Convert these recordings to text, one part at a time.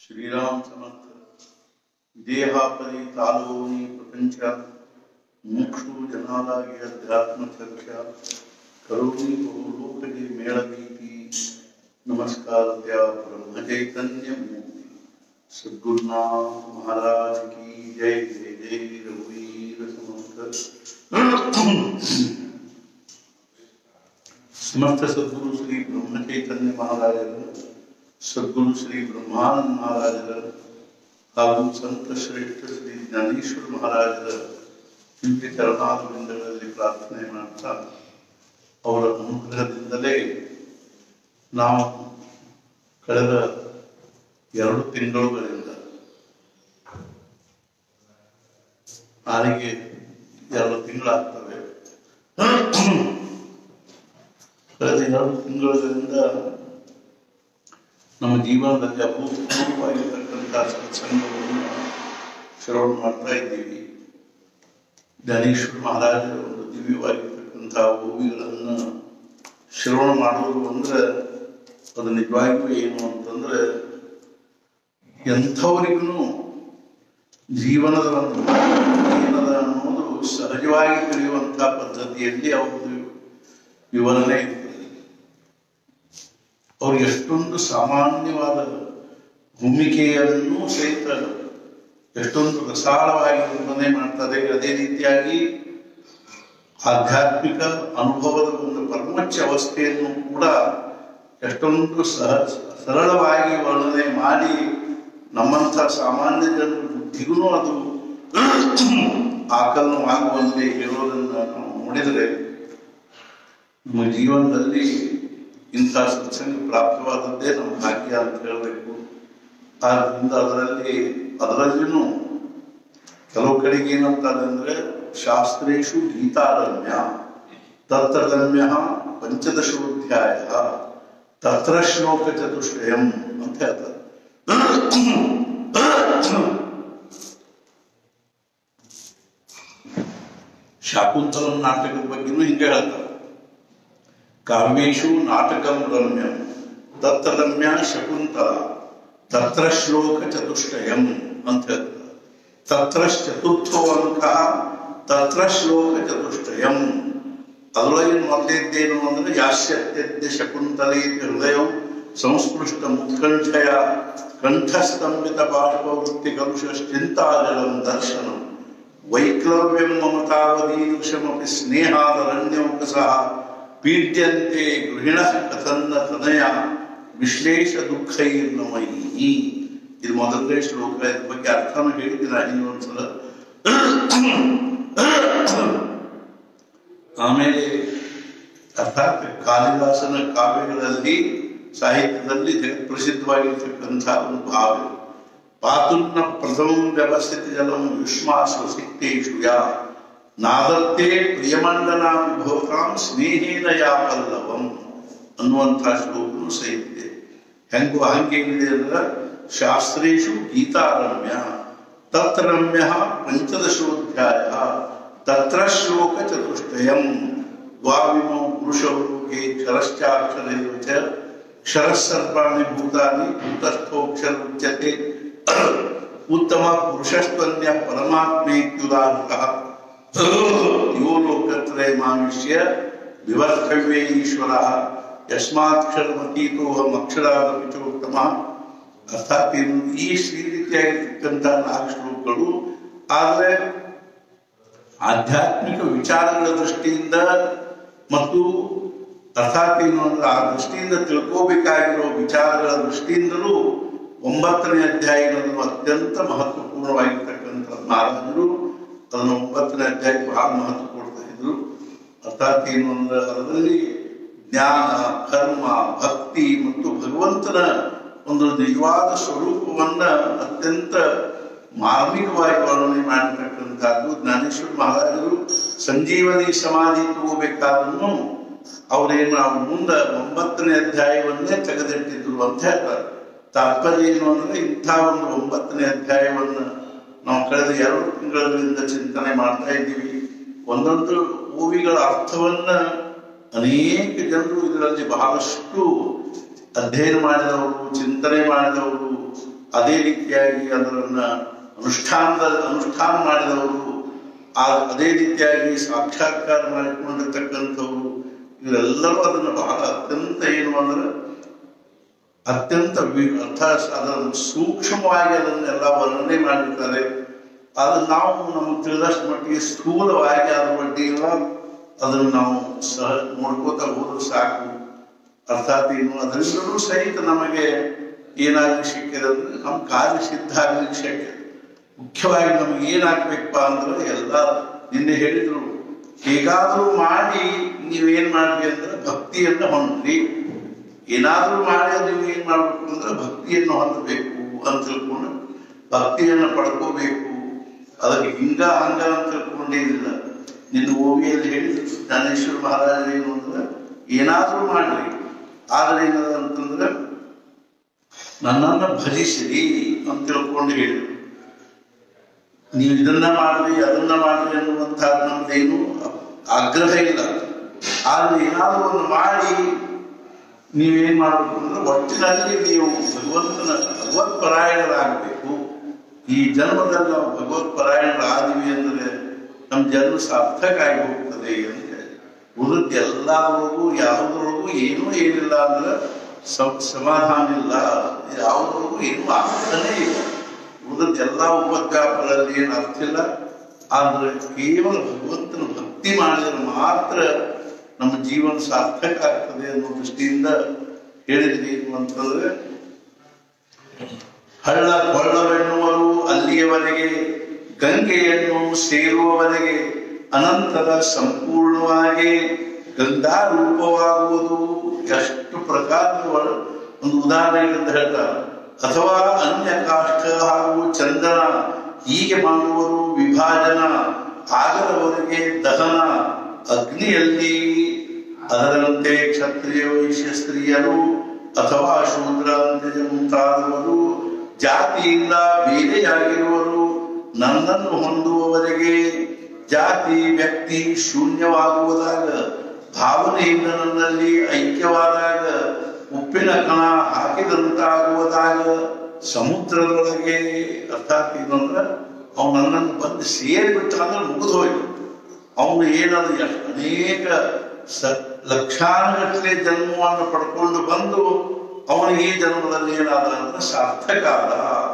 ಶ್ರೀರಾಮ್ ಸಮರ್ಥ ದೇಹಾಪರಿ ತಾಲೋನಿ ಪ್ರಪಂಚ ಮುಕ್ಷು ಜನಾಲಾಗಿ ಅಧ್ಯಾತ್ಮ ಚರ್ಚ ಕರುಣಿ ಬಹುಲೋಕಗೆ ಮೇಳವೀತಿ ನಮಸ್ಕಾರ ಬ್ರಹ್ಮ ಚೈತನ್ಯ ಮೂರ್ತಿ ಸದ್ಗುರುನಾಥ ಮಹಾರಾಜ್ ಕಿ ಜೈ ಜೈ ಜೈ ರಘುವೀರ ಸಮರ್ಥ ಸಮರ್ಥ ಸದ್ಗುರು ಶ್ರೀ ಬ್ರಹ್ಮ ಚೈತನ್ಯ ಮಹಾರಾಜರು ಸದ್ಗುರು ಶ್ರೀ ಬ್ರಹ್ಮಾನಂದ ಮಹಾರಾಜರ ಹಾಗೂ ಸಂತ ಶ್ರೇಷ್ಠ ಶ್ರೀ ಜ್ಞಾನೇಶ್ವರ ಮಹಾರಾಜರ ದಿವ್ಯ ಚರಣಾರವಿಂದಗಳಲ್ಲಿ ಪ್ರಾರ್ಥನೆ ಮಾಡ್ತಾ ಅವರ ಅನುಗ್ರಹದಿಂದಲೇ ನಾವು ಕಳೆದ ಎರಡು ತಿಂಗಳುಗಳಿಂದ ನಾಳೆಗೆ ಎರಡು ತಿಂಗಳಾಗ್ತವೆ ಕಳೆದ ಎರಡು ತಿಂಗಳಿಂದ ನಮ್ಮ ಜೀವನದಲ್ಲಿ ಅಭೂತಪೂರ್ವವಾಗಿರ್ತಕ್ಕಂಥ ಸತ್ಸಂಗವನ್ನು ಶ್ರವಣ ಮಾಡ್ತಾ ಇದ್ದೀವಿ ಜ್ಞಾನೇಶ್ವರ ಮಹಾರಾಜರ ಒಂದು ದಿವ್ಯವಾಗಿರ್ತಕ್ಕಂಥ ಓವಿಗಳನ್ನು ಶ್ರವಣ ಮಾಡೋದು ಅಂದ್ರೆ ಅದು ನಿಜವಾಗಿಯೂ ಏನು ಅಂತಂದ್ರೆ ಎಂಥವರಿಗೂ ಜೀವನದ ಒಂದು ಏನದ ಅನ್ನೋದು ಸಹಜವಾಗಿ ತಿಳಿಯುವಂಥ ಪದ್ಧತಿಯಲ್ಲಿ ಅವ್ರದ್ದು ವಿವರಣೆ ಇರ್ತದೆ ಅವ್ರು ಎಷ್ಟೊಂದು ಸಾಮಾನ್ಯವಾದ ಭೂಮಿಕೆಯನ್ನು ಸಹಿತ ಎಷ್ಟೊಂದು ರಸಾಳವಾಗಿ ವರ್ಣನೆ ಮಾಡ್ತಾರೆ ಅದೇ ರೀತಿಯಾಗಿ ಆಧ್ಯಾತ್ಮಿಕ ಅನುಭವದ ಒಂದು ಪರಮೋಚ್ಚ ಅವಸ್ಥೆಯನ್ನು ಕೂಡ ಎಷ್ಟೊಂದು ಸಹ ಸರಳವಾಗಿ ವರ್ಣನೆ ಮಾಡಿ ನಮ್ಮಂಥ ಸಾಮಾನ್ಯ ಜನರ ಬುದ್ಧಿಗೂ ಅದು ಆಕಲನವಾಗುವಂತೆ ಹೇಳೋದನ್ನು ನಾವು ನೋಡಿದರೆ ನಮ್ಮ ಜೀವನದಲ್ಲಿ ಇಂಥ ಸತ್ಸಂಗ ಪ್ರಾಪ್ತವಾದದ್ದೇ ನಮ್ಮ ಭಾಗ್ಯ ಅಂತ ಹೇಳಬೇಕು ಆದ್ದರಿಂದ ಅದರಲ್ಲಿ ಅದರಲ್ಲಿನೂ ಕೆಲವು ಕಡೆಗೆ ಏನಂತಾರೆ ಅಂದ್ರೆ ಶಾಸ್ತ್ರೇಶು ಗೀತಾರಮ್ಯ ತತ್ರ ರಮ್ಯ ಪಂಚದಶೋಧ್ಯಾಯ ತತ್ರ ಶ್ಲೋಕ ಚತುಷ್ಟಯಂ ಅಂತ ಹೇಳ್ತಾರೆ ಶಾಕುಂತಲಂ ನಾಟಕದ ಬಗ್ಗೆನೂ ಹಿಂಗೆ ಹೇಳ್ತಾರೆ ಕಾವ್ಯೇಶು ನಾಟಕಂ ರಮ್ಯಂ ತತ್ರ ರಮ್ಯ ಶಕುಂತಲ ತತ್ರ ಶ್ಲೋಕ ಚತುಷ್ಟಯಂ ಅಂತ ಹೇಳ್ತಾರೆ ತತ್ರ ಚತುರ್ಥೋ ಅಂಕ ತತ್ರ ಶ್ಲೋಕ ಚತುಷ್ಟಯಂ ಅದರೊಳಗೆ ಮೊದಲಿದ್ದೇನು ಅಂದ್ರೆ ಯಾಸ್ಯತ್ಯದ್ಯ ಶಕುಂತಲೇ ಹೃದಯ ಸಂಸ್ಪೃಷ್ಟ ಮುತ್ಕಂಠಯ ಕಂಠಸ್ತಂಭಿತ ಬಾಷ್ಪವೃತ್ತಿ ಕಲುಷಶ್ಚಿಂತಾಜಲಂ ದರ್ಶನಂ ವೈಕ್ಲವ್ಯಂ ಮಮತಾವದೀದೃಶಮಪಿ ಸ್ನೇಹಾದರಣ್ಯೌಕಸಃ ಪೀಡ್ಯಂತೆ ಗೃಹಿಣ ಕಥನ್ನ ತನಯ ವಿಶ್ಲೇಷ ದುಃಖೈರ್ನಮಯಿ ಇದು ಮೊದಲನೇ ಶ್ಲೋಕ ಇದ್ರ ಬಗ್ಗೆ ಅರ್ಥನ ಹೇಳಿದ್ದೀನಿ ಇನ್ನೊಂದ್ಸಲ ಆಮೇಲೆ ಅರ್ಥಾತ್ ಕಾಳಿದಾಸನ ಕಾವ್ಯಗಳಲ್ಲಿ ಸಾಹಿತ್ಯದಲ್ಲಿ ಜಗತ್ಪ್ರಸಿದ್ಧವಾಗಿರ್ತಕ್ಕಂಥ ಒಂದು ಭಾವ ಪಾತುರ್ನ ಪ್ರಥಮ ವ್ಯವಸ್ಥಿತ ಜಲಂ ಯುಷ್ಮಾಸು ಸಿಕ್ತೇಶು ಯಾ ನಾದತ್ತೇ ಪ್ರಿಯಮಂಡನಾಮಿ ಭವತಾಂ ಸ್ನೇಹೇನ ಯಾ ಪಲ್ಲವಂ ಅನ್ನುವಂಥ ಶ್ಲೋಕನು ಸಹಿತ ಇದೆ ಹೆಂಗು ಹಂಗೇನಿದೆ ಅಂದ್ರೆ ಶಾಸ್ತ್ರೇಶು ಗೀತಾರಮ್ಯ ತತ್ರಮ್ಯ ಪಂಚದಶೋಧ್ಯಾಯ ತತ್ರ ಶ್ಲೋಕ ಚತುಷ್ಟಯಂ ದ್ವಾವಿಮೌ ಪುರುಷವರ್ಗೆ ಕ್ಷರಶ್ಚಾಕ್ಷರೈವ ಚ ಕ್ಷರಸರ್ಪಾಣಿ ಭೂತಾನಿ ಭೂತಸ್ಥೋಕ್ಷರ ಉಚ್ಯತೆ ಉತ್ತಮ ಪುರುಷಸ್ತ್ವನ್ಯ ಪರಮಾತ್ಮೇತ್ಯುದಾಹೃತಃ ಯೋ ಲೋಕತ್ರಯ ಮಾನುಷ್ಯ ವಿವರ್ತವ್ಯೇ ಈಶ್ವರ ಯಸ್ಮಾಕ್ಷರಮತೀತೋಹಂ ಅಕ್ಷರಾದಪಿ ಚೋತ್ತಮ ಅರ್ಥಾತ್ ಇನ್ನು ಈ ಶ್ರೀ ರೀತಿಯಾಗಿರ್ತಕ್ಕಂಥ ನಾಲ್ಕು ಶ್ಲೋಕಗಳು ಆದರೆ ಆಧ್ಯಾತ್ಮಿಕ ವಿಚಾರಗಳ ದೃಷ್ಟಿಯಿಂದ ಮತ್ತು ಅರ್ಥಾತ್ ಏನು ಅಂದ್ರೆ ಆ ದೃಷ್ಟಿಯಿಂದ ತಿಳ್ಕೋಬೇಕಾಗಿರೋ ವಿಚಾರಗಳ ದೃಷ್ಟಿಯಿಂದಲೂ ಒಂಬತ್ತನೇ ಅಧ್ಯಾಯಗಳನ್ನು ಅತ್ಯಂತ ಮಹತ್ವಪೂರ್ಣವಾಗಿರ್ತಕ್ಕಂಥ ಮಹಾರಾಜರು ಅದನ್ನು ಒಂಬತ್ತನೇ ಅಧ್ಯಾಯ ಬಹಳ ಮಹತ್ವ ಕೊಡ್ತಾ ಇದ್ರು ಅರ್ಥಾತ್ ಏನು ಅಂದ್ರೆ ಅದರಲ್ಲಿ ಜ್ಞಾನ ಕರ್ಮ ಭಕ್ತಿ ಮತ್ತು ಭಗವಂತನ ಒಂದು ನಿಜವಾದ ಸ್ವರೂಪವನ್ನ ಅತ್ಯಂತ ಮಾರ್ಮಿಕವಾಗಿ ವರ್ಣನೆ ಮಾಡಿರ್ತಕ್ಕಂಥದ್ದು ಜ್ಞಾನೇಶ್ವರ ಮಹಾರಾಜರು ಸಂಜೀವನಿ ಸಮಾಧಿ ತಗೋಬೇಕಾದ್ರೂ ಅವ್ರೇನು ಅವ್ರ ಮುಂದೆ ಒಂಬತ್ತನೇ ಅಧ್ಯಾಯವನ್ನೇ ತೆಗೆದಿಟ್ಟಿದ್ರು ಅಂತ ಹೇಳ್ತಾರೆ ತಾತ್ಪರ್ಯ ಏನು ಅಂದ್ರೆ ಇಂಥ ಒಂದು ಒಂಬತ್ತನೇ ಅಧ್ಯಾಯವನ್ನ ನಾವು ಕಳೆದ ಎರಡು ತಿಂಗಳಿಂದ ಚಿಂತನೆ ಮಾಡ್ತಾ ಇದ್ದೀವಿ ಒಂದೊಂದು ಓವಿಗಳ ಅರ್ಥವನ್ನ ಅನೇಕ ಜನರು ಇದರಲ್ಲಿ ಬಹಳಷ್ಟು ಅಧ್ಯಯನ ಮಾಡಿದವರು ಚಿಂತನೆ ಮಾಡಿದವರು ಅದೇ ರೀತಿಯಾಗಿ ಅದರನ್ನ ಅನುಷ್ಠಾನದ ಅನುಷ್ಠಾನ ಮಾಡಿದವರು ಆ ಅದೇ ರೀತಿಯಾಗಿ ಸಾಕ್ಷಾತ್ಕಾರ ಮಾಡಿಕೊಂಡಿರ್ತಕ್ಕಂಥವ್ರು ಇವರೆಲ್ಲರೂ ಅದನ್ನು ಬಹಳ ಅತ್ಯಂತ ಏನು ಅಂದ್ರೆ ಅತ್ಯಂತ ವಿ- ಅರ್ಥ ಅದನ್ನು ಸೂಕ್ಷ್ಮವಾಗಿ ಅದನ್ನೆಲ್ಲ ವರ್ಣನೆ ಮಾಡಿರ್ತಾರೆ ಅದನ್ನು ನಾವು ನಮ್ಗೆ ತಿಳಿದಷ್ಟು ಮಟ್ಟಿಗೆ ಸ್ಥೂಲವಾಗಿ ಅದ್ರ ಬಗ್ಗೆ ಎಲ್ಲ ಅದನ್ನು ನಾವು ಸಹ ನೋಡ್ಕೋತ ಹೋದ್ರೆ ಸಾಕು ಅರ್ಥಾತ್ ಏನು ಅದರಿಂದಲೂ ಸಹಿತ ನಮಗೆ ಏನಾಗಲಿ ಸಿಕ್ಕಿದೆ ಅಂದ್ರೆ ನಮ್ಮ ಕಾರ್ಯ ಸಿದ್ಧ ಆಗ್ಲಿಕ್ಕೆ ಶಕ್ಯ ಮುಖ್ಯವಾಗಿ ನಮ್ಗೆ ಏನಾಗ್ಬೇಕಪ್ಪ ಅಂದ್ರೆ ಎಲ್ಲ ನಿನ್ನೆ ಹೇಳಿದ್ರು ಹೇಗಾದ್ರೂ ಮಾಡಿ ನೀವೇನ್ ಮಾಡ್ರಿ ಅಂದ್ರೆ ಭಕ್ತಿಯನ್ನ ಹೊಂದ್ರಿ ಏನಾದ್ರೂ ಮಾಡಿ ಅದು ನೀವು ಏನ್ ಮಾಡ್ಬೇಕು ಅಂದ್ರೆ ಭಕ್ತಿಯನ್ನು ಹೊಂದಬೇಕು ಅಂತ ತಿಳ್ಕೊಂಡು ಭಕ್ತಿಯನ್ನ ಪಡ್ಕೋಬೇಕು ಅದಕ್ಕೆ ಹಿಂಗ ಹಂಗ ಅಂತ ತಿಳ್ಕೊಂಡೇ ಇಲ್ಲ ನಿನ್ನ ಓವಿಯಲ್ಲಿ ಹೇಳಿದ್ರು ಜ್ಞಾನೇಶ್ವರ ಮಹಾರಾಜರು ಏನು ಅಂದ್ರೆ ಏನಾದ್ರೂ ಮಾಡ್ರಿ ಆದ್ರೆ ಏನದ ಅಂತಂದ್ರೆ ನನ್ನನ್ನ ಭಜಿಸಿರಿ ಅಂತ ತಿಳ್ಕೊಂಡು ಹೇಳಿದ್ರು ನೀವು ಇದನ್ನ ಮಾಡ್ರಿ ಅದನ್ನ ಮಾಡ್ರಿ ಅನ್ನುವಂಥ ನಮ್ದೇನು ಆಗ್ರಹ ಇಲ್ಲ ಆದ್ರೆ ಏನಾದ್ರೂ ಒಂದು ಮಾಡಿ ನೀವೇನ್ ಮಾಡಬೇಕು ಅಂದ್ರೆ ಒಟ್ಟಿನಲ್ಲಿ ನೀವು ಭಗವಂತನ ಭಗವತ್ ಪರಾಯಣರಾಗಬೇಕು ಈ ಜನ್ಮದಲ್ಲಿ ನಾವು ಭಗವತ್ ಪರಾಯಣರಾದಿವಿ ಅಂದ್ರೆ ನಮ್ಮ ಜನ್ಮ ಸಾರ್ಥಕ ಆಗಿ ಹೋಗ್ತದೆ ಅಂತ ಹೇಳಿ ಉಳಿದ ಎಲ್ಲದರೊಳಗೂ ಯಾವುದ್ರೊಳಗೂ ಏನೂ ಏನಿಲ್ಲ ಅಂದ್ರೆ ಸ- ಸಮಾಧಾನ ಇಲ್ಲ ಯಾವುದ್ರೊಳಗೂ ಏನೂ ಆಗ್ತಾನೆ ಇಲ್ಲ ಉಳಿದ ಎಲ್ಲ ಉಪದ್ವ್ಯಾಪಗಳಲ್ಲಿ ಏನು ಅರ್ಥ ಇಲ್ಲ ಆದ್ರೆ ಕೇವಲ ಭಗವಂತನ ಭಕ್ತಿ ಮಾಡಿದ್ರೆ ಮಾತ್ರ ನಮ್ಮ ಜೀವನ ಸಾರ್ಥಕ ಆಗ್ತದೆ ಅನ್ನೋ ದೃಷ್ಟಿಯಿಂದ ಹೇಳಿದ್ರಿ ಏನು ಅಂತಂದ್ರೆ ಹಳ್ಳ ಕೊಳ್ಳವೆನ್ನುವರು ಅಲ್ಲಿಯವರೆಗೆ ಗಂಗೆಯನ್ನು ಸೇರುವವರೆಗೆ ಅನಂತರ ಸಂಪೂರ್ಣವಾಗಿ ಗಂಗಾ ರೂಪವಾಗುವುದು ಎಷ್ಟು ಪ್ರಕಾರದ ಒಳ- ಒಂದು ಉದಾಹರಣೆಗಳಿಂದ ಹೇಳ್ತಾರೆ ಅಥವಾ ಅನ್ಯ ಕಾಷ್ಟ ಹಾಗೂ ಚಂದನ ಹೀಗೆ ಮಾಡುವರು ವಿಭಾಜನ ಆಗದವರೆಗೆ ದಹನ ಅಗ್ನಿಯಲ್ಲಿ ಅದರಂತೆ ಕ್ಷತ್ರಿಯ ವೈಶ್ಯ ಸ್ತ್ರೀಯರು ಅಥವಾ ಶೂದ್ರ ಅಂತ್ಯಜ ಮುಂತಾದವರು ಜಾತಿಯಿಂದ ಬೇರೆಯಾಗಿರುವರು ನನ್ನನ್ನು ಹೊಂದುವವರೆಗೆ ಜಾತಿ ವ್ಯಕ್ತಿ ಶೂನ್ಯವಾಗುವುದಾಗ ಭಾವನೆಯಿಂದ ನನ್ನಲ್ಲಿ ಐಕ್ಯವಾದಾಗ ಉಪ್ಪಿನ ಕಣ ಹಾಕಿದಂತಾಗುವುದಾಗ ಸಮುದ್ರದೊಳಗೆ ಅರ್ಥಾತ್ ಏನಂದ್ರೆ ಅವ್ನು ನನ್ನನ್ನು ಬಂದು ಸೇರಿಬಿಟ್ಟ ಅಂದ್ರೆ ಮುಗಿದು ಹೋಯ್ತು ಅವನು ಏನದು ಎಷ್ಟ್ ಅನೇಕ ಸ ಲಕ್ಷಾನುಗಟ್ಟಲೆ ಜನ್ಮವನ್ನು ಪಡ್ಕೊಂಡು ಬಂದು ಅವನಿಗೆ ಈ ಜನ್ಮದಲ್ಲಿ ಏನಾದ ಅಂದ್ರೆ ಸಾರ್ಥಕ ಆದ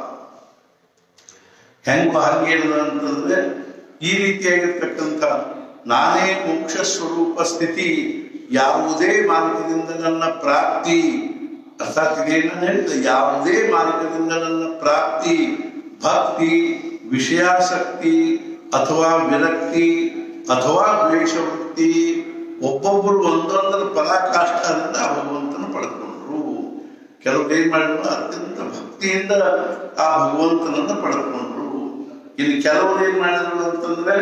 ಹೆಂಗ ಹಾಗೇನದ ಅಂತಂದ್ರೆ ಈ ರೀತಿಯಾಗಿರ್ತಕ್ಕಂಥ ನಾನೇ ಮೋಕ್ಷ ಸ್ವರೂಪ ಸ್ಥಿತಿ ಯಾವುದೇ ಮಾರ್ಗದಿಂದ ನನ್ನ ಪ್ರಾಪ್ತಿ ಅರ್ಥಾತ್ ಇದೇನು ನಾನು ಹೇಳಿದೆ ಯಾವುದೇ ಮಾರ್ಗದಿಂದ ನನ್ನ ಪ್ರಾಪ್ತಿ ಭಕ್ತಿ ವಿಷಯಾಸಕ್ತಿ ಅಥವಾ ವಿರಕ್ತಿ ಅಥವಾ ದ್ವೇಷ ವೃತ್ತಿ ಒಬ್ಬೊಬ್ಬರು ಒಂದೊಂದರ ಪರಾಕಾಷ್ಠದಿಂದ ಭಗವಂತನ ಪಡ್ಕೊಂಡ್ರು ಕೆಲವರು ಏನ್ ಮಾಡಿದ್ರು ಅತ್ಯಂತ ಭಕ್ತಿಯಿಂದ ಆ ಭಗವಂತನನ್ನ ಪಡ್ಕೊಂಡ್ರು ಇನ್ನು ಕೆಲವರು ಏನ್ ಮಾಡಿದ್ರು ಅಂತಂದ್ರೆ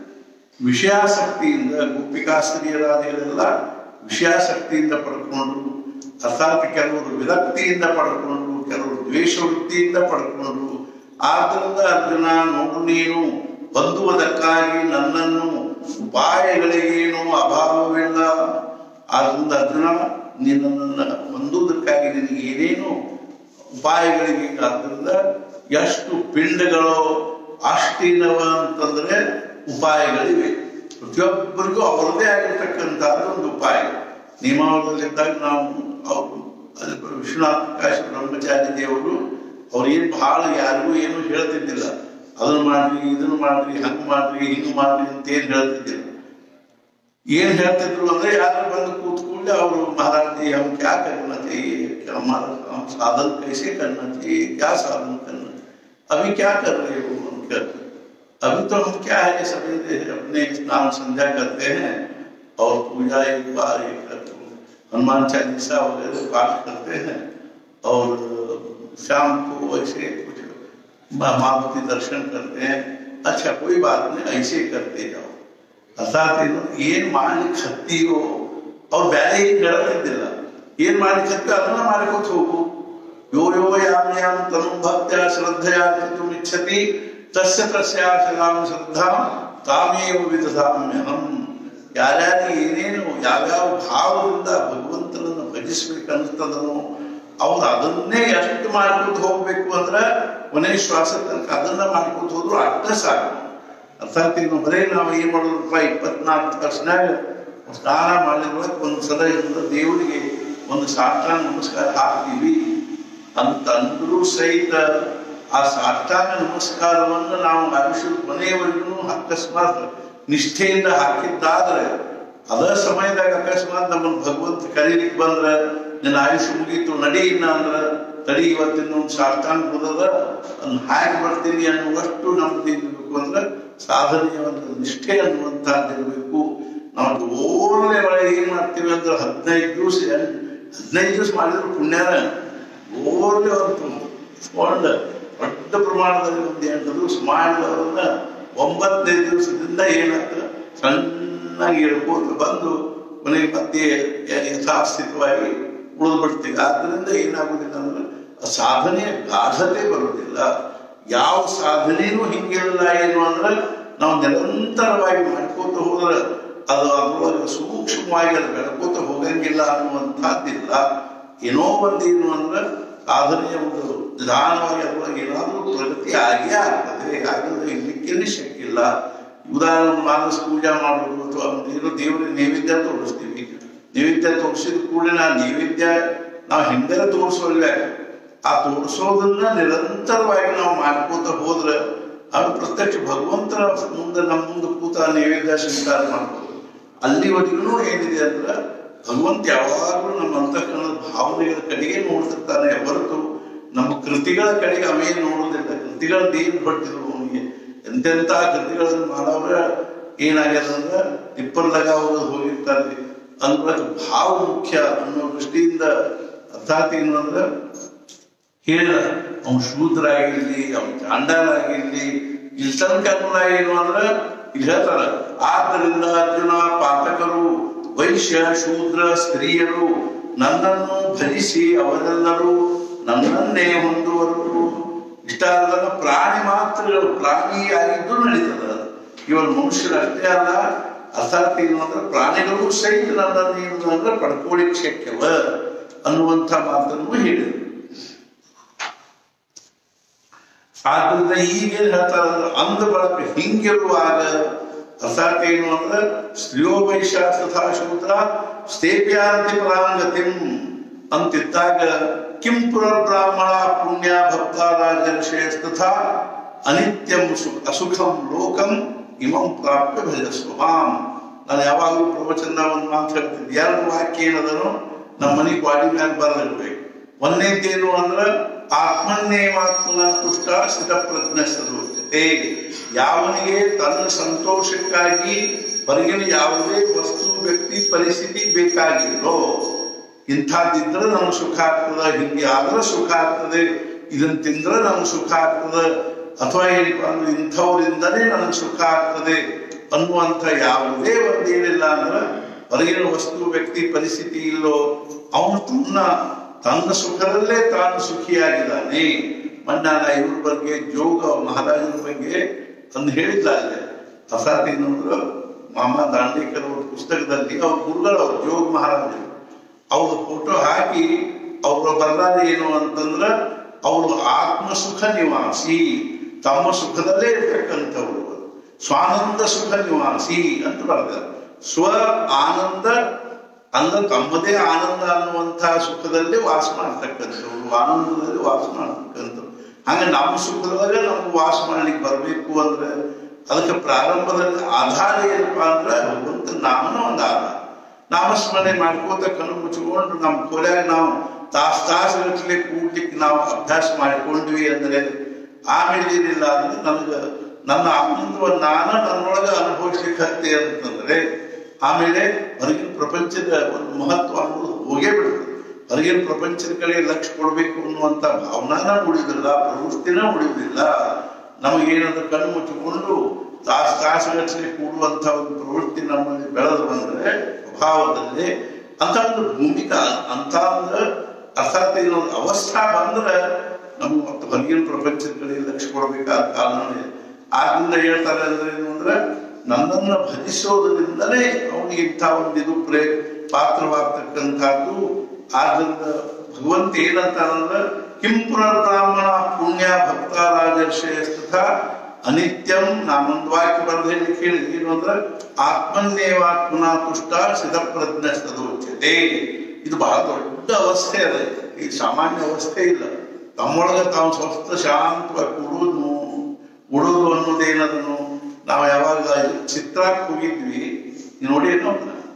ವಿಷಯಾಸಕ್ತಿಯಿಂದ ಗುಪ್ಪಿಕಾಸ್ತ್ರೀಯರಾದಿಗಳೆಲ್ಲ ವಿಷಯಾಸಕ್ತಿಯಿಂದ ಪಡ್ಕೊಂಡ್ರು ಅರ್ಥಾತ್ ಕೆಲವರು ವಿರಕ್ತಿಯಿಂದ ಪಡ್ಕೊಂಡ್ರು ಕೆಲವರು ದ್ವೇಷ ವೃತ್ತಿಯಿಂದ ಪಡ್ಕೊಂಡ್ರು ಆದ್ದರಿಂದ ಅರ್ಜುನ ನೋಡು ನೀನು ಹೊಂದುವುದಕ್ಕಾಗಿ ನನ್ನನ್ನು ಉಪಾಯಗಳಿಗೇನು ಅಭಾವವಿಲ್ಲ ಆದ್ದರಿಂದ ಅರ್ಜುನ ನೀನು ನನ್ನನ್ನು ಹೊಂದುವುದಕ್ಕಾಗಿ ನಿನಗೆ ಏನೇನು ಉಪಾಯಗಳಿಗೆ ಆದ್ದರಿಂದ ಎಷ್ಟು ಪಿಂಡಗಳು ಅಷ್ಟಿನವ ಅಂತಂದ್ರೆ ಉಪಾಯಗಳಿವೆ ಪ್ರತಿಯೊಬ್ಬರಿಗೂ ಅವರದೇ ಆಗಿರ್ತಕ್ಕಂಥದ್ದು ಒಂದು ಉಪಾಯ ನಿಯಮಾವಳಿಯಲ್ಲಿದ್ದಾಗ ನಾವು ಅವರು ಅಲ್ಲಿ ವಿಶ್ವನಾಥ ಕಾಶಿ ಬ್ರಹ್ಮಚಾರಿ ದೇವರು ಅವ್ರು ಏನು ಬಹಳ ಯಾರಿಗೂ ಏನು ಹೇಳ್ತಿದ್ದಿಲ್ಲ ಅದನ್ನ ಮಾಡ್ರಿ ಇದನ್ನ ಮಾಡ್ರಿ ಹಂಗ್ ಮಾಡ್ರಿ ಹಿಂಗ್ ಮಾಡ್ರಿ ಅಂತ ಏನ್ ಹೇಳ್ತಿದ್ದಿಲ್ಲ ಏನ್ ಹೇಳ್ತಿದ್ರು ಅಂದ್ರೆ ಯಾರು ಬಂದು ಕೂತ್ಕೊಂಡು ಅವರು महाराज जी हम क्या करना चाहिए क्या हमारा हम साधन कैसे करना चाहिए क्या साधन करना चाहिए अभी क्या कर रहे हो हम कहते अभी तो हम क्या है सवेरे अपने स्नान संध्या करते हैं और पूजा एक बार एक करते हैं हनुमान चालीसा वगैरह पाठ करते हैं और शाम को ऐसे कुछ माँ मारुति दर्शन करते हैं अच्छा कोई बात नहीं ऐसे करते जाओ ಅರ್ಥಾತ್ ಏನು ಏನ್ ಮಾಡ್ಲಿಕ್ಕೆ ಹತ್ತೀಯೋ ಅವ್ರು ಬೇರೆ ಏನ್ ಹೇಳ್ತಿದ್ದಿಲ್ಲ ಏನ್ ಮಾಡ್ಲಿಕ್ಕೆ ಹತ್ತೀಯೋ ಅದನ್ನ ಮಾಡ್ಕೋತ ಹೋಗು ಯೋ ಯೋ ಯಾಮ್ ಯಾಮ್ ತನು ಭಕ್ತ್ಯ ಶ್ರದ್ಧೆಯ ಇಚ್ಛತಿ ತಸ್ಯ ತಸ್ಯಾಶನಾಂ ಶ್ರದ್ಧಾಂ ತಾಮೇವ ವಿದಧಾಮ್ಯಹಂ ಯಾರ್ಯಾರು ಏನೇನು ಯಾವ್ಯಾವ ಭಾವದಿಂದ ಭಗವಂತನನ್ನು ಭಜಿಸ್ಬೇಕು ಅನಿಸ್ತದನೋ ಅವ್ರು ಅದನ್ನೇ ಎಷ್ಟು ಮಾಡ್ಕೊತ ಹೋಗ್ಬೇಕು ಅಂದ್ರ ಕೊನೆ ಶ್ವಾಸ ತನಕ ಅದನ್ನ ಮಾಡ್ಕೊತ ಹೋದ್ರು ಅಷ್ಟ ಸಾಕು ಅರ್ಥಾತ್ ಈಗ ಬರೇ ನಾವು ಏನ್ ಮಾಡೋದಪ್ಪ ಇಪ್ಪತ್ನಾಲ್ಕು ತಾಸಿನಾಗ ಸ್ನಾನ ಮಾಡಿದ್ರೆ ಒಂದು ಸಲ ಇದ್ರೆ ದೇವರಿಗೆ ಒಂದು ಸಾಷ್ಟಾಂಗ ನಮಸ್ಕಾರ ಹಾಕ್ತೀವಿ ಅಂತ ಅಂದ್ರೂ ಸಹಿತ ಆ ಸಾಷ್ಟಾಂಗ ನಮಸ್ಕಾರವನ್ನು ನಾವು ಆಯುಷ್ಯದ ಕೊನೆಯವರೆಗೂ ಅಕಸ್ಮಾತ್ ನಿಷ್ಠೆಯಿಂದ ಹಾಕಿದ್ದಾದ್ರೆ ಅದ ಸಮಯದಾಗ ಅಕಸ್ಮಾತ್ ನಮ್ಮನ್ನು ಭಗವಂತ ಕರೀಲಿಕ್ಕೆ ಬಂದ್ರ ನಿನ್ನ ಆಯುಷ್ಯ ಮುಗೀತು ನಡಿ ಇನ್ನ ಅಂದ್ರ ತಡಿ ಇವತ್ತಿನ ಒಂದು ಸಾಷ್ಟಾಂಗ ಬದದ ಅದನ್ನ ಹಾಕಿ ಬರ್ತೀನಿ ಅನ್ನುವಷ್ಟು ನಮ್ದು ಇರ್ಬೇಕು ಅಂದ್ರೆ ಸಾಧನೆಯ ಒಂದು ನಿಷ್ಠೆ ಅನ್ನುವಂತಹದ್ದಿರ್ಬೇಕು ನಾವು ಜೋರನೆ ಒಳಗೆ ಏನ್ ಮಾಡ್ತೀವಿ ಅಂದ್ರೆ ಹದಿನೈದು ದಿವಸ ಹದಿನೈದು ದಿವಸ ಮಾಡಿದ್ರು ಪುಣ್ಯನ ಜೋರ್ಲೆ ಹೊರತು ತಗೊಂಡು ದೊಡ್ಡ ಪ್ರಮಾಣದಲ್ಲಿ ಒಂದು ಎಂಟು ದಿವಸ ಮಾಡಿದವರನ್ನ ಒಂಬತ್ತನೇ ದಿವಸದಿಂದ ಏನಾಗ್ತದೆ ಸಣ್ಣಾಗಿ ಹೇಳ್ಕೋತ ಬಂದು ಕೊನೆಗೆ ಮತ್ತೆ ಯಥಾಸ್ಥಿತವಾಗಿ ಉಳಿದು ಬಿಡ್ತೀವಿ ಆದ್ರಿಂದ ಏನಾಗುದಿಲ್ಲ ಅಂದ್ರೆ ಆ ಸಾಧನೆಯ ಗಾಢತೆ ಬರುವುದಿಲ್ಲ ಯಾವ ಸಾಧನೆನೂ ಹಿಂಗಿರಲ್ಲ ಏನು ಅಂದ್ರೆ ನಾವು ನಿರಂತರವಾಗಿ ಮಾಡ್ಕೋತ ಹೋದ್ರೆ ಅದು ಅದರೊಳಗೆ ಸೂಕ್ಷ್ಮವಾಗಿ ಅದು ಬೆಳ್ಕೋತ ಹೋಗಂಗಿಲ್ಲ ಅನ್ನುವಂಥದ್ದಿಲ್ಲ ಏನೋ ಒಂದೇನು ಅಂದ್ರೆ ಸಾಧನೆಯ ಒಂದು ನಿಧಾನವಾಗಿ ಅದರೊಳಗೆ ಏನಾದರೂ ಪ್ರಗತಿ ಆಗೇ ಆಗ್ತದೆ ಹಾಗಾದ್ರೆ ಇರ್ಲಿಕ್ಕೇನೆ ಶಕ್ಕಿಲ್ಲ ಉದಾಹರಣೆ ಮಾನಸ ಪೂಜಾ ಮಾಡೋದು ಅಥವಾ ಏನೋ ದೇವರಿಗೆ ನೈವೇದ್ಯ ತೋರಿಸ್ತೀವಿ ನೈವೇದ್ಯ ತೋರಿಸಿದ ಕೂಡಲೇ ನಾ ನೈವೇದ್ಯ ನಾವು ಹಿಂದೆ ತೋರಿಸೋಲ್ವೇ ಆ ತೋರಿಸೋದನ್ನ ನಿರಂತರವಾಗಿ ನಾವು ಮಾಡ್ಕೋತ ಹೋದ್ರೆ ಅದು ಪ್ರತ್ಯಕ್ಷ ಭಗವಂತನ ಮುಂದೆ ನಮ್ಮ ಮುಂದೆ ಕೂತ ಆ ನೈವೇದ್ಯ ಸ್ವೀಕಾರ ಮಾಡ್ಬೋದು ಅಲ್ಲಿವರೆಗೂ ಏನಿದೆ ಅಂದ್ರೆ ಭಗವಂತ ಯಾವಾಗಲೂ ನಮ್ಮ ಅಂತಃಕರಣದ ಭಾವನೆಗಳ ಕಡೆಗೆ ನೋಡ್ತಿರ್ತಾನೆ ಹೊರತು ನಮ್ಮ ಕೃತಿಗಳ ಕಡೆಗೆ ಅವೇನು ನೋಡೋದಿಲ್ಲ ಕೃತಿಗಳದ್ದು ಏನು ಹೊಟ್ಟಿದ್ರು ಅವನಿಗೆ ಎಂತೆಂತ ಕೃತಿಗಳನ್ನು ಮಾಡೋರ ಏನಾಗ್ಯದ ಅಂದ್ರೆ ಟಿಪ್ಪರ್ದಾಗ ಅವರು ಹೋಗಿರ್ತಾರೆ ಅಂದ್ರೆ ಭಾವ ಮುಖ್ಯ ಅನ್ನೋ ದೃಷ್ಟಿಯಿಂದ ಅರ್ಥಾತ್ ಏನು ಅಂದ್ರೆ ಹೇಳ ಅವ್ನು ಶೂದ್ರಾಗಿರ್ಲಿ ಅವ್ನು ಚಾಂಡಾಲಾಗಿರ್ಲಿ ಇಲ್ಲಿ ತನಕ ಅನುಲ ಏನು ಅಂದ್ರೆ ಇಲ್ಲಿ ಹೇಳ್ತಾರ ಆದ್ದರಿಂದ ಅರ್ಜುನ ಪಾತಕರು ವೈಶ್ಯ ಶೂದ್ರ ಸ್ತ್ರೀಯರು ನನ್ನನ್ನು ಭಜಿಸಿ ಅವರೆಲ್ಲರೂ ನನ್ನನ್ನೇ ಹೊಂದುವರು ಇಷ್ಟ ಅಲ್ಲದ ಪ್ರಾಣಿ ಮಾತ್ರಗಳು ಪ್ರಾಣಿಯಾಗಿದ್ದು ನಡೀತದ ಇವರು ಮನುಷ್ಯರು ಅಷ್ಟೇ ಅಲ್ಲ ಅರ್ಥಾತ್ ಏನು ಅಂದ್ರೆ ಪ್ರಾಣಿಗಳು ಸಹಿತ ನನ್ನನ್ನು ಏನು ಅಂದ್ರೆ ಪಡ್ಕೊಳ್ಳಿಕ್ ಶಕ್ಯವ ಅನ್ನುವಂಥ ಮಾತನ್ನು ಹೇಳಿದರು ಆದ್ರಿಂದ ಈಗೇನ್ ಹೇಳ್ತಾರ ಅಂದ ಬಳಕ ಹಿಂಗಿರುವಾಗ ಅರ್ಥಾತ್ ಏನು ಅಂದ್ರೆ ಸ್ತ್ರೀಯೋ ವೈಶ್ಯ ತಥಾ ಶೂದ್ರ ಸ್ಥೇಪ್ಯಾಂತಿ ಪರಾಂಗತಿಂ ಅಂತಿದ್ದಾಗ ಕಿಂ ಪುರಬ್ರಾಹ್ಮಣ ಪುಣ್ಯ ಭಕ್ತ ರಾಜರ್ಷೇಸ್ತಥಾ ಅನಿತ್ಯಂ ಸು ಅಸುಖಂ ಲೋಕಂ ಇಮಂ ಪ್ರಾಪ್ಯ ಭಜಸ್ವ ಮಾಂ ನಾನು ಯಾವಾಗಲೂ ಪ್ರವಚನ ಒಂದು ಮಾತು ಹೇಳ್ತೀನಿ ಎರಡು ವಾಕ್ಯ ಏನದನು ನಮ್ಮ ಮನೆ ಗಾಡಿ ಮ್ಯಾಲ ಬರಲಿರ್ಬೇಕು ಒಂದೇದೇನು ಅಂದ್ರೆ ಆತ್ಮನ್ನೇವಾತ್ಮನ ತುಷ್ಟ ಸ್ಥಿತಪ್ರಜ್ಞ ಸದೋಚ್ಯತೆ ಯಾವನಿಗೆ ತನ್ನ ಸಂತೋಷಕ್ಕಾಗಿ ಹೊರಗಿನ ಯಾವುದೇ ವಸ್ತು ವ್ಯಕ್ತಿ ಪರಿಸ್ಥಿತಿ ಬೇಕಾಗಿಲ್ಲೋ ಇಂಥದ್ದಿದ್ರೆ ನಮ್ಗೆ ಸುಖ ಆಗ್ತದ ಹಿಂಗೆ ಆದ್ರೆ ಸುಖ ಆಗ್ತದೆ ಇದನ್ನ ತಿಂದ್ರೆ ನಮ್ಗೆ ಸುಖ ಆಗ್ತದ ಅಥವಾ ಏನಪ್ಪ ಅಂದ್ರೆ ಇಂಥವ್ರಿಂದನೇ ನನಗೆ ಸುಖ ಆಗ್ತದೆ ಅನ್ನುವಂಥ ಯಾವುದೇ ಒಂದೇನಿಲ್ಲ ಅಂದ್ರೆ ಹೊರಗಿನ ವಸ್ತು ವ್ಯಕ್ತಿ ಪರಿಸ್ಥಿತಿ ಇಲ್ಲೋ ಅವನು ತನ್ನ ತನ್ನ ಸುಖದಲ್ಲೇ ತಾನು ಸುಖಿಯಾಗಿದ್ದಾನೆ ಮನ್ನಾನ ಇವ್ರ ಬಗ್ಗೆ ಜೋಗ ಮಹಾರಾಜರ ಬಗ್ಗೆ ಅಂದು ಹೇಳಿದ್ದ ಅಲ್ಲೇ ಅರ್ಥಾತ್ ಏನಂದ್ರು ಮಾಮ ದಾಂಡೇಕರ್ ಅವ್ರ ಪುಸ್ತಕದಲ್ಲಿ ಅವ್ರ ಗುರುಗಳು ಜೋಗ ಮಹಾರಾಜರು ಅವ್ರ ಫೋಟೋ ಹಾಕಿ ಅವ್ರ ಬರಲಾದ ಏನು ಅಂತಂದ್ರ ಅವರು ಆತ್ಮ ಸುಖ ನಿವಾಸಿ ತಮ್ಮ ಸುಖದಲ್ಲೇ ಇರ್ತಕ್ಕಂಥವ್ರು ಸ್ವಾನಂದ ಸುಖ ನಿವಾಸಿ ಅಂತ ಬರೆದಾರೆ ಸ್ವ ಆನಂದ ಅಲ್ಲ ತಮ್ಮದೇ ಆನಂದ ಅನ್ನುವಂತಹ ಸುಖದಲ್ಲಿ ವಾಸ ಮಾಡ್ತಕ್ಕಂಥವ್ರು ಆನಂದದಲ್ಲಿ ವಾಸ ಮಾಡ್ತಕ್ಕಂಥವ್ರು ಹಂಗ ನಮ್ಮ ಸುಖದೊಳಗೆ ನಮ್ಗೆ ವಾಸ ಮಾಡ್ಲಿಕ್ಕೆ ಬರಬೇಕು ಅಂದ್ರೆ ಅದಕ್ಕೆ ಪ್ರಾರಂಭದಲ್ಲಿ ಆಧಾರ ಏನಪ್ಪಾ ಅಂದ್ರೆ ಭಗವಂತ ನಾಮನ ಒಂದು ಆಧಾರ ನಾಮಸ್ಮರಣೆ ಮಾಡ್ಕೋತ ಕಣ್ಣು ಮುಚ್ಚಿಕೊಂಡು ನಮ್ಮ ಕೊಲೆಯಾಗ ನಾವು ತಾಸು ತಾಸು ಗಟ್ಟಲೆ ಕೂಡ್ಲಿಕ್ಕೆ ನಾವು ಅಭ್ಯಾಸ ಮಾಡಿಕೊಂಡ್ವಿ ಅಂದ್ರೆ ಆಮೇಲೆ ಏನಿಲ್ಲ ಅಂದ್ರೆ ನನಗೆ ನನ್ನ ಆನಂದವನ್ನು ನಾನು ನನ್ನೊಳಗೆ ಅನುಭವಿಸ್ಲಿಕ್ಕೆ ಹತ್ತೆ ಅಂತಂದ್ರೆ ಆಮೇಲೆ ಹೊರಗಿನ ಪ್ರಪಂಚದ ಒಂದು ಮಹತ್ವ ಅನ್ನೋದು ಹೋಗೇ ಬಿಡುತ್ತೆ ಹೊರಗಿನ ಪ್ರಪಂಚದ ಕಡೆ ಲಕ್ಷ್ಯ ಕೊಡಬೇಕು ಅನ್ನುವಂಥ ಭಾವನಾನ ಉಳಿದಿಲ್ಲ ಪ್ರವೃತ್ತಿನ ಉಳಿದಿಲ್ಲ ನಮಗೇನಾದ್ರೂ ಕಣ್ಣು ಮುಚ್ಚಿಕೊಂಡು ತಾಸು ತಾಸುಗಟ್ಟಲೆ ಕೂಡುವಂಥ ಒಂದು ಪ್ರವೃತ್ತಿ ನಮ್ಮಲ್ಲಿ ಬೆಳೆದು ಬಂದ್ರೆ ಅಭಾವದಲ್ಲಿ ಅಂತ ಒಂದು ಭೂಮಿಕ ಅಂತ ಅಂದ್ರೆ ಅರ್ಥಾತ್ ಇನ್ನೊಂದು ಅವಸ್ಥಾ ಬಂದ್ರೆ ನಮ್ಗೆ ಮತ್ತೆ ಹೊರಗಿನ ಪ್ರಪಂಚದ ಕಡೆ ಲಕ್ಷ್ಯ ಕೊಡಬೇಕಾದ ಕಾರಣನೇ ಆದ್ರಿಂದ ಹೇಳ್ತಾರೆ ಅಂದ್ರೆ ಏನು ಅಂದ್ರೆ ನನ್ನನ್ನು ಭಜಿಸೋದ್ರಿಂದಲೇ ಅವನಿಗೆ ಇಂಥ ಒಂದು ಇದು ಪ್ರೇ ಪಾತ್ರವಾಗ್ತಕ್ಕಂಥದ್ದು ಆದ್ರಿಂದ ಭಗವಂತ ಏನಂತಾನಂದ್ರ ಕಿಂ ಪುನರ್ಬ್ರಾಹ್ಮಣ ಪುಣ್ಯ ಭಕ್ತ ರಾಜರ್ಷಯಸ್ತಥ ಅನಿತ್ಯಂ ನಾನೊಂದು ವಾಕ್ಯ ಬರೆದು ಹೇಳಿ ಕೇಳಿದ್ವಿ ಏನು ಅಂದ್ರೆ ಆತ್ಮನ್ಯೇವಾತ್ಮನ ತುಷ್ಟ ಸಿದ್ಧಪ್ರಜ್ಞಸ್ತದೋಚ್ಯತೆ ಇದು ಬಹಳ ದೊಡ್ಡ ಅವಸ್ಥೆ ಅದ ಈ ಸಾಮಾನ್ಯ ಅವಸ್ಥೆ ಇಲ್ಲ ತಮ್ಮೊಳಗ ತಾವು ಸ್ವಸ್ಥ ಶಾಂತವಾಗಿ ಕೊಡುವುದು ಉಡೋದು ಅನ್ನೋದೇನದನ್ನು ನಾವು ಯಾವಾಗ ಚಿತ್ರಕ್ಕೆ ಹೋಗಿದ್ವಿ ನೀವ್ ನೋಡಿ ಏನೋ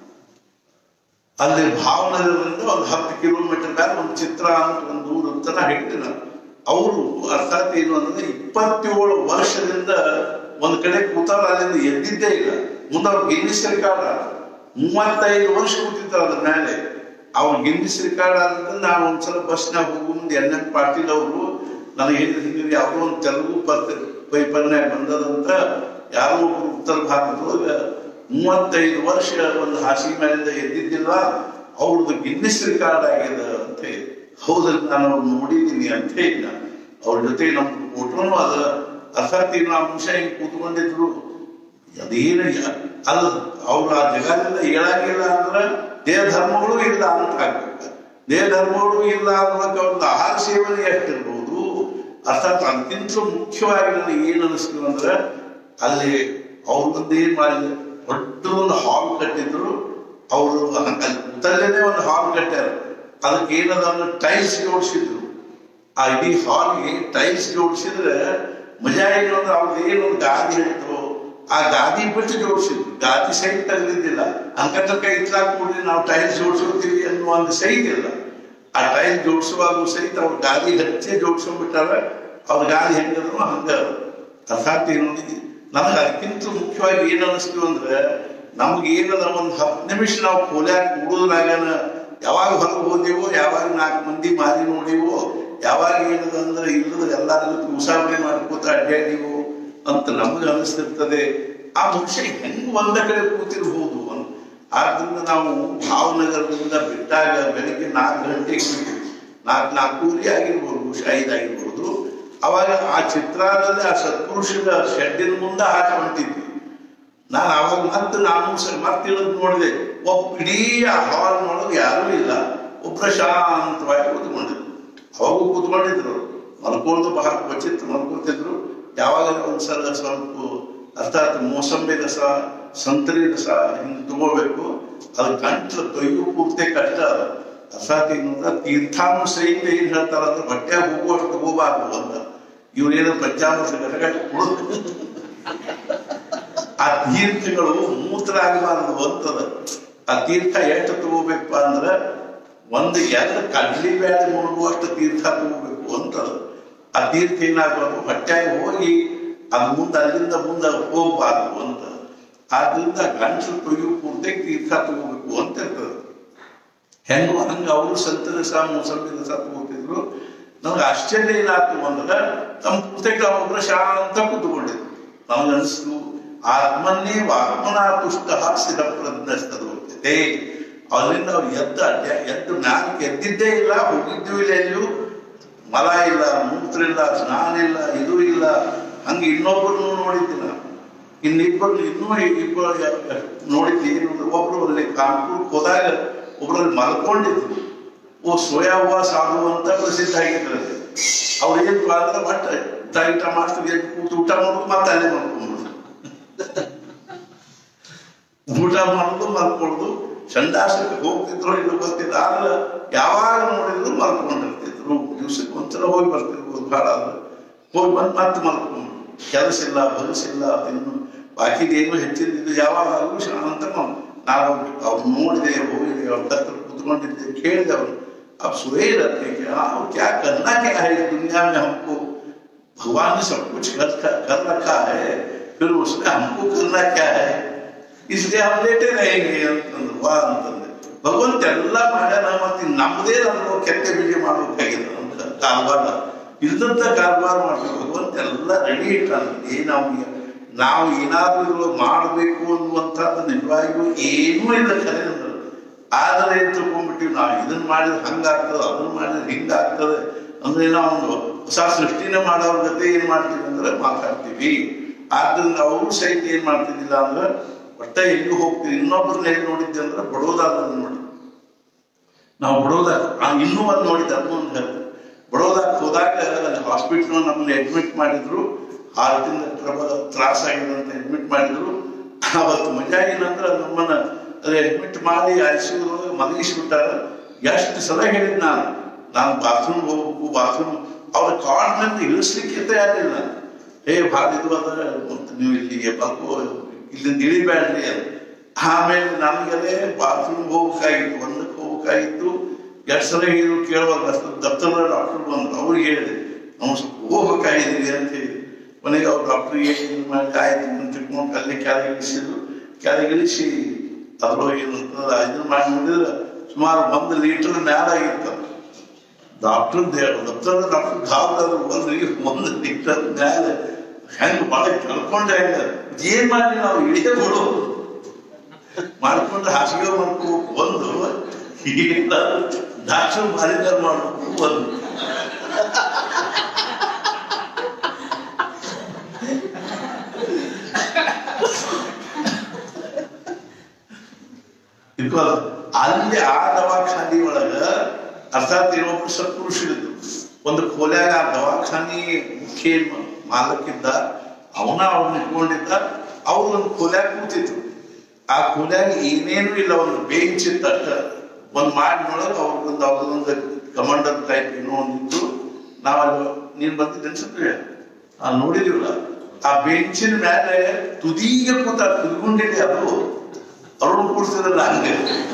ಅಲ್ಲಿ ಭಾವನಗರದಿಂದ ಒಂದು ಹತ್ತು ಕಿಲೋಮೀಟರ್ ಮೇಲೆ ಒಂದು ಚಿತ್ರ ಅಂತ ಒಂದು ಊರು ಅಂತ ನಾ ಹೇಳ್ತೀನಿ ಅವರು ಅರ್ಥಾತ್ ಏನು ಅಂದ್ರೆ ಇಪ್ಪತ್ತೇಳು ವರ್ಷದಿಂದ ಒಂದ್ ಕಡೆ ಕೂತಾರ ಅಲ್ಲಿಂದ ಎದ್ದಿದ್ದೇ ಇಲ್ಲ ಮುಂದೆ ಅವ್ರು ಗಿನ್ನಿಸ್ ರೆಕಾರ್ಡ್ ಮೂವತ್ತೈದು ವರ್ಷ ಕೂತಿರ್ತಾರ ಅದ್ರ ಮೇಲೆ ಅವ್ರು ಗಿನ್ನಿಸ್ ರೆಕಾರ್ಡ್ ಅಂತ ನಾವು ಒಂದ್ಸಲ ಬಸ್ನಾಗ ಹೋಗೋ ಮುಂದೆ ಎನ್ ಎನ್ ಪಾಟೀಲ್ ಅವರು ನನಗೆ ಹೇಳಿದ ಹಿಂಗೆ ಯಾವುದೋ ಒಂದು ತೆಲುಗು ಪತ್ರ ಪೇಪರ್ನಾಗ ಬಂದದಂತ ಯಾರೋ ಒಬ್ರು ಉತ್ತರ ಭಾರತದೊಳಗ ಮೂವತ್ತೈದು ವರ್ಷ ಒಂದು ಹಾಸಿಗೆ ಮೇಲಿಂದ ಎದ್ದಿದ್ದಿಲ್ಲ ಅವ್ರದ್ದು ಗಿನ್ನಿಸ್ ರೆಕಾರ್ಡ್ ಆಗಿದೆ ಅಂತ ಹೇಳಿ ಹೌದಲ್ಲ ನಾನು ಅವ್ರು ನೋಡಿದ್ದೀನಿ ಅಂತ ಹೇಳಿ ನಾನು ಅವ್ರ ಜೊತೆ ನಮ್ಮ ಫೋಟೋನು ಅದ ಅರ್ಥಾತ್ ಏನು ಆ ಅಂಶ ಹಿಂಗೆ ಕೂತ್ಕೊಂಡಿದ್ರು ಅದೇನು ಅಲ್ಲ ಅವ್ರು ಆ ಜಗದಿಂದ ಹೇಳಂಗಿಲ್ಲ ಅಂದ್ರೆ ದೇಹ ಧರ್ಮಗಳು ಇಲ್ಲ ಅಂತ ಆಗ್ಬೇಕು ದೇಹ ಧರ್ಮಗಳು ಇಲ್ಲ ಅನ್ನೋಕೆ ಅವ್ರದ್ದು ಆಹಾರ ಸೇವನೆ ಎಷ್ಟಿರ್ಬೋದು ಅರ್ಥಾತ್ ಅದಕ್ಕಿಂತ ಮುಖ್ಯವಾಗಿ ನನಗೆ ಏನು ಅನಿಸ್ತು ಅಂದ್ರೆ ಅಲ್ಲಿ ಅವ್ರ ಮುಂದೆ ಏನ್ ಮಾಡಿದ್ರು ದೊಡ್ಡ ಒಂದು ಹಾಲ್ ಕಟ್ಟಿದ್ರು ಅವರು ಉತ್ತರನೇ ಒಂದು ಹಾಲ್ ಕಟ್ಟ್ಯಾರ ಅದಕ್ಕೆ ಏನದ ಅಂದ್ರೆ ಟೈಲ್ಸ್ ಜೋಡಿಸಿದ್ರು ಆ ಇಡೀ ಹಾಲ್ಗೆ ಟೈಲ್ಸ್ ಜೋಡಿಸಿದ್ರೆ ಮಜಾ ಏನು ಅಂದ್ರೆ ಅವ್ರದ್ದು ಏನೊಂದು ಗಾದಿ ಇತ್ತು ಆ ಗಾದಿ ಬಿಟ್ಟು ಜೋಡಿಸಿದ್ರು ಗಾದಿ ಸೈಟ್ ತೆಗೆದಿದ್ದಿಲ್ಲ ಅಂಕಟಕ ಇತ್ಲಾಕ್ ಕೂಡಿ ನಾವು ಟೈಲ್ಸ್ ಜೋಡಿಸ್ಕೊತೀವಿ ಅನ್ನುವ ಒಂದು ಸೈಟ್ ಇಲ್ಲ ಆ ಟೈಲ್ ಜೋಡಿಸುವಾಗೂ ಸಹಿತ ಅವ್ರ ಗಾದಿ ಹಚ್ಚೆ ಜೋಡಿಸ್ಕೊಂಡ್ಬಿಟ್ಟಾರ ಅವ್ರ ಗಾದಿ ಹೆಂಗದ್ರು ಹಂಗ ಅರ್ಥಾತ್ ಏನು ನನಗೆ ಅದಕ್ಕಿಂತ ಮುಖ್ಯವಾಗಿ ಏನ್ ಅನಿಸ್ತು ಅಂದ್ರೆ ನಮ್ಗೆ ಏನದ ಒಂದು ಹತ್ತು ನಿಮಿಷ ನಾವು ಕೋಲ್ಯಾಗ ಕೂಡೋದ್ರಾಗನ ಯಾವಾಗ ಹೊರಗೆ ಹೋದೆವೋ ಯಾವಾಗ ನಾಲ್ಕು ಮಂದಿ ಮಾರಿ ನೋಡಿವೋ ಯಾವಾಗ ಏನದ ಅಂದ್ರೆ ಇಲ್ಲದ ಎಲ್ಲಾರ ಜೊತೆ ಉಸಾಬರಿ ಮಾಡ್ಕೋತ ಅಡ್ಡಾಡಿವೋ ಅಂತ ನಮ್ಗೆ ಅನಿಸ್ತಿರ್ತದೆ ಆ ಮನುಷ್ಯ ಹೆಂಗ್ ಒಂದ ಕಡೆ ಕೂತಿರ್ಬೋದು ಅಂತ ಆದ್ರಿಂದ ನಾವು ಭಾವನಗರದಿಂದ ಬಿಟ್ಟಾಗ ಬೆಳಿಗ್ಗೆ ನಾಲ್ಕು ಗಂಟೆಗೆ ಬಿಟ್ಟಿವಿ ನಾಲ್ಕು ನಾಲ್ಕೂವರೆ ಆಗಿರ್ಬೋದು ಬಹುಶಃ ಐದು ಆಗಿರ್ಬೋದು ಅವಾಗ ಆ ಚಿತ್ರದಲ್ಲಿ ಆ ಸತ್ಪುರುಷನ ಶೆಡ್ಡಿನ ಮುಂದೆ ಹಾಕಿ ಹೊಂಟಿದ್ವಿ ನಾನು ಅವಾಗ ಮತ್ತೆ ನಾನು ಸ- ಮತ್ತೆ ಇಳಿದು ನೋಡಿದೆ ಒಬ್ಬ ಇಡೀ ಆ ಹಾಲ್ ಒಳಗೆ ಯಾರೂ ಇಲ್ಲ ಒಬ್ಬರ ಶಾಂತವಾಗಿ ಕೂತ್ಕೊಂಡಿದ್ರು ಅವಾಗೂ ಕೂತ್ಕೊಂಡಿದ್ರು ಅವ್ರು. ಮಲ್ಕೊಳ್ಳೋದು ಬಹಳ ಕ್ವಚಿತ್ ಮಲ್ಕೊಳ್ತಿದ್ರು ಯಾವಾಗ ಒಂದ್ಸಲ ಸ್ವಲ್ಪ ಅರ್ಥಾತ್ ಮೋಸಂಬಿ ರಸ ಸಂತರಿ ರಸ ಹಿಂಗೆ ತಗೋಬೇಕು ಅದು ಗಂಟ್ಲು ತೊಯ್ಯು ಪೂರ್ತಿ ಕಷ್ಟ ಅದು ಅರ್ಥಾತ್ ಏನು ಅಂದ್ರೆ ತೀರ್ಥಾನು ಸಹಿತ ಏನ್ ಹೇಳ್ತಾರ ಅಂದ್ರೆ ಬಟ್ಟೆ ಹೋಗುವಷ್ಟು ತಗೋಬಾರ್ದು ಅಂತ ಇವ್ರೇನು ಪಂಚಾಮೃತ ಘಟಘಟ ಕುಡಿದು ಆ ತೀರ್ಥಗಳು ಮೂತ್ರ ಆಗಬಾರದು ಅಂತದ ಆ ತೀರ್ಥ ಎಷ್ಟು ತಗೋಬೇಕಪ್ಪ ಅಂದ್ರ ಒಂದು ಎರಡು ಕಡ್ಲಿ ಬ್ಯಾಳೆ ಮುಳುಗುವಷ್ಟು ತೀರ್ಥ ತಗೋಬೇಕು ಅಂತದ ಆ ತೀರ್ಥ ಏನಾಗಬೇಕು ಹೊಟ್ಟೆಗೆ ಹೋಗಿ ಅದು ಮುಂದೆ ಅಲ್ಲಿಂದ ಮುಂದೆ ಹೋಗ್ಬಾರ್ದು ಅಂತ ಆದ್ರಿಂದ ಗಂಟಲು ತೊಯ್ಯು ಪೂರ್ತಿ ತೀರ್ಥ ತಗೋಬೇಕು ಅಂತ ಇರ್ತದೆ ಹೆಂಗೋ ಹಂಗ ಅವರು ಸಂತ ರಸ ಮೂಸಂಬಿ ರಸ ತಗೋತಿದ್ರು ನಮ್ಗೆ ಆಶ್ಚರ್ಯ ಏನಾಯ್ತು ಅಂದ್ರೆ ತಮ್ಮ ಪುಸ್ತಕ ಒಬ್ಬರು ಶಾಂತ ಕೂತ್ಕೊಂಡಿದ್ರು ನಮ್ಗೆ ಅನಿಸ್ತು ಆತ್ಮನ್ನೇ ವಾತ್ಮನ ತುಷ್ಟ ಸ್ಥಿರಪ್ರಜ್ಞಸ್ತದೆ ಅಲ್ಲಿಂದ ಅವ್ರು ಎದ್ದ ಅಡ್ಡ- ಎದ್ದು ಮ್ಯಾಲಕ್ಕೆ ಎದ್ದಿದ್ದೇ ಇಲ್ಲ ಹೋಗಿದ್ದು ಇಲ್ಲ ಎಲ್ಲೂ ಮಲ ಇಲ್ಲ ಮೂತ್ರ ಇಲ್ಲ ಸ್ನಾನ ಇಲ್ಲ ಇದು ಇಲ್ಲ ಹಂಗೆ ಇನ್ನೊಬ್ಬರನ್ನು ನೋಡಿದ್ದೆ ನಾನು ಇನ್ನಿಬ್ಬರು ಇನ್ನೂ ಇಬ್ಬರು ನೋಡಿದ್ದೆ ಏನು ಅಂದ್ರೆ ಒಬ್ರು ಅಲ್ಲಿ ಕಾನ್ಪುರಕ್ಕೆ ಹೋದಾಗ ಒಬ್ರಲ್ಲಿ ಮಲ್ಕೊಂಡಿದ್ರು ಓ ಸೋಯಾ ಹೂವ ಸಾಧು ಅಂತ ಪ್ರಸಿದ್ಧ ಆಗಿದ್ರು ಅದು. ಅವ್ರು ಏನ್ ಅಂದ್ರೆ ಒಟ್ಟು ಊಟ ಗೀಟ ಮಾಡ್ತೀವಿ ಎದ್ದು ಕೂತು ಊಟ ಮಾಡೋದು ಮತ್ತೆ ಅಲ್ಲೇ ಮಲ್ಕೊಂಡ್ಬಿಡುದು ಊಟ ಮಾಡೋದು ಮಲ್ಕೊಳ್ಳೋದು ಸಂಡಾಸಕ್ಕೆ ಹೋಗ್ತಿದ್ರು ಇಲ್ಲ ಗೊತ್ತಿಲ್ಲ ಆದ್ರೆ ಯಾವಾಗ ನೋಡಿದ್ರು ಮಲ್ಕೊಂಡಿರ್ತಿದ್ರು ದಿವ್ಸಕ್ಕೆ ಒಂದ್ಸಲ ಹೋಗಿ ಬರ್ತಿರ್ಬೋದು ಭಾಳ ಆದ್ರೆ ಹೋಗಿ ಬಂದು ಮತ್ತೆ ಮಲ್ಕೊಂಡು ಕೆಲಸ ಇಲ್ಲ ಬಗಸಿಲ್ಲ ಇನ್ನು ಬಾಕಿದೇನು ಹೆಚ್ಚಿದ್ದು ಯಾವಾಗಲೂ ಶಾಂತ ನಾವು ನಾವು ಅವ್ರು ನೋಡಿದೆ ಹೋಗಿದೆ ಅವ್ರ ಹತ್ರ ಕುತ್ಕೊಂಡಿದ್ದೆ ಕೇಳಿದೆ ಅವ್ರು अब सोए रहते कि हाँ वो क्या करना क्या है इस दुनिया में हमको भगवान ने सब कुछ कर, कर रखा है फिर उसमें हमको करना क्या है इसलिए हम लेटे रहेंगे ಅಂತಂದ್ರು ವಾ ಅಂತಂದ್ರೆ ಭಗವಂತ ಎಲ್ಲ ಮಾಡ್ಯಾನ ಮತ್ತೆ ನಮ್ಮದೇ ನಮ್ಗೆ ಕೆಟ್ಟ ಬೀಜ ಮಾಡ್ಬೇಕಾಗಿದೆ ಅಂತ ಕಾರವಾರ ಇಲ್ದಂತ ಕಾರವಾರ ಮಾಡ್ಬೇಕು ಭಗವಂತ ಎಲ್ಲ ರೆಡಿ ಇಟ್ಟಾನ ಏ ನಾವು ನಾವು ಏನಾದ್ರೂ ಮಾಡಬೇಕು ಅನ್ನುವಂಥದ್ದು ನಿಜವಾಗಿಯೂ ಏನೂ ಇಲ್ಲ ಖರೆ ಅಂದ್ರೆ ಆದರೆ ಏನ್ ತಿಳ್ಕೊಂಡ್ಬಿಟ್ಟಿವಿ ನಾವು ಇದನ್ನ ಮಾಡಿದ್ರೆ ಹಂಗಾಗ್ತದೆ ಅದನ್ನ ಮಾಡಿದ್ರೆ ಹಿಂಗಾಗ್ತದೆ ಅಂದ್ರೆ ನಾವು ಒಂದು ಹೊಸ ಸೃಷ್ಟಿನೇ ಮಾಡೋರ ಜೊತೆ ಏನ್ ಮಾಡ್ತೀವಿ ಅಂದ್ರೆ ಮಾತಾಡ್ತೀವಿ ಆದ್ರಿಂದ ಅವರು ಸಹಿತ ಏನ್ ಮಾಡ್ತಿದ್ದಿಲ್ಲ ಅಂದ್ರೆ ಒಟ್ಟ ಎಲ್ಲಿ ಹೋಗ್ತೀವಿ ಇನ್ನೊಬ್ಬರನ್ನ ಎಲ್ಲಿ ನೋಡಿದ್ದೆ ಅಂದ್ರೆ ಬಡೋದಾದ್ರೆ ನೋಡಿ ನಾವು ಬಡೋದಾಗ ಇನ್ನೂ ಒಂದು ನೋಡಿದ್ದೆ ಅದನ್ನು ಒಂದು ಹೇಳ್ದೆ ಬಡೋದಾಗ ಹೋದಾಗ ಅಲ್ಲಿ ಹಾಸ್ಪಿಟ್ಲ್ ನಮ್ಮನ್ನ ಅಡ್ಮಿಟ್ ಮಾಡಿದ್ರು ಹಾರ್ಟಿಂದ ಟ್ರಬಲ್ ತ್ರಾಸ ಆಗಿದೆ ಅಂತ ಅಡ್ಮಿಟ್ ಮಾಡಿದ್ರು ಅವತ್ತು ಮಜಾ ಏನಂದ್ರೆ ನಮ್ಮನ್ನ ಅಲ್ಲಿ ಅಡ್ಮಿಟ್ ಮಾಡಿ ಐ ಸಿ ಮಲಗಿಸ್ಬಿಟ್ಟಾರ ಎಷ್ಟು ಸಲ ಹೇಳಿದ್ ನಾನು ನಾನು ಬಾತ್ರೂಮ್ ಹೋಗ್ಬೇಕು ಬಾತ್ರೂಮ್ ಅವ್ರ ಕಾರ್ಡ್ನಿಂದ ಇಳಿಸ್ಲಿಕ್ಕೆ ತಯಾರಿಲ್ಲ ಏ ಭಾಳ ಇದು ಅದ ಮತ್ತೆ ನೀವು ಇಲ್ಲಿಗೆ ಬರ್ಕೋ ಇಲ್ಲಿಂದ ಇಳಿಬೇಡ್ರಿ ಅಂತ ಆಮೇಲೆ ನನಗದೇ ಬಾತ್ರೂಮ್ ಹೋಗ್ಬೇಕಾಗಿತ್ತು ಒಂದಕ್ಕೆ ಹೋಗ್ಬೇಕಾಗಿತ್ತು ಎಷ್ಟು ಸಲ ಹೇಳಿದ್ರು ಕೇಳುವಾಗ ಅಷ್ಟು ದಪ್ತರ ಡಾಕ್ಟರ್ ಬಂದ್ರು ಅವ್ರಿಗೆ ಹೇಳಿದೆ ನಾವು ಸ್ವಲ್ಪ ಹೋಗ್ಬೇಕಾಗಿದ್ದೀವಿ ಅಂತ ಹೇಳಿ ಕೊನೆಗೆ ಅವ್ರು ಡಾಕ್ಟ್ರಿಗೆ ಇದು ಮಾಡಿ ಆಯ್ತು ಅಂತ ತಿಳ್ಕೊಂಡು ಅಲ್ಲೇ ಕೆಳಗೆ ಇಳಿಸಿದ್ರು ಕೆಳಗೆ ಇಳಿಸಿ ಅದ್ರೊಳಗೆ ಏನು ಇದನ್ನ ಮಾಡಿ ನೋಡಿದ್ರೆ ಸುಮಾರು ಒಂದು ಲೀಟರ್ ಮ್ಯಾಲ ಆಗಿತ್ತು ಡಾಕ್ಟರ್ ದಪ್ತರ ಡಾಕ್ಟರ್ ಗಾಬರಾದ್ರು ಬಂದ್ರಿ ಒಂದು ಲೀಟರ್ ಮ್ಯಾಲೆ ಹೆಂಗ್ ಭಾಳ ಕಳ್ಕೊಂಡೆ ಹೆಂಗ ಏನ್ ಮಾಡಿ ನಾವು ಇಳಿಯ ಬಿಡು ಮಾಡ್ಕೊಂಡು ಹಾಸಿಗೆ ಮಾಡ್ಕೋಬೇಕು ಒಂದು ಈಗ ಡಾಕ್ಟರ್ ಮಾರಿದಾರ ಮಾಡ್ಬೇಕು ಒಂದು ಬಿಕಾಸ್ ಅಲ್ಲಿ ಆ ದವಾಖಾನಿ ಒಳಗ ಅರ್ಥಾತ್ ಇನ್ನೊಬ್ರು ಸತ್ಪುರುಷರಿದ್ರು ಒಂದು ಕೋಲ್ಯಾಗ ಆ ದವಾಖಾನಿ ಮುಖ್ಯ ಮಾಲಕ್ಕಿದ್ದ ಅವನ ಅವ್ರನ್ನ ಇಟ್ಕೊಂಡಿದ್ದ ಅವ್ರು ಒಂದು ಕೋಲ್ಯಾಗ ಕೂತಿದ್ರು ಆ ಕೋಲ್ಯಾಗ ಏನೇನು ಇಲ್ಲ ಒಂದು ಬೆಂಚ್ ಇತ್ತ ಅಷ್ಟ ಒಂದ್ ಮಾಡಿನೊಳಗೆ ಅವ್ರಿಗೊಂದು ಅವ್ರದೊಂದು ಕಮಾಂಡರ್ ಟೈಪ್ ಏನೋ ಒಂದಿತ್ತು ನಾವಲ್ಲಿ ನೀನ್ ಬಂದಿದ್ದ ಅನ್ಸುತ್ತೆ ಆ ನೋಡಿದಿವಲ್ಲ ಆ ಬೆಂಚಿನ ಮೇಲೆ ತುದೀಗೆ ಕೂತ ತುದ್ಕೊಂಡಿದೆ ಅದು ಅರುಣ್ ಕೂಡ್ಸಿದ್ರಲ್ಲ ಹಂಗೆ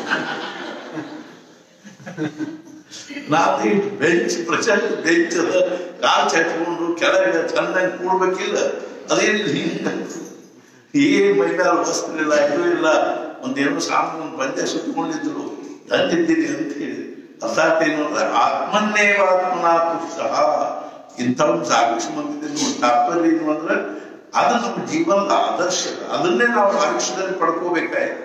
ನಾವು ಬೆಂಚ್ ಪ್ರಚಂಡ ಬೆಂಚ್ ಅದ ಕಾಲ್ ಚಟ್ಕೊಂಡು ಕೆಳಗೆ ಚೆನ್ನಾಗಿ ಕೂಡ್ಬೇಕಿಲ್ಲ ಅದೇನಿಲ್ಲ ಹಿಂಗ ಏನ್ ಮೈಮೇಲೆ ವಸ್ತ್ರ ಇಲ್ಲ ಇದು ಇಲ್ಲ ಒಂದೇನೋ ಸಾಮಾನು ಬಂದೆ ಸುತ್ತಕೊಂಡಿದ್ರು ತಂದಿದ್ದೀನಿ ಅಂತ ಹೇಳಿ ಅರ್ಥಾತ್ ಏನು ಅಂದ್ರೆ ಆತ್ಮನ್ನೇವಾತ್ಮನ ತುಷ್ಟ ಇಂಥವ್ರು ಸಾಕಷ್ಟು ಮಂದಿ ನೋಡಿ ತಾತ್ಪರ್ಯ ಏನು ಅಂದ್ರೆ ಅದು ನಮ್ಮ ಜೀವನದ ಆದರ್ಶ ಅದನ್ನೇ ನಾವು ಆಯುಷ್ಯದಲ್ಲಿ ಪಡ್ಕೋಬೇಕಾಯ್ತು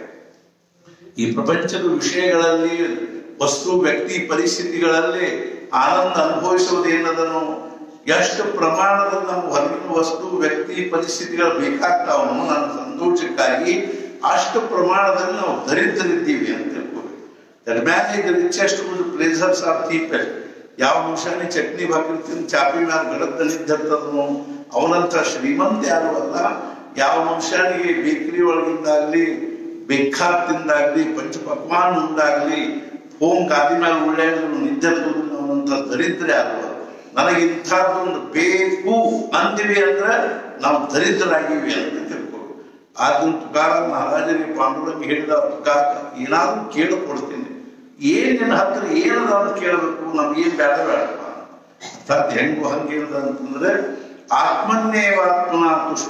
ಈ ಪ್ರಪಂಚದ ವಿಷಯಗಳಲ್ಲಿ ವಸ್ತು ವ್ಯಕ್ತಿ ಪರಿಸ್ಥಿತಿಗಳಲ್ಲಿ ಆನಂದ ಅನುಭವಿಸುವುದು ಏನದನ್ನು ಎಷ್ಟು ಪ್ರಮಾಣದಲ್ಲಿ ನಮ್ಮ ಹೊರಗಿನ ವಸ್ತು ವ್ಯಕ್ತಿ ಪರಿಸ್ಥಿತಿಗಳು ಬೇಕಾಗ್ತಾವನು ನನ್ನ ಸಂತೋಷಕ್ಕಾಗಿ ಅಷ್ಟು ಪ್ರಮಾಣದಲ್ಲಿ ನಾವು ದರಿದ್ರಿದ್ದೀವಿ ಅಂತ ತಿಳ್ಕೋಬೇಕು ದಟ್ ಮ್ಯಾನ್ ಈಗ ರಿಚೆಸ್ಟ್ ಪ್ಲೇಸರ್ಸ್ ಆರ್ ಚೀಪೆಸ್ಟ್ ಯಾವ ಮನುಷ್ಯನೇ ಚಟ್ನಿ ಬಾಕಿಲ್ ತಿಂದು ಚಾಪಿ ಮ್ಯಾಲ ಗಡದ ನಿಂತಿರ್ತದನು ಅವನಂತ ಶ್ರೀಮಂತ ಯಾರು ಅಲ್ಲ ಯಾವ ಮನುಷ್ಯನಿಗೆ ಬೇಕರಿ ಒಳಗಿಂದಾಗ್ಲಿ ಬೇಕಾದ್ ತಿಂದಾಗ್ಲಿ ಪಂಚಪಕ್ವಾನ್ ಉಂಡಾಗ್ಲಿ ಹೋಮ್ ಗಾದಿ ಮೇಲೆ ಒಳ್ಳೆ ನಿದ್ದಿರ್ತದನ್ನು ಅವನಂತ ದರಿದ್ರ ಯಾರು ನನಗೆ ಇಂಥದ್ದೊಂದು ಬೇಕು ಅಂತೀವಿ ಅಂದ್ರೆ ನಾವು ದರಿದ್ರಾಗಿವಿ ಅಂತ ತಿಳ್ಕೊ ಆದ್ರೂ ತುಕಾರ ಮಹಾರಾಜರಿಗೆ ಪಾಂಡುರಂಗ ಹೇಳಿದ ತುಕಾರ ಏನಾದ್ರೂ ಕೇಳಿಕೊಡ್ತೀನಿ ಏನ್ ನಿನ್ನ ಹತ್ರ ಏನದ ಅಂತ ಕೇಳಬೇಕು ನಮ್ಗೆ ಏನ್ ಬೇಡ ಬೇಡಪ್ಪ ಅರ್ಥಾತ್ ಹೆಂಗು ಹಂಗೆ ಹೇಳಿದ ಅಂತಂದ್ರೆ ಆತ್ಮನ್ನೇವಾತ್ಮನ ತುಷ್ಟ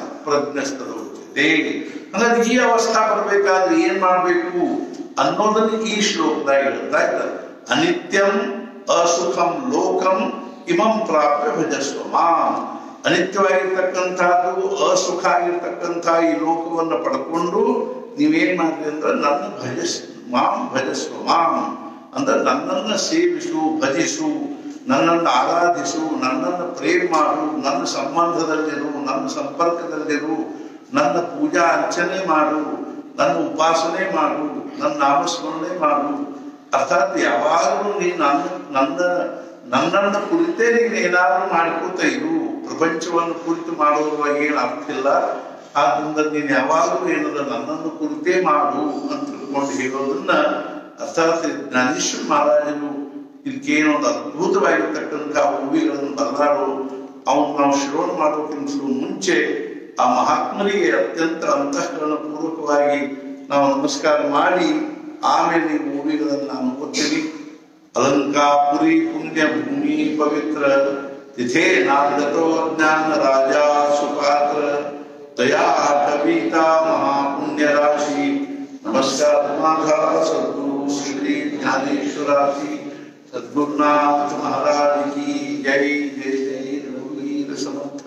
ಪ್ರಜ್ಞಸ್ತದೆ ಹಂಗಾದ್ರೆ ಈ ಅವಸ್ಥಾ ಬರ್ಬೇಕಾದ್ರೆ ಏನ್ ಮಾಡ್ಬೇಕು ಅನ್ನೋದನ್ನ ಈ ಶ್ಲೋಕದಾಗ ಹೇಳ್ತಾ ಇದ್ದಾರೆ ಅನಿತ್ಯಂ ಅಸುಖಂ ಲೋಕಂ ಇಮಂ ಪ್ರಾಪ್ಯ ಭಜಸ್ವ ಮಾಂ ಅನಿತ್ಯವಾಗಿರ್ತಕ್ಕಂಥದ್ದು ಅಸುಖ ಆಗಿರ್ತಕ್ಕಂಥ ಈ ಲೋಕವನ್ನು ಪಡ್ಕೊಂಡು ನೀವೇನ್ ಮಾಡ್ರಿ ಅಂದ್ರೆ ನನ್ನ ಭಜಸ್ ಮಾಂ ಭಜಸ್ವ ಮಾಂ ಅಂದ್ರೆ ನನ್ನನ್ನ ಸೇವಿಸು ಭಜಿಸು ನನ್ನನ್ನು ಆರಾಧಿಸು ನನ್ನನ್ನು ಪ್ರೇಮ್ ಮಾಡು ನನ್ನ ಸಂಬಂಧದಲ್ಲಿರು ನನ್ನ ಸಂಪರ್ಕದಲ್ಲಿರು ನನ್ನ ಪೂಜಾ ಅರ್ಚನೆ ಮಾಡು ನನ್ನ ಉಪಾಸನೆ ಮಾಡು ನನ್ನ ನಾಮಸ್ಮರಣೆ ಮಾಡು ಅರ್ಥಾತ್ ಯಾವಾಗಲೂ ನೀನು ನನ್ನ ನನ್ನ ನನ್ನನ್ನು ಕುರಿತೇ ನೀನು ಏನಾದರೂ ಮಾಡ್ಕೋತ ಇರು ಪ್ರಪಂಚವನ್ನು ಕುರಿತು ಮಾಡೋದ್ರ ಏನು ಅರ್ಥ ಇಲ್ಲ ಆದ್ರಿಂದ ನೀನು ಯಾವಾಗಲೂ ಏನದ ನನ್ನನ್ನು ಕುರಿತೇ ಮಾಡು ಅಂತ ತಿಳ್ಕೊಂಡು ಹೇಳೋದನ್ನ ಅರ್ಥಾತ್ ಜ್ಞಾನೇಶ್ವರ ಮಹಾರಾಜರು ಇದಕ್ಕೇನೊಂದು ಅದ್ಭುತವಾಗಿರ್ತಕ್ಕಂಥ ಹೂವಿಗಳನ್ನು ಬದಲಾಡೋ ಅವನು ನಾವು ಶ್ರವಣ ಮಾಡೋಕ್ಕಿಂತ ಮುಂಚೆ ಆ ಮಹಾತ್ಮರಿಗೆ ಅತ್ಯಂತ ಅಂತಃಕರಣ ಪೂರ್ವಕವಾಗಿ ನಾವು ನಮಸ್ಕಾರ ಮಾಡಿ ಆಮೇಲೆ ಈ ಮೂವಿಗಳನ್ನು ನಾನು ಓದ್ತೀನಿ ಅಲಂಕಾಪುರಿ ಪುಣ್ಯ ಭೂಮಿ ಪವಿತ್ರ ತಿಥೇ ನಾಗತೋ ಜ್ಞಾನ ರಾಜ ಸುಪಾತ್ರ ದಯಾ ಕವಿತಾ ಮಹಾಪುಣ್ಯ ರಾಶಿ ನಮಸ್ಕಾರ ಮಾಧಾ ಸದ್ಗುರು ಶ್ರೀ ಜ್ಞಾನೇಶ್ವರಾಸಿ सद्गुरुनाथ महाराज की जय जय जय रघुवीर समर्थ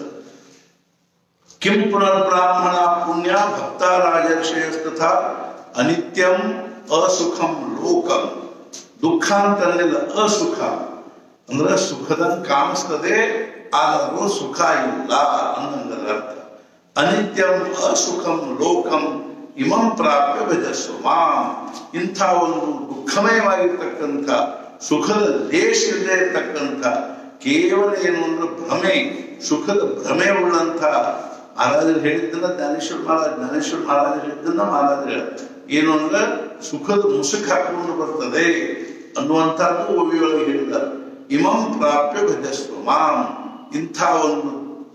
किम पुनर्ब्राह्मणा पुण्या भक्ता राजर्षयस्तथा ಅನಿತ್ಯಂ ಅಸುಖಂ ಲೋಕಂ ದುಃಖ ಅಂತಂದಿಲ್ಲ ಅಸುಖ ಅಂದ್ರೆ ಸುಖದಂಗ್ ಕಾಣಿಸ್ತದೆ ಆದರೂ ಸುಖ ಇಲ್ಲ ಅನ್ನಂಗದ ಅರ್ಥ ಅನಿತ್ಯಂ ಅಸುಖಂ ಲೋಕಂ ಇಮಂ ಪ್ರಾಪ್ಯ ಭಜಸ್ವ ಮಾಂ ಇಂಥ ಒಂದು ದುಃಖಮಯವಾಗಿರ್ತಕ್ಕಂಥ ಸುಖದ ಲೇಷ ಇಲ್ಲದೆ ಇರ್ತಕ್ಕಂಥ ಕೇವಲ ಏನು ಅಂದ್ರೆ ಭ್ರಮೆ ಸುಖದ ಭ್ರಮೆ ಉಳ್ಳಂಥ ಮಹಾರಾಜರು ಹೇಳಿದ್ದನ್ನ ಜ್ಞಾನೇಶ್ವರ ಮಹಾರಾಜ್ ಜ್ಞಾನೇಶ್ವರ ಮಹಾರಾಜರು ಹೇಳಿದ್ದನ್ನ ಮಹಾರಾಜರು ಹೇಳ್ತಾರೆ. ಏನು ಅಂದ್ರೆ ಸುಖದ ಮುಸುಕು ಹಾಕೊಂಡು ಬರ್ತದೆ ಅನ್ನುವಂಥದ್ದು ಓವಿಯೊಳಗೆ ಹೇಳಿದ್ದಾರೆ ಇಮಂ ಪ್ರಾಪ್ಯ ಭಜಸ್ವ ಮಾಂ ಇಂಥ ಒಂದು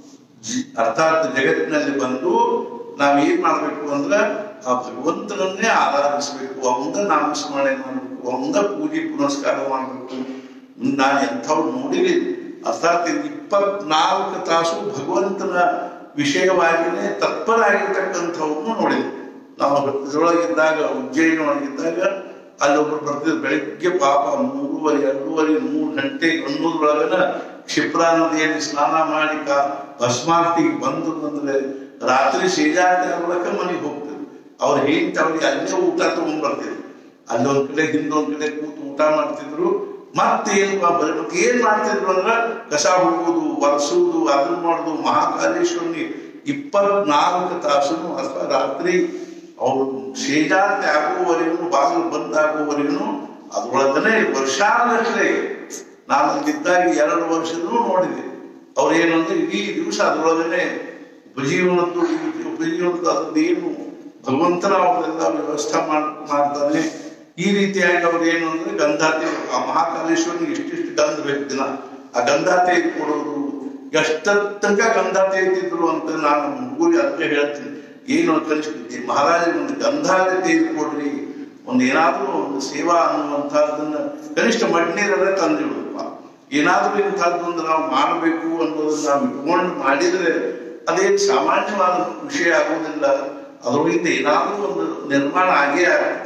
ಜಿ- ಅರ್ಥಾತ್ ಜಗತ್ತಿನಲ್ಲಿ ಬಂದು ನಾವ್ ಏನ್ ಮಾಡ್ಬೇಕು ಅಂದ್ರೆ ಆ ಭಗವಂತನನ್ನೇ ಆರಾಧಿಸ್ಬೇಕು ಅವಂದ ನಾಮಸ್ಮರಣೆ ಮಾಡ್ಬೇಕು ಅವಂದ ಪೂಜೆ ಪುನಸ್ಕಾರ ಮಾಡ್ಬೇಕು ನಾನು ಎಂಥವ್ರು ನೋಡಿರಿ ಅರ್ಥಾತ್ ಇದು ಇಪ್ಪತ್ನಾಲ್ಕು ತಾಸು ಭಗವಂತನ ವಿಷಯವಾಗಿನೇ ತತ್ಪರಾಗಿರ್ತಕ್ಕಂಥವ್ರನ್ನು ನೋಡಿದೆ ನಾವು ಇದ್ರೊಳಗಿದ್ದಾಗ ಉಜ್ಜಯಿನಿ ಒಳಗಿದ್ದಾಗ ಅಲ್ಲೊಬ್ರು ಬರ್ತಿದ್ರು ಬೆಳಿಗ್ಗೆ ಪಾಪ ಮೂರುವರೆ ಎರಡೂವರೆ ಮೂರು ಗಂಟೆ ಒಳಗನ ಕ್ಷಿಪ್ರಾ ನದಿಯಲ್ಲಿ ಸ್ನಾನ ಮಾಡಿ ಕಾ ಭಸ್ಮಾರ್ತಿಗೆ ಬಂದು ಅಂದ್ರೆ ರಾತ್ರಿ ಸೇಜಾತಿ ಮೂಲಕ ಮನೆಗೆ ಹೋಗ್ತಿದ್ರು ಅವ್ರ ಹೆಂಡತಿ ಅವ್ರಿಗೆ ಅಲ್ಲೇ ಊಟ ತಗೊಂಡ್ ಬರ್ತಿದ್ರು ಅಲ್ಲೊಂದ್ ಕಡೆ ಹಿಂದೊಂದ್ ಕಡೆ ಕೂತು ಊಟ ಮಾಡ್ತಿದ್ರು ಮತ್ತೇನು ಮತ್ತೆ ಏನ್ ಮಾಡ್ತಿದ್ರು ಅಂದ್ರ ಕಸ ಹುಡುಗುದು ಒರೆಸುವುದು ಅದನ್ನ ಮಾಡುದು ಮಹಾಕಾಲೇಶ್ವರನಿ ಇಪ್ಪತ್ನಾಲ್ಕು ತಾಸನು ಅಥವಾ ರಾತ್ರಿ ಅವ್ರು ಸೇಜಾತಿ ಆಗುವವರೆಗೂ ಬಾಗಿಲು ಬಂದಾಗುವವರೆಗೂ ಅದ್ರೊಳಗನೆ ವರ್ಷಾನುಗಟ್ಟಲೆ ನಾನು ಅಲ್ಲಿದ್ದಾಗ ಎರಡು ವರ್ಷದೂ ನೋಡಿದೆ ಅವ್ರೇನಂದ್ರೆ ಇಡೀ ದಿವಸ ಅದ್ರೊಳಗನೆ ಉಪಜೀವನದ್ದು ಈ ಉಪಜೀವನದ್ದು ಅದ್ರದ್ದು ಏನು ಭಗವಂತನ ಅವರೆಲ್ಲ ವ್ಯವಸ್ಥೆ ಮಾಡ್ ಮಾಡ್ತಾನೆ ಈ ರೀತಿಯಾಗಿ ಅವ್ರು ಏನು ಅಂದ್ರೆ ಗಂಧಾತಿ ಆ ಮಹಾಕಾಲೇಶ್ವರನಿಗೆ ಇಷ್ಟಿಷ್ಟು ಗಂಧ ಬೇಕು ದಿನ ಆ ಗಂಧಾತೆ ಕೊಡೋದು ಎಷ್ಟ ತನಕ ಗಂಧಾತೆ ಇದ್ದಿದ್ರು ಅಂತ ನಾನು ಊರಿ ಅದಕ್ಕೆ ಹೇಳ್ತೀನಿ ಏನು ಕಲಿಸ್ಬಿಡ್ತೀನಿ ಮಹಾರಾಜ ಒಂದು ಗಂಧಾತೆ ತೆಗೆದುಕೊಡ್ರಿ ಒಂದು ಏನಾದ್ರೂ ಒಂದು ಸೇವಾ ಅನ್ನುವಂಥದ್ದನ್ನ ಕನಿಷ್ಠ ಮಡ್ನೀರಲ್ಲೇ ತಂದಿಡಪ್ಪ ಏನಾದ್ರೂ ಇಂಥದ್ದು ಒಂದು ನಾವು ಮಾಡಬೇಕು ಅನ್ನೋದನ್ನ ನಾವು ಇಟ್ಕೊಂಡು ಮಾಡಿದ್ರೆ ಅದೇನು ಸಾಮಾನ್ಯವಾದ ವಿಷಯ ಆಗುವುದಿಲ್ಲ ಅದರೊಳಗಿಂದ ಏನಾದ್ರೂ ಒಂದು ನಿರ್ಮಾಣ ಆಗೇ ಆಗುತ್ತೆ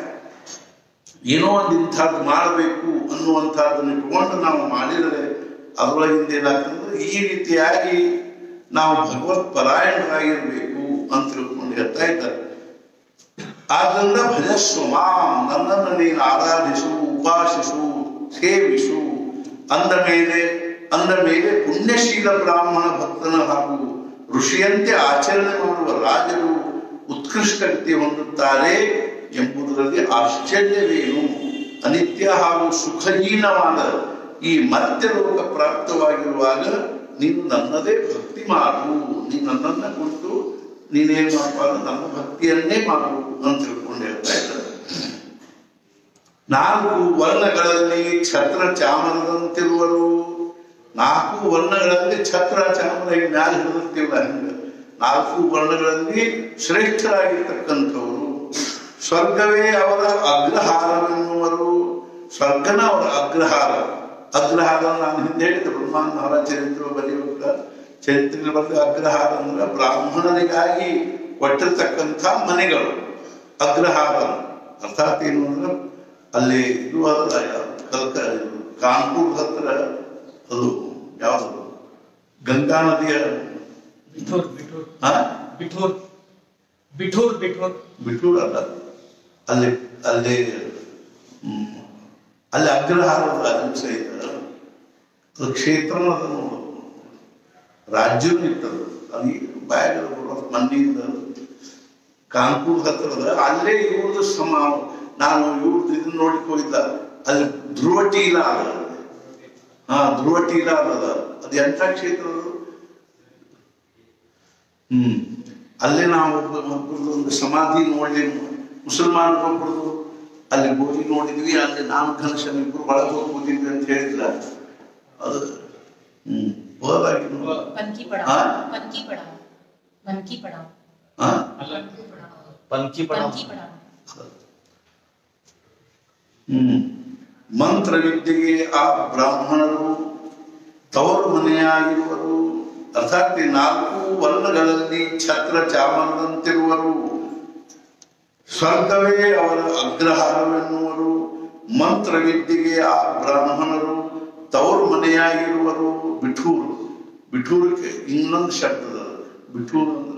ಏನೋ ಒಂದು ಇಂಥದ್ದು ಮಾಡಬೇಕು ಅನ್ನುವಂಥದ್ದನ್ನು ಇಟ್ಕೊಂಡು ನಾವು ಮಾಡಿದರೆ ಅದರೊಳಗಿಂದ ಏನಾಗ್ತದೆ ಈ ರೀತಿಯಾಗಿ ನಾವು ಭಗವತ್ ಪರಾಯಣರಾಗಿರ್ಬೇಕು ಅಂತ ತಿಳ್ಕೊಂಡು ಹೇಳ್ತಾ ಇದ್ದಾರೆ ಆದ್ದರಿಂದ ಭಜಸ್ವ ಮಾಂ ನನ್ನನ್ನು ನೀನು ಆರಾಧಿಸು ಉಪಾಸಿಸು ಸೇವಿಸು ಅಂದ ಮೇಲೆ ಅಂದ ಮೇಲೆ ಪುಣ್ಯಶೀಲ ಬ್ರಾಹ್ಮಣ ಭಕ್ತನ ಹಾಗೂ ಋಷಿಯಂತೆ ಆಚರಣೆ ಮಾಡುವ ರಾಜರು ಉತ್ಕೃಷ್ಟ ಗತಿ ಹೊಂದುತ್ತಾರೆ ಎಂಬುದರಲ್ಲಿ ಆಶ್ಚರ್ಯವೇನು ಅನಿತ್ಯ ಹಾಗೂ ಸುಖಹೀನವಾದ ಈ ಮರ್ತ್ಯ ಲೋಕ ಪ್ರಾಪ್ತವಾಗಿರುವಾಗ ನೀನು ನನ್ನದೇ ಭಕ್ತಿ ಮಾಡು ನೀನು ನನ್ನನ್ನ ಕುರಿತು ನೀನೇನ್ ಮಾಡಪ್ಪ ಅಂದ್ರೆ ನನ್ನ ಭಕ್ತಿಯನ್ನೇ ಮಾಡು ಅಂತ ತಿಳ್ಕೊಂಡು ಹೇಳ್ತಾ ಇದ್ದಾರೆ ನಾಲ್ಕು ವರ್ಣಗಳಲ್ಲಿ ಛತ್ರ ಚಾಮರದಂತಿರುವರು ನಾಲ್ಕು ವರ್ಣಗಳಲ್ಲಿ ಛತ್ರ ಚಾಮರ ಈ ಮ್ಯಾಲ ಹಿಡಿದಿರ್ತಿಲ್ಲ ಹಂಗ ನಾಲ್ಕು ವರ್ಣಗಳಲ್ಲಿ ಶ್ರೇಷ್ಠರಾಗಿರ್ತಕ್ಕಂಥವರು ಸ್ವರ್ಗವೇ ಅವರ ಅಗ್ರಹಾರವೆನ್ನುವರು ಸ್ವರ್ಗನ ಅವರ ಅಗ್ರಹಾರ ಅಗ್ರಹಾರ ನಾನು ಹಿಂದೆ ಹೇಳಿದ್ದೆ ಬ್ರಹ್ಮಾನ್ ಮಹಾರಾಜ ಚರಿತ್ರೆ ಬರೆಯುವಾಗ ಚರಿತ್ರೆಯಲ್ಲಿ ಬರೆದ ಅಗ್ರಹಾರ ಅಂದ್ರೆ ಬ್ರಾಹ್ಮಣರಿಗಾಗಿ ಕೊಟ್ಟಿರ್ತಕ್ಕಂಥ ಮನೆಗಳು ಅಗ್ರಹಾರ ಅರ್ಥಾತ್ ಏನು ಅಂದ್ರೆ ಅಲ್ಲಿ ಇದು ಅದಲ್ಲ ಕಲ್ಕ ಇದು ಕಾನ್ಪುರ್ ಹತ್ರ ಅದು ಯಾವುದು ಗಂಗಾ ನದಿಯ ಬಿಠೋರ್ ಬಿಠೋರ್ ಹಾ ಬಿಠೋರ್ ಬಿಠೋರ್ ಬಿಠೋರ್ ಬಿಟ್ಟೂರ್ ಅಲ್ಲ ಅಲ್ಲಿ ಅಲ್ಲಿ ಹ್ಮ್, ಅಲ್ಲಿ ಅಗ್ರಹಾರದ ಅಹಿಂಸೆ ಇದೆ ಅದು ಕ್ಷೇತ್ರನ ಅದನ್ನು ರಾಜ್ಯವೂ ಇಟ್ಟದು ಅದು ಬ್ಯಾಗ್ ಮಣ್ಣಿಂದ ಕಾನ್ಪುರ್ ಹತ್ರದ ಅಲ್ಲೇ ಇವ್ರದ್ದು ಸಮ ನಾನು ಇವ್ರದ್ದು ಇದನ್ನ ನೋಡಿಕ್ ಹೋಗಿದ್ದ ಅಲ್ಲಿ ಧ್ರುವ ಟೀಲ ಅದ ಹಾ ಧ್ರುವ ಟೀಲ ಅದ ಅದು ಎಂಥ ಕ್ಷೇತ್ರ ಅದು ಹ್ಮ್ ಅಲ್ಲೇ ನಾವು ಒಬ್ಬ- ಒಬ್ಬರದ್ದು ಒಂದು ಸಮಾಧಿ ನೋಡಿ ಮುಸಲ್ಮಾನ್ ಒಬ್ಬರದು ಅಲ್ಲಿ ಹೋಗಿ ನೋಡಿದ್ವಿ ಅಲ್ಲಿ ನಾನು ಘನಶ್ಯಾಮ್ ಇಬ್ರು ಒಳಗೆ ಹೋಗಿ ಕೂತಿದ್ವಿ ಅಂತ ಹೇಳಿದ್ರ ಅದು ಹ್ಮ್ ಹೋದಾಗಿ ನೋಡಿ. पनकी पड़ाव हाँ? पनकी पड़ाव पनकी पड़ाव ಹಾ पनकी पड़ाव ಪಂಕಿ ಪಡ पनकी पड़ाव ಹ್ಮ್ ಮಂತ್ರವಿದ್ಯೆಗೆ ಆ ಬ್ರಾಹ್ಮಣರು ತವರು ಮನೆಯಾಗಿರುವರು ಅರ್ಥಾತ್ ಈ ನಾಲ್ಕು ವರ್ಣಗಳಲ್ಲಿ ಛತ್ರ ಚಾಮರದಂತಿರುವರು ಸ್ವರ್ಗವೇ ಅವರ ಅಗ್ರಹಾರವೆನ್ನುವರು ಮಂತ್ರವಿದ್ಯೆಗೆ ಆ ಬ್ರಾಹ್ಮಣರು ತವರು ಮನೆಯಾಗಿರುವರು ಬಿಠೂರು ಬಿಠೂರಕ್ಕೆ ಇನ್ನೊಂದು ಶಬ್ದದ ಬಿಠೂರು ಅಂದ್ರೆ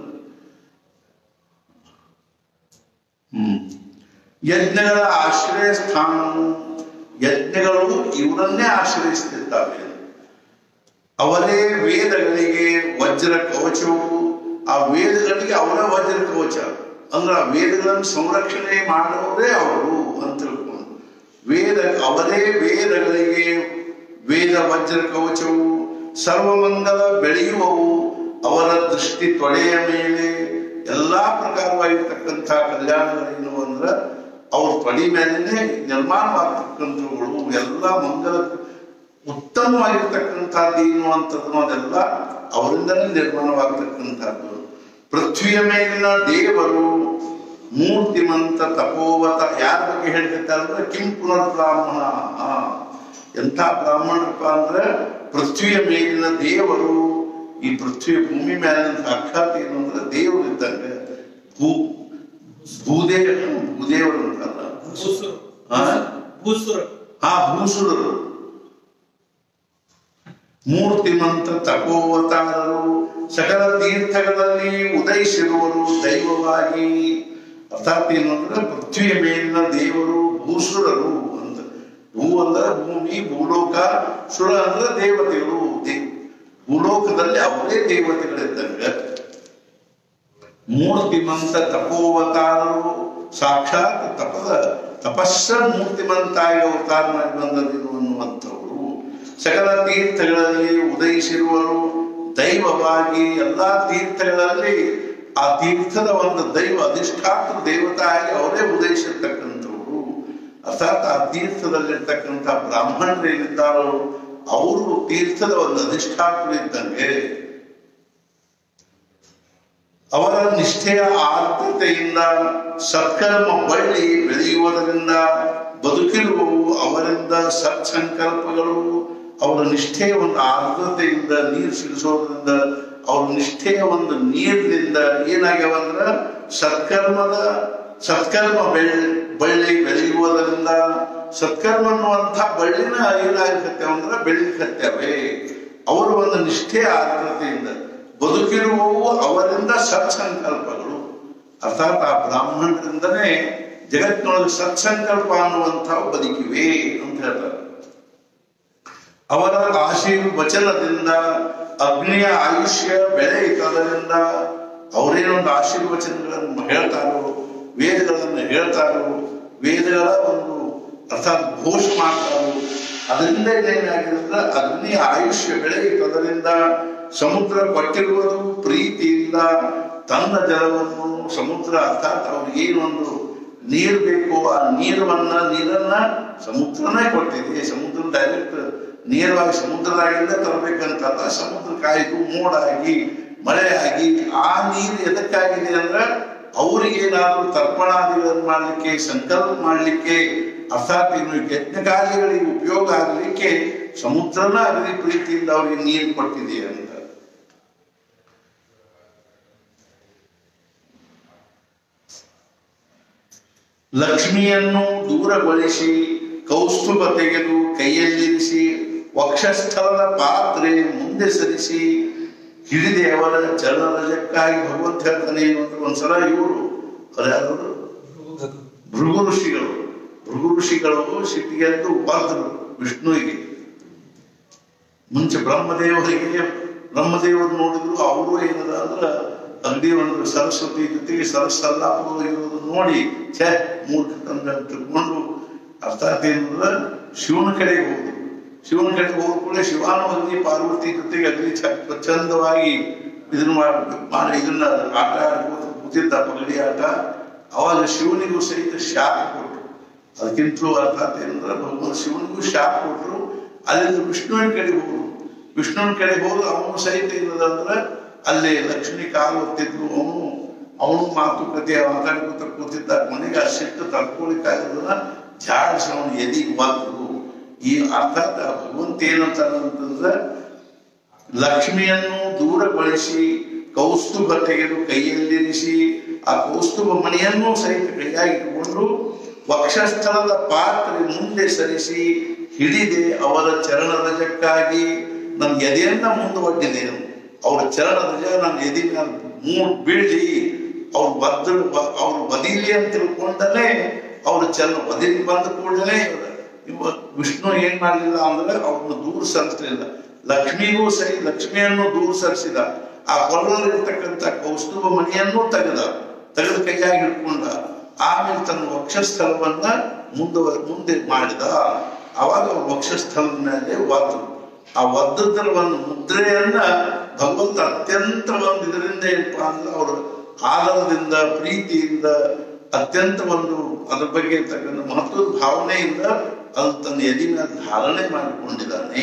ಹ್ಮ್ ಯಜ್ಞಗಳ ಆಶ್ರಯ ಸ್ಥಾನವು ಯಜ್ಞಗಳು ಇವರನ್ನೇ ಆಶ್ರಯಿಸುತ್ತಿದ್ದಾವೆ ಅವರೇ ವೇದಗಳಿಗೆ ವಜ್ರ ಕವಚವು ಆ ವೇದಗಳಿಗೆ ಅವರ ವಜ್ರ ಕವಚ ಅಂದ್ರೆ ಆ ವೇದಗಳನ್ನು ಸಂರಕ್ಷಣೆ ಮಾಡುವವರೇ ಅವರು ಅಂತ ತಿಳ್ಕೊಂಡು ವೇದ ಅವರೇ ವೇದಗಳಿಗೆ ವೇದ ವಜ್ರ ಕವಚವು ಸರ್ವಮಂಗಲ ಬೆಳೆಯುವವು ಅವರ ದೃಷ್ಟಿ ತೊಡೆಯ ಮೇಲೆ ಎಲ್ಲಾ ಪ್ರಕಾರವಾಗಿರ್ತಕ್ಕಂಥ ಕಲ್ಯಾಣಗಳೇನು ಅಂದ್ರೆ ಅವ್ರ ತೊಡೆ ಮೇಲೆನೆ ನಿರ್ಮಾಣವಾಗ್ತಕ್ಕಂಥವುಗಳು ಎಲ್ಲ ಮಂಗಲ ಉತ್ತಮವಾಗಿರ್ತಕ್ಕಂಥದ್ದು ಏನು ಅಂತದ್ದು ಅದೆಲ್ಲ ಅವರಿಂದನೇ ನಿರ್ಮಾಣವಾಗ್ತಕ್ಕಂಥದ್ದು ಪೃಥ್ವಿಯ ಮೇಲಿನ ದೇವರು ಮೂರ್ತಿಮಂತ ತಪೋವತ ಯಾರ ಬಗ್ಗೆ ಹೇಳ್ತಿರ್ತಾರೆ ಅಂದ್ರೆ ಕಿಂ ಪುನರ್ ಬ್ರಾಹ್ಮಣ ಆ, ಎಂಥ ಬ್ರಾಹ್ಮಣರಪ್ಪ ಅಂದ್ರೆ ಪೃಥ್ವಿಯ ಮೇಲಿನ ದೇವರು ಈ ಪೃಥ್ವಿ ಭೂಮಿ ಮೇಲಿನ ಸಾಕ್ಷಾತ್ ಏನು ಅಂದ್ರೆ ದೇವರು ಇದ್ದಂಗೆ ಭೂ ಭೂದೇವ ಭೂದೇವರು ಅಂತಲ್ಲ ಭೂಸುರ ಆ? ಭೂಸುರ ಆ ಭೂಸುರರು ಮೂರ್ತಿಮಂತ ತಪೋವತಾರರು ಸಕಲ ತೀರ್ಥಗಳಲ್ಲಿ ಉದಯಿಸಿರುವರು ದೈವವಾಗಿ ಅರ್ಥಾತ್ ಏನು ಅಂದ್ರೆ ಪೃಥ್ವಿಯ ಮೇಲಿನ ದೇವರು ಭೂಸುರರು ಅಂತ ಭೂ ಅಂದ್ರೆ ಭೂಮಿ ಭೂಲೋಕ ಸುರ ಅಂದ್ರೆ ದೇವತೆಗಳು ದೇ- ಭೂಲೋಕದಲ್ಲಿ ಅವರೇ ದೇವತೆಗಳಿದ್ದಂಗೆ ಮೂರ್ತಿಮಂತ ತಪೋವತಾರರು ಸಾಕ್ಷಾತ್ ತಪದ ತಪಸ್ಸ ಮೂರ್ತಿಮಂತಾಗಿ ಅವತಾರ ಮಾಡಿ ಬಂದದಿರು ಅನ್ನುವಂಥವರು ಸಕಲ ತೀರ್ಥಗಳಲ್ಲಿ ಉದಯಿಸಿರುವರು ದೈವವಾಗಿ ಎಲ್ಲಾ ತೀರ್ಥಗಳಲ್ಲಿ ಆ ತೀರ್ಥದ ಒಂದು ದೈವ ಅಧಿಷ್ಠಾತ ದೇವತಾಗಿ ಅವರೇ ಉದಯಿಸಿರ್ತಕ್ಕಂಥವ್ರು ಅರ್ಥಾತ್ ಆ ತೀರ್ಥದಲ್ಲಿರ್ತಕ್ಕಂಥ ಬ್ರಾಹ್ಮಣರು ಏನಿದ್ದಾರೋ ಅವರು ತೀರ್ಥದ ಒಂದು ಅಧಿಷ್ಠಾತರಿದ್ದಂಗೆ ಅವರ ನಿಷ್ಠೆಯ ಆರ್ಥತೆಯಿಂದ ಸತ್ಕರ್ಮ ಬಳ್ಳಿ ಬೆಳೆಯುವುದರಿಂದ ಬದುಕಿರುವವು ಅವರಿಂದ ಸತ್ಸಂಕಲ್ಪಗಳು ಅವರ ನಿಷ್ಠೆಯ ಒಂದು ಆರ್ದ್ರತೆಯಿಂದ ನೀರು ಸಿಡಿಸೋದ್ರಿಂದ ಅವ್ರ ನಿಷ್ಠೆಯ ಒಂದು ನೀರಿನಿಂದ ಏನಾಗ್ಯಾವಂದ್ರ ಸತ್ಕರ್ಮದ ಸತ್ಕರ್ಮ ಬೆಳ್ ಬಳ್ಳಿ ಬೆಳೆಯುವುದರಿಂದ ಸತ್ಕರ್ಮ ಅನ್ನುವಂಥ ಬಳ್ಳಿನ ಏನಾಗತ್ತೆ ಅಂದ್ರೆ ಬೆಳೀಕತ್ತವೆ ಅವರ ಒಂದು ನಿಷ್ಠೆಯ ಆರ್ದ್ರತೆಯಿಂದ ಬದುಕಿರುವವು ಅವರಿಂದ ಸತ್ಸಂಕಲ್ಪಗಳು ಅರ್ಥಾತ್ ಆ ಬ್ರಾಹ್ಮಣರಿಂದನೇ ಜಗತ್ತಿನೊಳಗೆ ಸತ್ಸಂಕಲ್ಪ ಅನ್ನುವಂಥ ಬದುಕಿವೆ ಅಂತ ಹೇಳ್ತಾರೆ ಅವರ ಆಶೀರ್ವಚನದಿಂದ ಅಗ್ನಿಯ ಆಯುಷ್ಯ ಬೆಳೆಯಿತದರಿಂದ ಅವರೇನೊಂದು ಆಶೀರ್ವಚನಗಳನ್ನು ಹೇಳ್ತಾರೋ ವೇದಗಳನ್ನು ಹೇಳ್ತಾರೋ ವೇದಗಳ ಒಂದು ಅರ್ಥಾತ್ ಘೋಷ ಮಾಡ್ತಾರೋ ಅದರಿಂದ ಏನಾಗಿದೆ ಅಂದ್ರೆ ಅಗ್ನಿಯ ಆಯುಷ್ಯ ಬೆಳೆಯಿತದರಿಂದ ಸಮುದ್ರ ಕೊಟ್ಟಿರುವುದು ಪ್ರೀತಿಯಿಂದ ತನ್ನ ಜಲವನ್ನು ಸಮುದ್ರ ಅರ್ಥಾತ್ ಅವ್ರಿಗೆ ಏನೊಂದು ನೀರು ಬೇಕು ಆ ನೀರನ್ನ ನೀರನ್ನ ಸಮುದ್ರನೇ ಕೊಟ್ಟಿದೆ ಸಮುದ್ರ ಡೈರೆಕ್ಟ್ ನೇರವಾಗಿ ಸಮುದ್ರದಾಗಿಂದ ತರಬೇಕಂತಲ್ಲ ಸಮುದ್ರ ಕಾಯ್ದು ಮೋಡಾಗಿ ಮಳೆ ಆಗಿ ಆ ನೀರು ಎದಕ್ಕಾಗಿದೆ ಅಂದ್ರೆ ಅವ್ರಿಗೆ ಏನಾದ್ರು ತರ್ಪಣಾದಿಗಳನ್ನು ಮಾಡ್ಲಿಕ್ಕೆ ಸಂಕಲ್ಪ ಮಾಡ್ಲಿಕ್ಕೆ ಅರ್ಥಾತ್ ಇನ್ನು ಯಜ್ಞ ಕಾರ್ಯಗಳಿಗೆ ಉಪಯೋಗ ಆಗ್ಲಿಕ್ಕೆ ಸಮುದ್ರನ ಅಗದಿ ಪ್ರೀತಿಯಿಂದ ಅವ್ರಿಗೆ ನೀರು ಕೊಟ್ಟಿದೆ ಅಂತ ಲಕ್ಷ್ಮಿಯನ್ನು ದೂರಗೊಳಿಸಿ ಕೌಸ್ತುಭ ತೆಗೆದು ಕೈಯಲ್ಲಿರಿಸಿ ವಕ್ಷಸ್ಥಳದ ಪಾತ್ರೆ ಮುಂದೆ ಸರಿಸಿ ಹಿಡಿದೆ ಅವರ ಚರಣರಜಕ್ಕಾಗಿ ಭಗವಂತ ಹೇಳ್ತಾನೆ ಏನು ಅಂದ್ರೆ ಒಂದ್ಸಲ ಇವರು ಯಾರು ಭೃಗು ಋಷಿಗಳು ಭೃಗು ಋಷಿಗಳು ಸಿಟ್ಟಿಗೆದ್ದು ಬಾದ್ರು ವಿಷ್ಣುವಿಗೆ ಮುಂಚೆ ಬ್ರಹ್ಮದೇವರಿಗೆ ಬ್ರಹ್ಮದೇವರು ನೋಡಿದ್ರು ಅವರು ಏನದ ಅಂದ್ರ ಅಗದಿ ಒಂದು ಸರಸ್ವತಿ ಜೊತೆಗೆ ಸರಸ್ಸಲ್ಲಾಪುರ ಇರೋದು ನೋಡಿ ಛೇ ಮೂರ್ಖ ತಂದ ತಿಳ್ಕೊಂಡು ಅರ್ಥಾತ್ ಏನಂದ್ರ ಶಿವನ ಕಡೆಗೆ ಹೋದ್ರು ಶಿವನ ಕಡೆಗೆ ಹೋದ ಕೂಡ ಶಿವಾನು ಅಗ್ನಿ ಪಾರ್ವತಿ ಜೊತೆಗೆ ಅಗ್ನಿ ಚ- ಚಂದವಾಗಿ ಇದನ್ನ ಮಾಡ್- ಮಾಡಿ ಇದನ್ನ ಆಟ ಆಡ್ಬೋದು ಕೂತಿದ್ದ ಪಗಡಿ ಆಟ ಅವಾಗ ಶಿವನಿಗೂ ಸಹಿತ ಶಾಪ ಕೊಟ್ರು ಅದಕ್ಕಿಂತಲೂ ಅರ್ಥಾತ್ ಏನಂದ್ರೆ ಭಗವಂತ ಶಿವನಿಗೂ ಶಾಪ ಕೊಟ್ರು ಅಲ್ಲಿಂದ ವಿಷ್ಣುವಿನ ಕಡೆ ಹೋದ್ರು ವಿಷ್ಣುವಿನ ಕಡೆ ಹೋದ್ರು ಅವನು ಸಹಿತ ಏನದಂದ್ರೆ ಅಲ್ಲಿ ಲಕ್ಷ್ಮಿ ಕಾಲು ಹೊತ್ತಿದ್ರು ಅವನು ಅವನು ಮಾತುಕತೆ ಮಾತಾಡ್ಕೊತ ಕೂತಿದ್ದ ಮನೆಗೆ ಆ ಸಿಟ್ಟು ತಡ್ಕೊಳಿಕ್ಕಾಗದನ್ನ ಜಾಡಿಸಿ ಅವನು ಎದಿಗೆ ಬಂದ್ರು ಈ ಅರ್ಥಾತ್ ಆ ಭಗವಂತ ಏನಂತಾರ ಅಂತಂದ್ರೆ ಲಕ್ಷ್ಮಿಯನ್ನು ದೂರಗೊಳಿಸಿ ಕೌಸ್ತುಭ ತೆಗೆದು ಕೈಯಲ್ಲಿರಿಸಿ ಆ ಕೌಸ್ತುಭ ಮಣಿಯನ್ನು ಸಹಿತ ಕೈಯಾಗಿಟ್ಟುಕೊಂಡು ವಕ್ಷಸ್ಥಳದ ಪಾತ್ರೆ ಮುಂದೆ ಸರಿಸಿ ಹಿಡಿದೆ ಅವರ ಚರಣರಜಕ್ಕಾಗಿ ನನ್ನ ಎದೆಯನ್ನ ಮುಂದುವಟ್ಟಿದೆ ಅವರ ಚರಣರಜ ನನ್ನ ಎದೆ ಮೇಲೆ ಮೂಡ್ ಬೀಳಿ ಅವ್ರು ಬದ್ರ ಅವ್ರು ಬದಿಲಿ ಅಂತ ತಿಳ್ಕೊಂಡಲೇ ಅವ್ರ ಚರಣ ಬದಿಲಿ ಬಂದ ಕೂಡಲೇ ಇವ ವಿಷ್ಣು ಏನ್ ಮಾಡಲಿಲ್ಲ ಅಂದ್ರೆ ಅವ್ರನ್ನ ದೂರ ಸರಿಸಲಿಲ್ಲ ಲಕ್ಷ್ಮಿಗೂ ಸರಿ ಲಕ್ಷ್ಮಿಯನ್ನು ದೂರ ಸರಿಸಿದ ಆ ಕೊಲ್ಲಲ್ಲಿರ್ತಕ್ಕಂಥ ಕೌಸ್ತುಭ ಮಣಿಯನ್ನು ತೆಗೆದ ತೆಗೆದು ಕೈಯಾಗಿ ಹಿಡ್ಕೊಂಡ ಆಮೇಲೆ ತನ್ನ ವಕ್ಷಸ್ಥಳವನ್ನ ಮುಂದುವ ಮುಂದೆ ಮಾಡಿದ ಅವಾಗ ಅವ್ರ ವಕ್ಷಸ್ಥಳದ ಮೇಲೆ ಒದ್ದು ಆ ಒದ್ದದ್ರ ಒಂದು ಮುದ್ರೆಯನ್ನ ಭಗವಂತ ಅತ್ಯಂತ ಒಂದು ಇದರಿಂದ ಏನಪ್ಪಾ ಅಂದ್ರೆ ಅವರ ಆದರದಿಂದ ಪ್ರೀತಿಯಿಂದ ಅತ್ಯಂತ ಒಂದು ಅದ್ರ ಬಗ್ಗೆ ಇರ್ತಕ್ಕಂಥ ಮಹತ್ವದ ಭಾವನೆಯಿಂದ ಅದು ತನ್ನ ಎದಿ ಮೇಲೆ ಧಾರಣೆ ಮಾಡಿಕೊಂಡಿದ್ದಾನೆ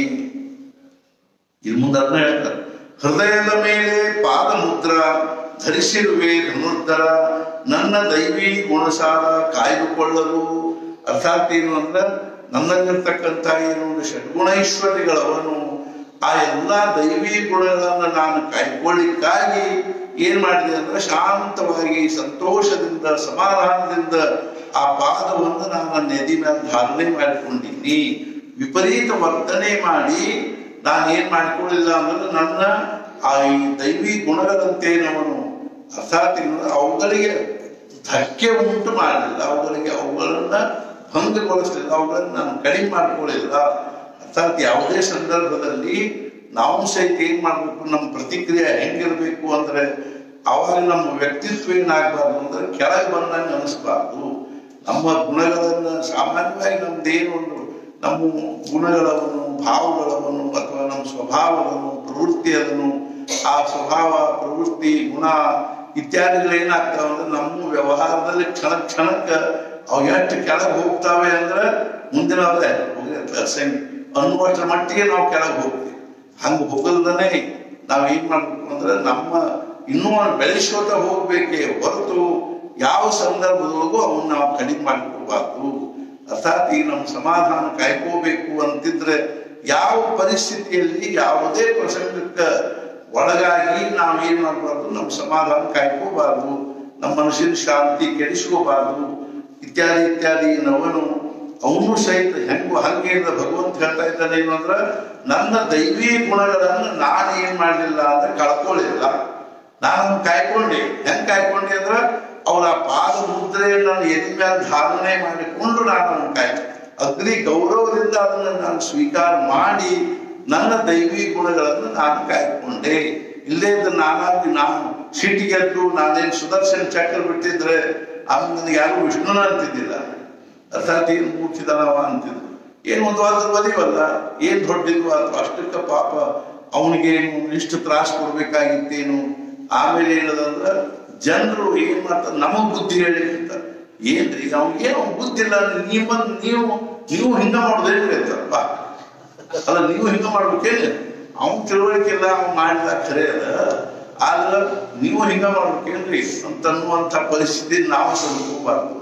ಇನ್ನು ಮುಂದೆ ಅದನ್ನ ಹೇಳ್ತಾರೆ ಹೃದಯದ ಮೇಲೆ ಪಾದ ಮುದ್ರ ಧರಿಸಿರುವೆ ಧನುರ್ಧರ ನನ್ನ ದೈವಿ ಗುಣಸಾರ ಕಾಯ್ದುಕೊಳ್ಳಲು ಅರ್ಥಾತ್ ಏನು ಅಂದ್ರೆ ನನ್ನಲ್ಲಿರ್ತಕ್ಕಂಥ ಏನು ಒಂದು ಷಡ್ಗುಣೈಶ್ವರ್ಯಗಳವನು ಆ ಎಲ್ಲಾ ದೈವಿ ಗುಣಗಳನ್ನ ನಾನು ಕಾಯ್ಕೊಳ್ಳಿಕ್ಕಾಗಿ ಏನ್ ಮಾಡಿದೆ ಅಂದ್ರೆ ಶಾಂತವಾಗಿ ಸಂತೋಷದಿಂದ ಸಮಾಧಾನದಿಂದ ಆ ಪಾದವನ್ನು ನಾನು ನನ್ನ ಎದಿ ಮೇಲೆ ಧಾರಣೆ ಮಾಡಿಕೊಂಡಿನಿ ವಿಪರೀತ ವರ್ತನೆ ಮಾಡಿ ನಾನು ಏನ್ ಮಾಡ್ಕೊಳ್ಳಿಲ್ಲ ಅಂದ್ರೆ ನನ್ನ ಆ ಈ ದೈವಿ ಗುಣಗಳಂತೆ ಅವನು ಅರ್ಥಾತ್ ಏನು ಅವುಗಳಿಗೆ ಧಕ್ಕೆ ಉಂಟು ಮಾಡಲಿಲ್ಲ ಅವುಗಳಿಗೆ ಅವುಗಳನ್ನ ಭಂಗಗೊಳಿಸಲಿಲ್ಲ ಅವುಗಳನ್ನ ನಾನು ಕಡಿಮೆ ಮಾಡ್ಕೊಳ್ಳಿಲ್ಲ ಅರ್ಥಾತ್ ಯಾವುದೇ ಸಂದರ್ಭದಲ್ಲಿ ನಾವು ಸಹಿತ ಏನ್ ಮಾಡ್ಬೇಕು ನಮ್ಮ ಪ್ರತಿಕ್ರಿಯೆ ಹೆಂಗಿರ್ಬೇಕು ಅಂದ್ರೆ ಅವಾಗ ನಮ್ಮ ವ್ಯಕ್ತಿತ್ವ ಏನಾಗಬಾರ್ದು ಅಂದ್ರೆ ಕೆಳಗೆ ಬಂದಂಗೆ ಅನಿಸ್ಬಾರ್ದು ನಮ್ಮ ಗುಣಗಳನ್ನ ಸಾಮಾನ್ಯವಾಗಿ ನಮ್ದೇನೊಂದು ನಮ್ಮ ಗುಣಗಳವನ್ನು ಭಾವಗಳನ್ನು ಅಥವಾ ನಮ್ಮ ಸ್ವಭಾವವನ್ನು ಪ್ರವೃತ್ತಿಯನ್ನು ಆ ಸ್ವಭಾವ ಪ್ರವೃತ್ತಿ ಗುಣ ಇತ್ಯಾದಿಗಳು ಏನಾಗ್ತಾವ ಅಂದ್ರೆ ನಮ್ಮ ವ್ಯವಹಾರದಲ್ಲಿ ಕ್ಷಣ ಕ್ಷಣಕ್ಕೆ ಅವು ಎಷ್ಟು ಕೆಳಗೆ ಹೋಗ್ತಾವೆ ಅಂದ್ರೆ ಮುಂದಿನ ಅನ್ನುವಷ್ಟರ ಮಟ್ಟಿಗೆ ನಾವು ಕೆಳಗೆ ಹೋಗ್ತೀವಿ ಹಂಗೆ ಹೋಗಲ್ದನೆ ನಾವ್ ಏನ್ ಮಾಡ್ಬೇಕು ಅಂದ್ರೆ ನಮ್ಮ ಇನ್ನೂ ಬೆಳೆಸೋತ ಹೋಗ್ಬೇಕೇ ಹೊರತು ಯಾವ ಸಂದರ್ಭದೊಳಗೂ ಅವನ್ನ ನಾವು ಕಡಿಮೆ ಮಾಡ್ಕೋಬಾರ್ದು ಅರ್ಥಾತ್ ಈಗ ನಮ್ಮ ಸಮಾಧಾನ ಕಾಯ್ಕೋಬೇಕು ಅಂತಿದ್ರೆ ಯಾವ ಪರಿಸ್ಥಿತಿಯಲ್ಲಿ ಯಾವುದೇ ಪ್ರಸಂಗಕ್ಕೆ ಒಳಗಾಗಿ ನಾವು ಏನ್ ಮಾಡಬಾರ್ದು ನಮ್ಮ ಸಮಾಧಾನ ಕಾಯ್ಕೋಬಾರ್ದು ನಮ್ಮ ಮನಸ್ಸಿನ ಶಾಂತಿ ಕೆಡಿಸ್ಕೋಬಾರ್ದು ಇತ್ಯಾದಿ ಇತ್ಯಾದಿ ನವನು ಅವನು ಸಹಿತ ಹೆಂಗು ಹಂಗೆ ಭಗವಂತ ಹೇಳ್ತಾ ಇದ್ದಾನೆ ಏನು ಅಂದ್ರ ನನ್ನ ದೈವಿ ಗುಣಗಳನ್ನ ನಾನು ಏನ್ ಮಾಡಲಿಲ್ಲ ಅಂದ್ರೆ ಕಳ್ಕೊಳ್ಳಿಲ್ಲ ನಾನು ಕಾಯ್ಕೊಂಡೆ ಹೆಂಗ್ ಕಾಯ್ಕೊಂಡೆ ಅಂದ್ರ ಅವರ ಪಾದ ಮುದ್ರೆಯನ್ನು ನಾನು ಎದಿ ಮೇಲೆ ಧಾರಣೆ ಮಾಡಿಕೊಂಡು ನಾನು ಅವನು ಕಾಯ್ ಅಗ್ನಿ ಗೌರವದಿಂದ ಅದನ್ನ ನಾನು ಸ್ವೀಕಾರ ಮಾಡಿ ನನ್ನ ದೈವಿ ಗುಣಗಳನ್ನು ನಾನು ಕಾಯ್ಕೊಂಡೆ ಇಲ್ಲೇ ಇದ್ರೆ ನಾನಾಗಿ ನಾನು ಸಿಟಿಗೆದ್ದು ನಾನೇನು ಸುದರ್ಶನ್ ಚಕ್ರ ಬಿಟ್ಟಿದ್ರೆ ಆಮೇಲೆ ನನಗೆ ಯಾರು ವಿಷ್ಣುನ ಅಂತಿದ್ದಿಲ್ಲ ಅರ್ಥಾತ್ ಏನು ಮೂರ್ಛಿದಾನವ ಅಂತಿದ್ರು ಏನು ಒಂದು ವಾರದ ಒಲಿವಲ್ಲ ಏನ್ ದೊಡ್ಡಿದ್ವು ಅಥವಾ ಅಷ್ಟಕ್ಕ ಪಾಪ ಅವನಿಗೆ ಏನು ಇಷ್ಟು ತ್ರಾಸ ಕೊಡ್ಬೇಕಾಗಿತ್ತೇನು ಆಮೇಲೆ ಏನದಂದ್ರ ಜನರು ಏನ್ ಮಾಡ್ತಾರೆ ನಮಗ್ ಬುದ್ಧಿ ಹೇಳಿರ್ತಾರೆ ಏನ್ರಿ ಅವ್ನಿಗೆ ಏನು ಬುದ್ಧಿ ಇಲ್ಲ ನೀವ ನೀವು ನೀವು ಹಿಂಗ ಮಾಡೋದೇನ್ರಿ ಅಂತಾರಪ್ಪ ಅಲ್ಲ ನೀವು ಹಿಂಗ ಮಾಡ್ಬೇಕೇನು ಅವನ್ ತಿಳುವಳಿಕೆ ಇಲ್ಲ ಅವ್ನು ಮಾಡಿದ ಖರೆ ಅದ ಆದ್ರ ನೀವು ಹಿಂಗ ಮಾಡ್ಬೇಕೇನ್ರಿ ಅಂತ ಅನ್ನುವಂಥ ಪರಿಸ್ಥಿತಿ ನಾವು ಸಲ್ಕೋಬಾರ್ದು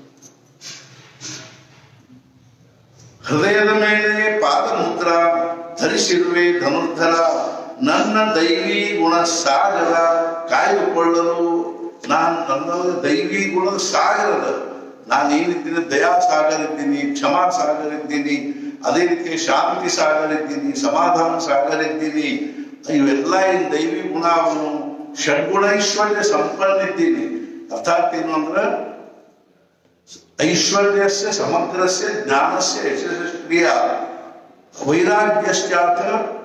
ಹೃದಯದ ಮೇಲೆ ಪಾದಮುದ್ರ ಧರಿಸಿರುವೆ ಧನುರ್ಧರ ನನ್ನ ದೈವಿ ಗುಣ ಸಾಗರ ಕಾಯ್ದುಕೊಳ್ಳಲು ನಾನು ನನ್ನ ದೈವಿ ಗುಣದ ಸಾಗರದ ನಾನು ಏನಿದ್ದೀನಿ ದಯಾ ಸಾಗರ ಇದ್ದೀನಿ ಕ್ಷಮಾ ಸಾಗರ ಇದ್ದೀನಿ ಅದೇ ರೀತಿ ಶಾಂತಿ ಸಾಗರ ಇದ್ದೀನಿ ಸಮಾಧಾನ ಸಾಗರ ಇದ್ದೀನಿ ಇವೆಲ್ಲ ಏನ್ ದೈವಿ ಗುಣ ಅವನು ಷಡ್ಗುಣೈಶ್ವರ್ಯ ಸಂಪನ್ನ ಇದ್ದೀನಿ ಅರ್ಥಾತ್ ಏನು ಅಂದ್ರೆ ಐಶ್ವರ್ಯಸ್ಯ ಸಮಗ್ರಸ್ಯ ಜ್ಞಾನಸ್ಯ ಯಶಸ್ಕ್ರಿಯ ವೈರಾಗ್ಯಶ್ಚಾಥ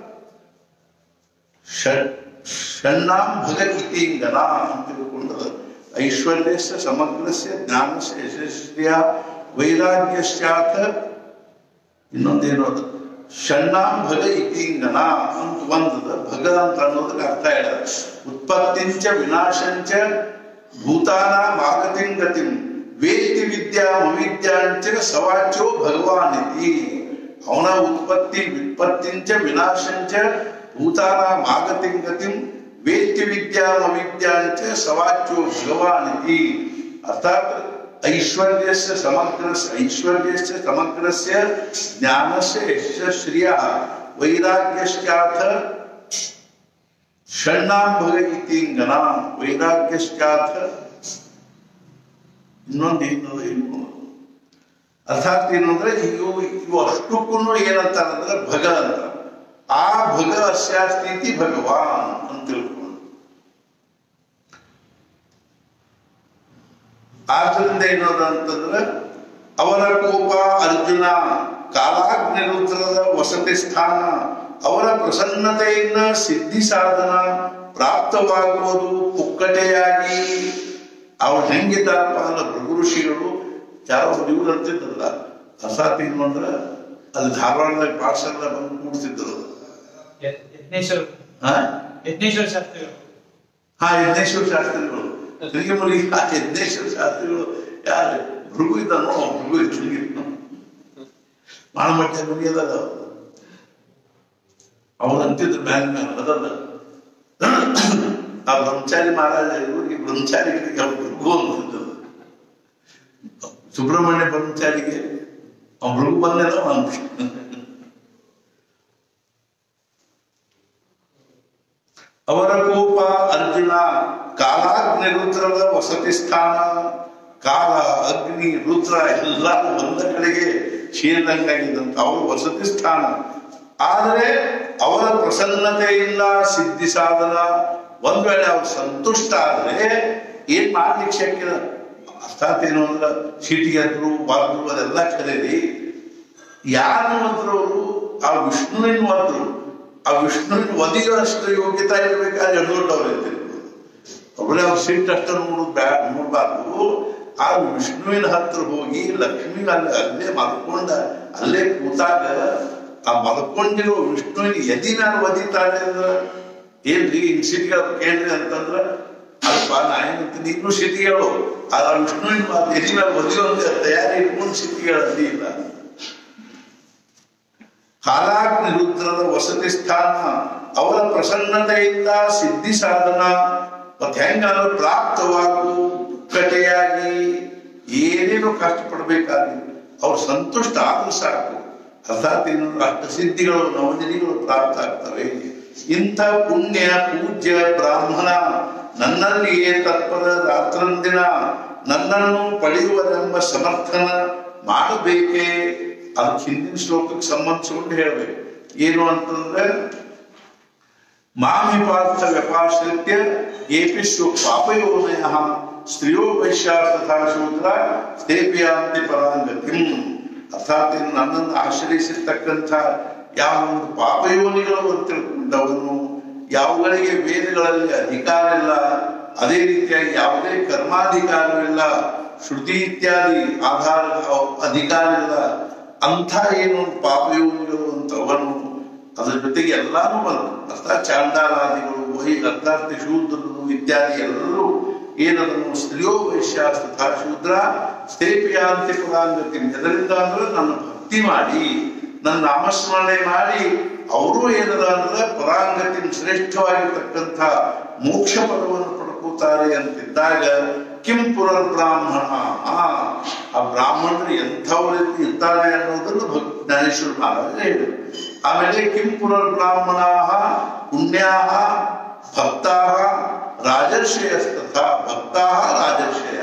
ಷಡ್ ಷಣ್ಣಾಂ ಭಗವತೀಂಗನ ಅಂತ ತಿಳ್ಕೊಂಡದ ಐಶ್ವರ್ಯಸ್ಯ ಸಮಗ್ರಸ್ಯ ಜ್ಞಾನಸ್ಯ ಯಶಸ್ಕ್ರಿಯ ವೈರಾಗ್ಯಶ್ಚಾಥ ಇನ್ನೊಂದೇನು ಅದು ಷಣ್ಣಾಂ ಭಗ ಇತೀಂಗನ ಅಂತ ಒಂದದ ಭಗ ಅಂತ ಅನ್ನೋದಕ್ಕೆ ಅರ್ಥ ಹೇಳ ಉತ್ಪತ್ತಿಂಚ ವಿನಾಶಂಚ ಭೂತಾನಾಂ ಆಗತಿಂ ಗತಿಂ ವೇತ್ತಿ ವಿದ್ಯಾ ಅವಿದ್ಯಾಂಚ ಸವಾಚ್ಯೋ ಭಗವಾನ್ ಇತಿ ಅವನ ಉತ್ಪತ್ತಿ ವಿತ್ಪತ್ತಿಂಚ ವಿನಾಶಂಚ ಭೂತಾನಾಂ ಆಗತಿಂ ಗತಿಂ ವೇತ್ತಿ ವಿದ್ಯಾ ಅವಿದ್ಯಾಂಚ ಸವಾಚ್ಯೋ ಭಗವಾನ್ ಇತಿ ಅರ್ಥಾತ್ ಐಶ್ವರ್ಯಸ್ಯ ಸಮಗ್ರಸ್ಯ ಐಶ್ವರ್ಯಸ್ಯ ಸಮಗ್ರಸ್ಯ ಜ್ಞಾನಸ್ಯ ಯಶಸ್ಶ್ರಿಯ ವೈರಾಗ್ಯಶ್ಚಾಥ ಷಣ್ಣಾಂ ಭಗ ಇತಿಂಗನ ವೈರಾಗ್ಯಶ್ಚಾಥ ಇನ್ನೊಂದು ಏನು ಏನು ಅರ್ಥಾತ್ ಏನು ಅಂದ್ರೆ ಇವು ಇವು ಅಷ್ಟಕ್ಕೂ ಏನಂತಾರಂದ್ರೆ ಭಗ ಅಂತ ಆ ಭಗ ಅಸ್ಯಾಸ್ತಿ ಭಗವಾನ್ ಅಂತ ತಿಳ್ಕೊಂಡು ಆದ್ರಿಂದ ಏನದ ಅಂತಂದ್ರೆ ಅವರ ಕೋಪ ಅರ್ಜುನ ಕಾಲಾಗ್ನಿರುದ್ರದ ವಸತಿ ಸ್ಥಾನ ಅವರ ಪ್ರಸನ್ನತೆಯಿಂದ ಸಿದ್ಧಿ ಸಾಧನ ಪ್ರಾಪ್ತವಾಗುವುದು ಪುಕ್ಕಟೆಯಾಗಿ ಅವ್ರು ಹೆಂಗಿದ್ದಾರಪ್ಪ ಅಂದ್ರೆ ಭೃಗು ಋಷಿಗಳು ಯಾರೋ ಇವ್ರು ಅಂತಿದ್ರಲ್ಲ ಅಸಾತೀನು ಅಂದ್ರೆ ಅಲ್ಲಿ ಧಾರವಾಡದಾಗ ಪಾಠಶಾಲೆ ಬಂದು ಕೂಡ್ತಿದ್ರು ಯಜ್ಞೇಶ್ವರ ಹಾ ಯಜ್ಞೇಶ್ವರ ಶಾಸ್ತ್ರಿಗಳು ಹಾ ಯಜ್ಞೇಶ್ವರ ಶಾಸ್ತ್ರಿಗಳು ತಿರುಗಿ ಮುರುಗಿ ಆ ಯಜ್ಞೇಶ್ವರ ಶಾಸ್ತ್ರಿಗಳು ಯಾರು ಭೃಗು ಇದ್ದಾನೋ ಭೃಗು ಇದ್ದಾನು ಮಾಳಮಟ್ಟ ಮುಗಿಯದ ಅವ್ರು ಅಂತಿದ್ರು ಮ್ಯಾಲ ಮ್ಯಾಲ ಅದಲ್ಲ ಆ ಬ್ರಹ್ಮಚಾರಿ ಮಹಾರಾಜ ಇವರಿಗೆ ಬ್ರಹ್ಮಚಾರಿಗಳಿಗೆ ಅವ್ರು ಭೃಗು ಅಂತಿದ್ರು ಸುಬ್ರಹ್ಮಣ್ಯ ಬ್ರಹ್ಮಚಾರಿಗೆ ಅವ್ನು ಭೃಗು ಬಂದೇನೋ ಅಂತ ಅವರ ಕೋಪ ಅರ್ಜುನ ಕಾಲಾಗ್ನಿ ರುದ್ರದ ವಸತಿ ಸ್ಥಾನ ಕಾಲ ಅಗ್ನಿ ರುದ್ರ ಎಲ್ಲ ಒಂದ ಕಡೆಗೆ ಸೇರಿದಂಗಾಗಿದ್ದಂತ ಅವರ ವಸತಿ ಸ್ಥಾನ ಆದರೆ ಅವರ ಪ್ರಸನ್ನತೆಯಿಂದ ಸಿದ್ಧಿ ಸಾಧನ ಒಂದ್ ವೇಳೆ ಅವ್ರು ಸಂತುಷ್ಟ ಆದ್ರೆ ಏನ್ ಮಾಡ್ಲಿಕ್ಕೆ ಶಕ್ಯ ಅರ್ಥಾತ್ ಏನು ಅಂದ್ರೆ ಸಿಟಿಗೆದ್ರು ಬಾದ್ರು ಅದೆಲ್ಲ ಕರೀರಿ ಯಾರು ಮಂತ್ರವರು ಆ ವಿಷ್ಣುವಿನ ಮಂತ್ರರು ಆ ವಿಷ್ಣುವಿನ ಒದಿಯುವಷ್ಟು ಯೋಗ್ಯತಾ ಇರ್ಬೇಕಾದ್ರೆ ದೊಡ್ಡವ್ರು ಇರ್ತಿದ್ರು ಒಬ್ಬರೇ ಅವ್ರು ಸಿಟ್ಟು ಅಷ್ಟ ನೋಡುದು ಬ್ಯಾ ನೋಡ್ಬಾರ್ದು ಆ ವಿಷ್ಣುವಿನ ಹತ್ರ ಹೋಗಿ ಲಕ್ಷ್ಮಿ ಅಲ್ಲಿ ಅಲ್ಲೇ ಮಲ್ಕೊಂಡ ಅಲ್ಲೇ ಕೂತಾಗ ಆ ಮಲ್ಕೊಂಡಿರೋ ವಿಷ್ಣುವಿನ ಎದಿ ಮ್ಯಾಲ ಒದಿತಾರೆ ಅಂದ್ರ ಏನ್ರಿ ಹಿಂಗ್ ಸಿಟಿಗಳು ಕೇಳ್ರಿ ಅಂತಂದ್ರ ಅಲ್ಪ ನಾ ಏನಂತ ನೀನು ಸಿಟಿಗಳು ಆ ವಿಷ್ಣುವಿನ ಮಾತು ಎದಿ ಮ್ಯಾಲ ಒದಿಯುವಂತ ತಯಾರಿ ಇಟ್ಕೊಂಡು ಸಿಟಿಗಳಲ್ಲಿ ಇಲ್ಲ ಕಾಲಾಗ್ನಿ ರುದ್ರದ ವಸತಿ ಸ್ಥಾನ ಅವರ ಪ್ರಸನ್ನತೆಯಿಂದ ಸಿದ್ಧಿ ಸಾಧನ ಮತ್ತೆ ಹೆಂಗಾದ್ರೂ ಪ್ರಾಪ್ತವಾಗು ಕಟೆಯಾಗಿ ಏನೇನು ಕಷ್ಟಪಡ್ಬೇಕಾಗಿ ಅವ್ರು ಸಂತುಷ್ಟ ಆದ್ರೂ ಸಾಕು ಅರ್ಥಾತ್ ಏನು ಅಷ್ಟ ಸಿದ್ಧಿಗಳು ನವಜನಿಗಳು ಪ್ರಾಪ್ತ ಆಗ್ತವೆ ಇಂಥ ಪುಣ್ಯ ಪೂಜ್ಯ ಬ್ರಾಹ್ಮಣ ನನ್ನಲ್ಲಿಯೇ ತತ್ಪರ ರಾತ್ರಂದಿನ ನನ್ನನ್ನು ಪಡೆಯುವುದೆಂಬ ಸಮರ್ಥನ ಮಾಡಬೇಕೇ ಅದಕ್ಕೆ ಹಿಂದಿನ ಶ್ಲೋಕಕ್ಕೆ ಸಂಬಂಧಿಸಿಕೊಂಡು ಹೇಳ್ಬೇಕು ಏನು ಅಂತಂದ್ರೆ ಮಾಮಿ ಪಾರ್ಥ ವ್ಯಪಾಶ್ರಿತ್ಯ ಏಪಿ ಸ್ವ ಪಾಪಯೋನಯ ಸ್ತ್ರೀಯೋ ವೈಶ್ಯ ತಥಾ ಶೂದ್ರ ಸ್ಥೇಪಿಯಾಂತಿ ಪರಾಂಗತಿ ಅರ್ಥಾತ್ ಇನ್ನು ನನ್ನನ್ನು ಆಶ್ರಯಿಸಿರ್ತಕ್ಕಂಥ ಯಾವ ಒಂದು ಪಾಪಯೋನಿಗಳು ಅಂತ ತಿಳ್ಕೊಂಡವನು ಯಾವುಗಳಿಗೆ ವೇದಗಳಲ್ಲಿ ಅಧಿಕಾರ ಇಲ್ಲ ಅದೇ ರೀತಿಯಾಗಿ ಯಾವುದೇ ಕರ್ಮಾಧಿಕಾರವಿಲ್ಲ ಶ್ರುತಿ ಇತ್ಯಾದಿ ಆಧಾರ ಅಧಿಕಾರ ಇಲ್ಲ ಅಂಥ ಏನು ಪಾಪಯೋನಿಗಳು ಅಂತವನು ಅದ್ರ ಜೊತೆಗೆ ಎಲ್ಲಾನು ಬಂತು ಅರ್ಥಾತ್ ಚಾಂಡಾಲಾದಿಗಳು ವೈ ಅರ್ಥಾರ್ಥಿ ಶೂದ್ರರು ಇತ್ಯಾದಿ ಎಲ್ಲರೂ ಏನದನ್ನು ಸ್ತ್ರೀಯೋ ವೈಶ್ಯ ತಥಾ ಶೂದ್ರ ಸ್ಥೇಪಿಯಾಂತಿ ಪದಾಂಗತಿ ಎದರಿಂದ ಅಂದ್ರೆ ನನ್ನ ಭಕ್ತಿ ಮಾಡಿ ನನ್ನ ನಾಮಸ್ಮರಣೆ ಮಾಡಿ ಅವರು ಏನದ ಅಂದ್ರೆ ಪರಾಂಗತಿ ಶ್ರೇಷ್ಠವಾಗಿರ್ತಕ್ಕಂಥ ಮೋಕ್ಷ ಪದವನ್ನು ಪಡ್ಕೋತಾರೆ ಅಂತಿದ್ದಾಗ ಕಿಂ ಪುನರ್ ಬ್ರಾಹ್ಮಣ ಆ ಆ ಬ್ರಾಹ್ಮಣರು ಎಂಥವ್ರು ಇರ್ತಾರೆ ಅನ್ನೋದನ್ನು ಭಕ್ ಜ್ಞಾನೇಶ್ವರ ಮಹಾರಾಜ ಹೇಳಿದರು ಆಮೇಲೆ ಕಿಂ ಪುನರ್ ಬ್ರಾಹ್ಮಣ ಪುಣ್ಯಾ ಭಕ್ತಾ ರಾಜರ್ಷಯಸ್ತಥ ಭಕ್ತಾ ರಾಜರ್ಷಯ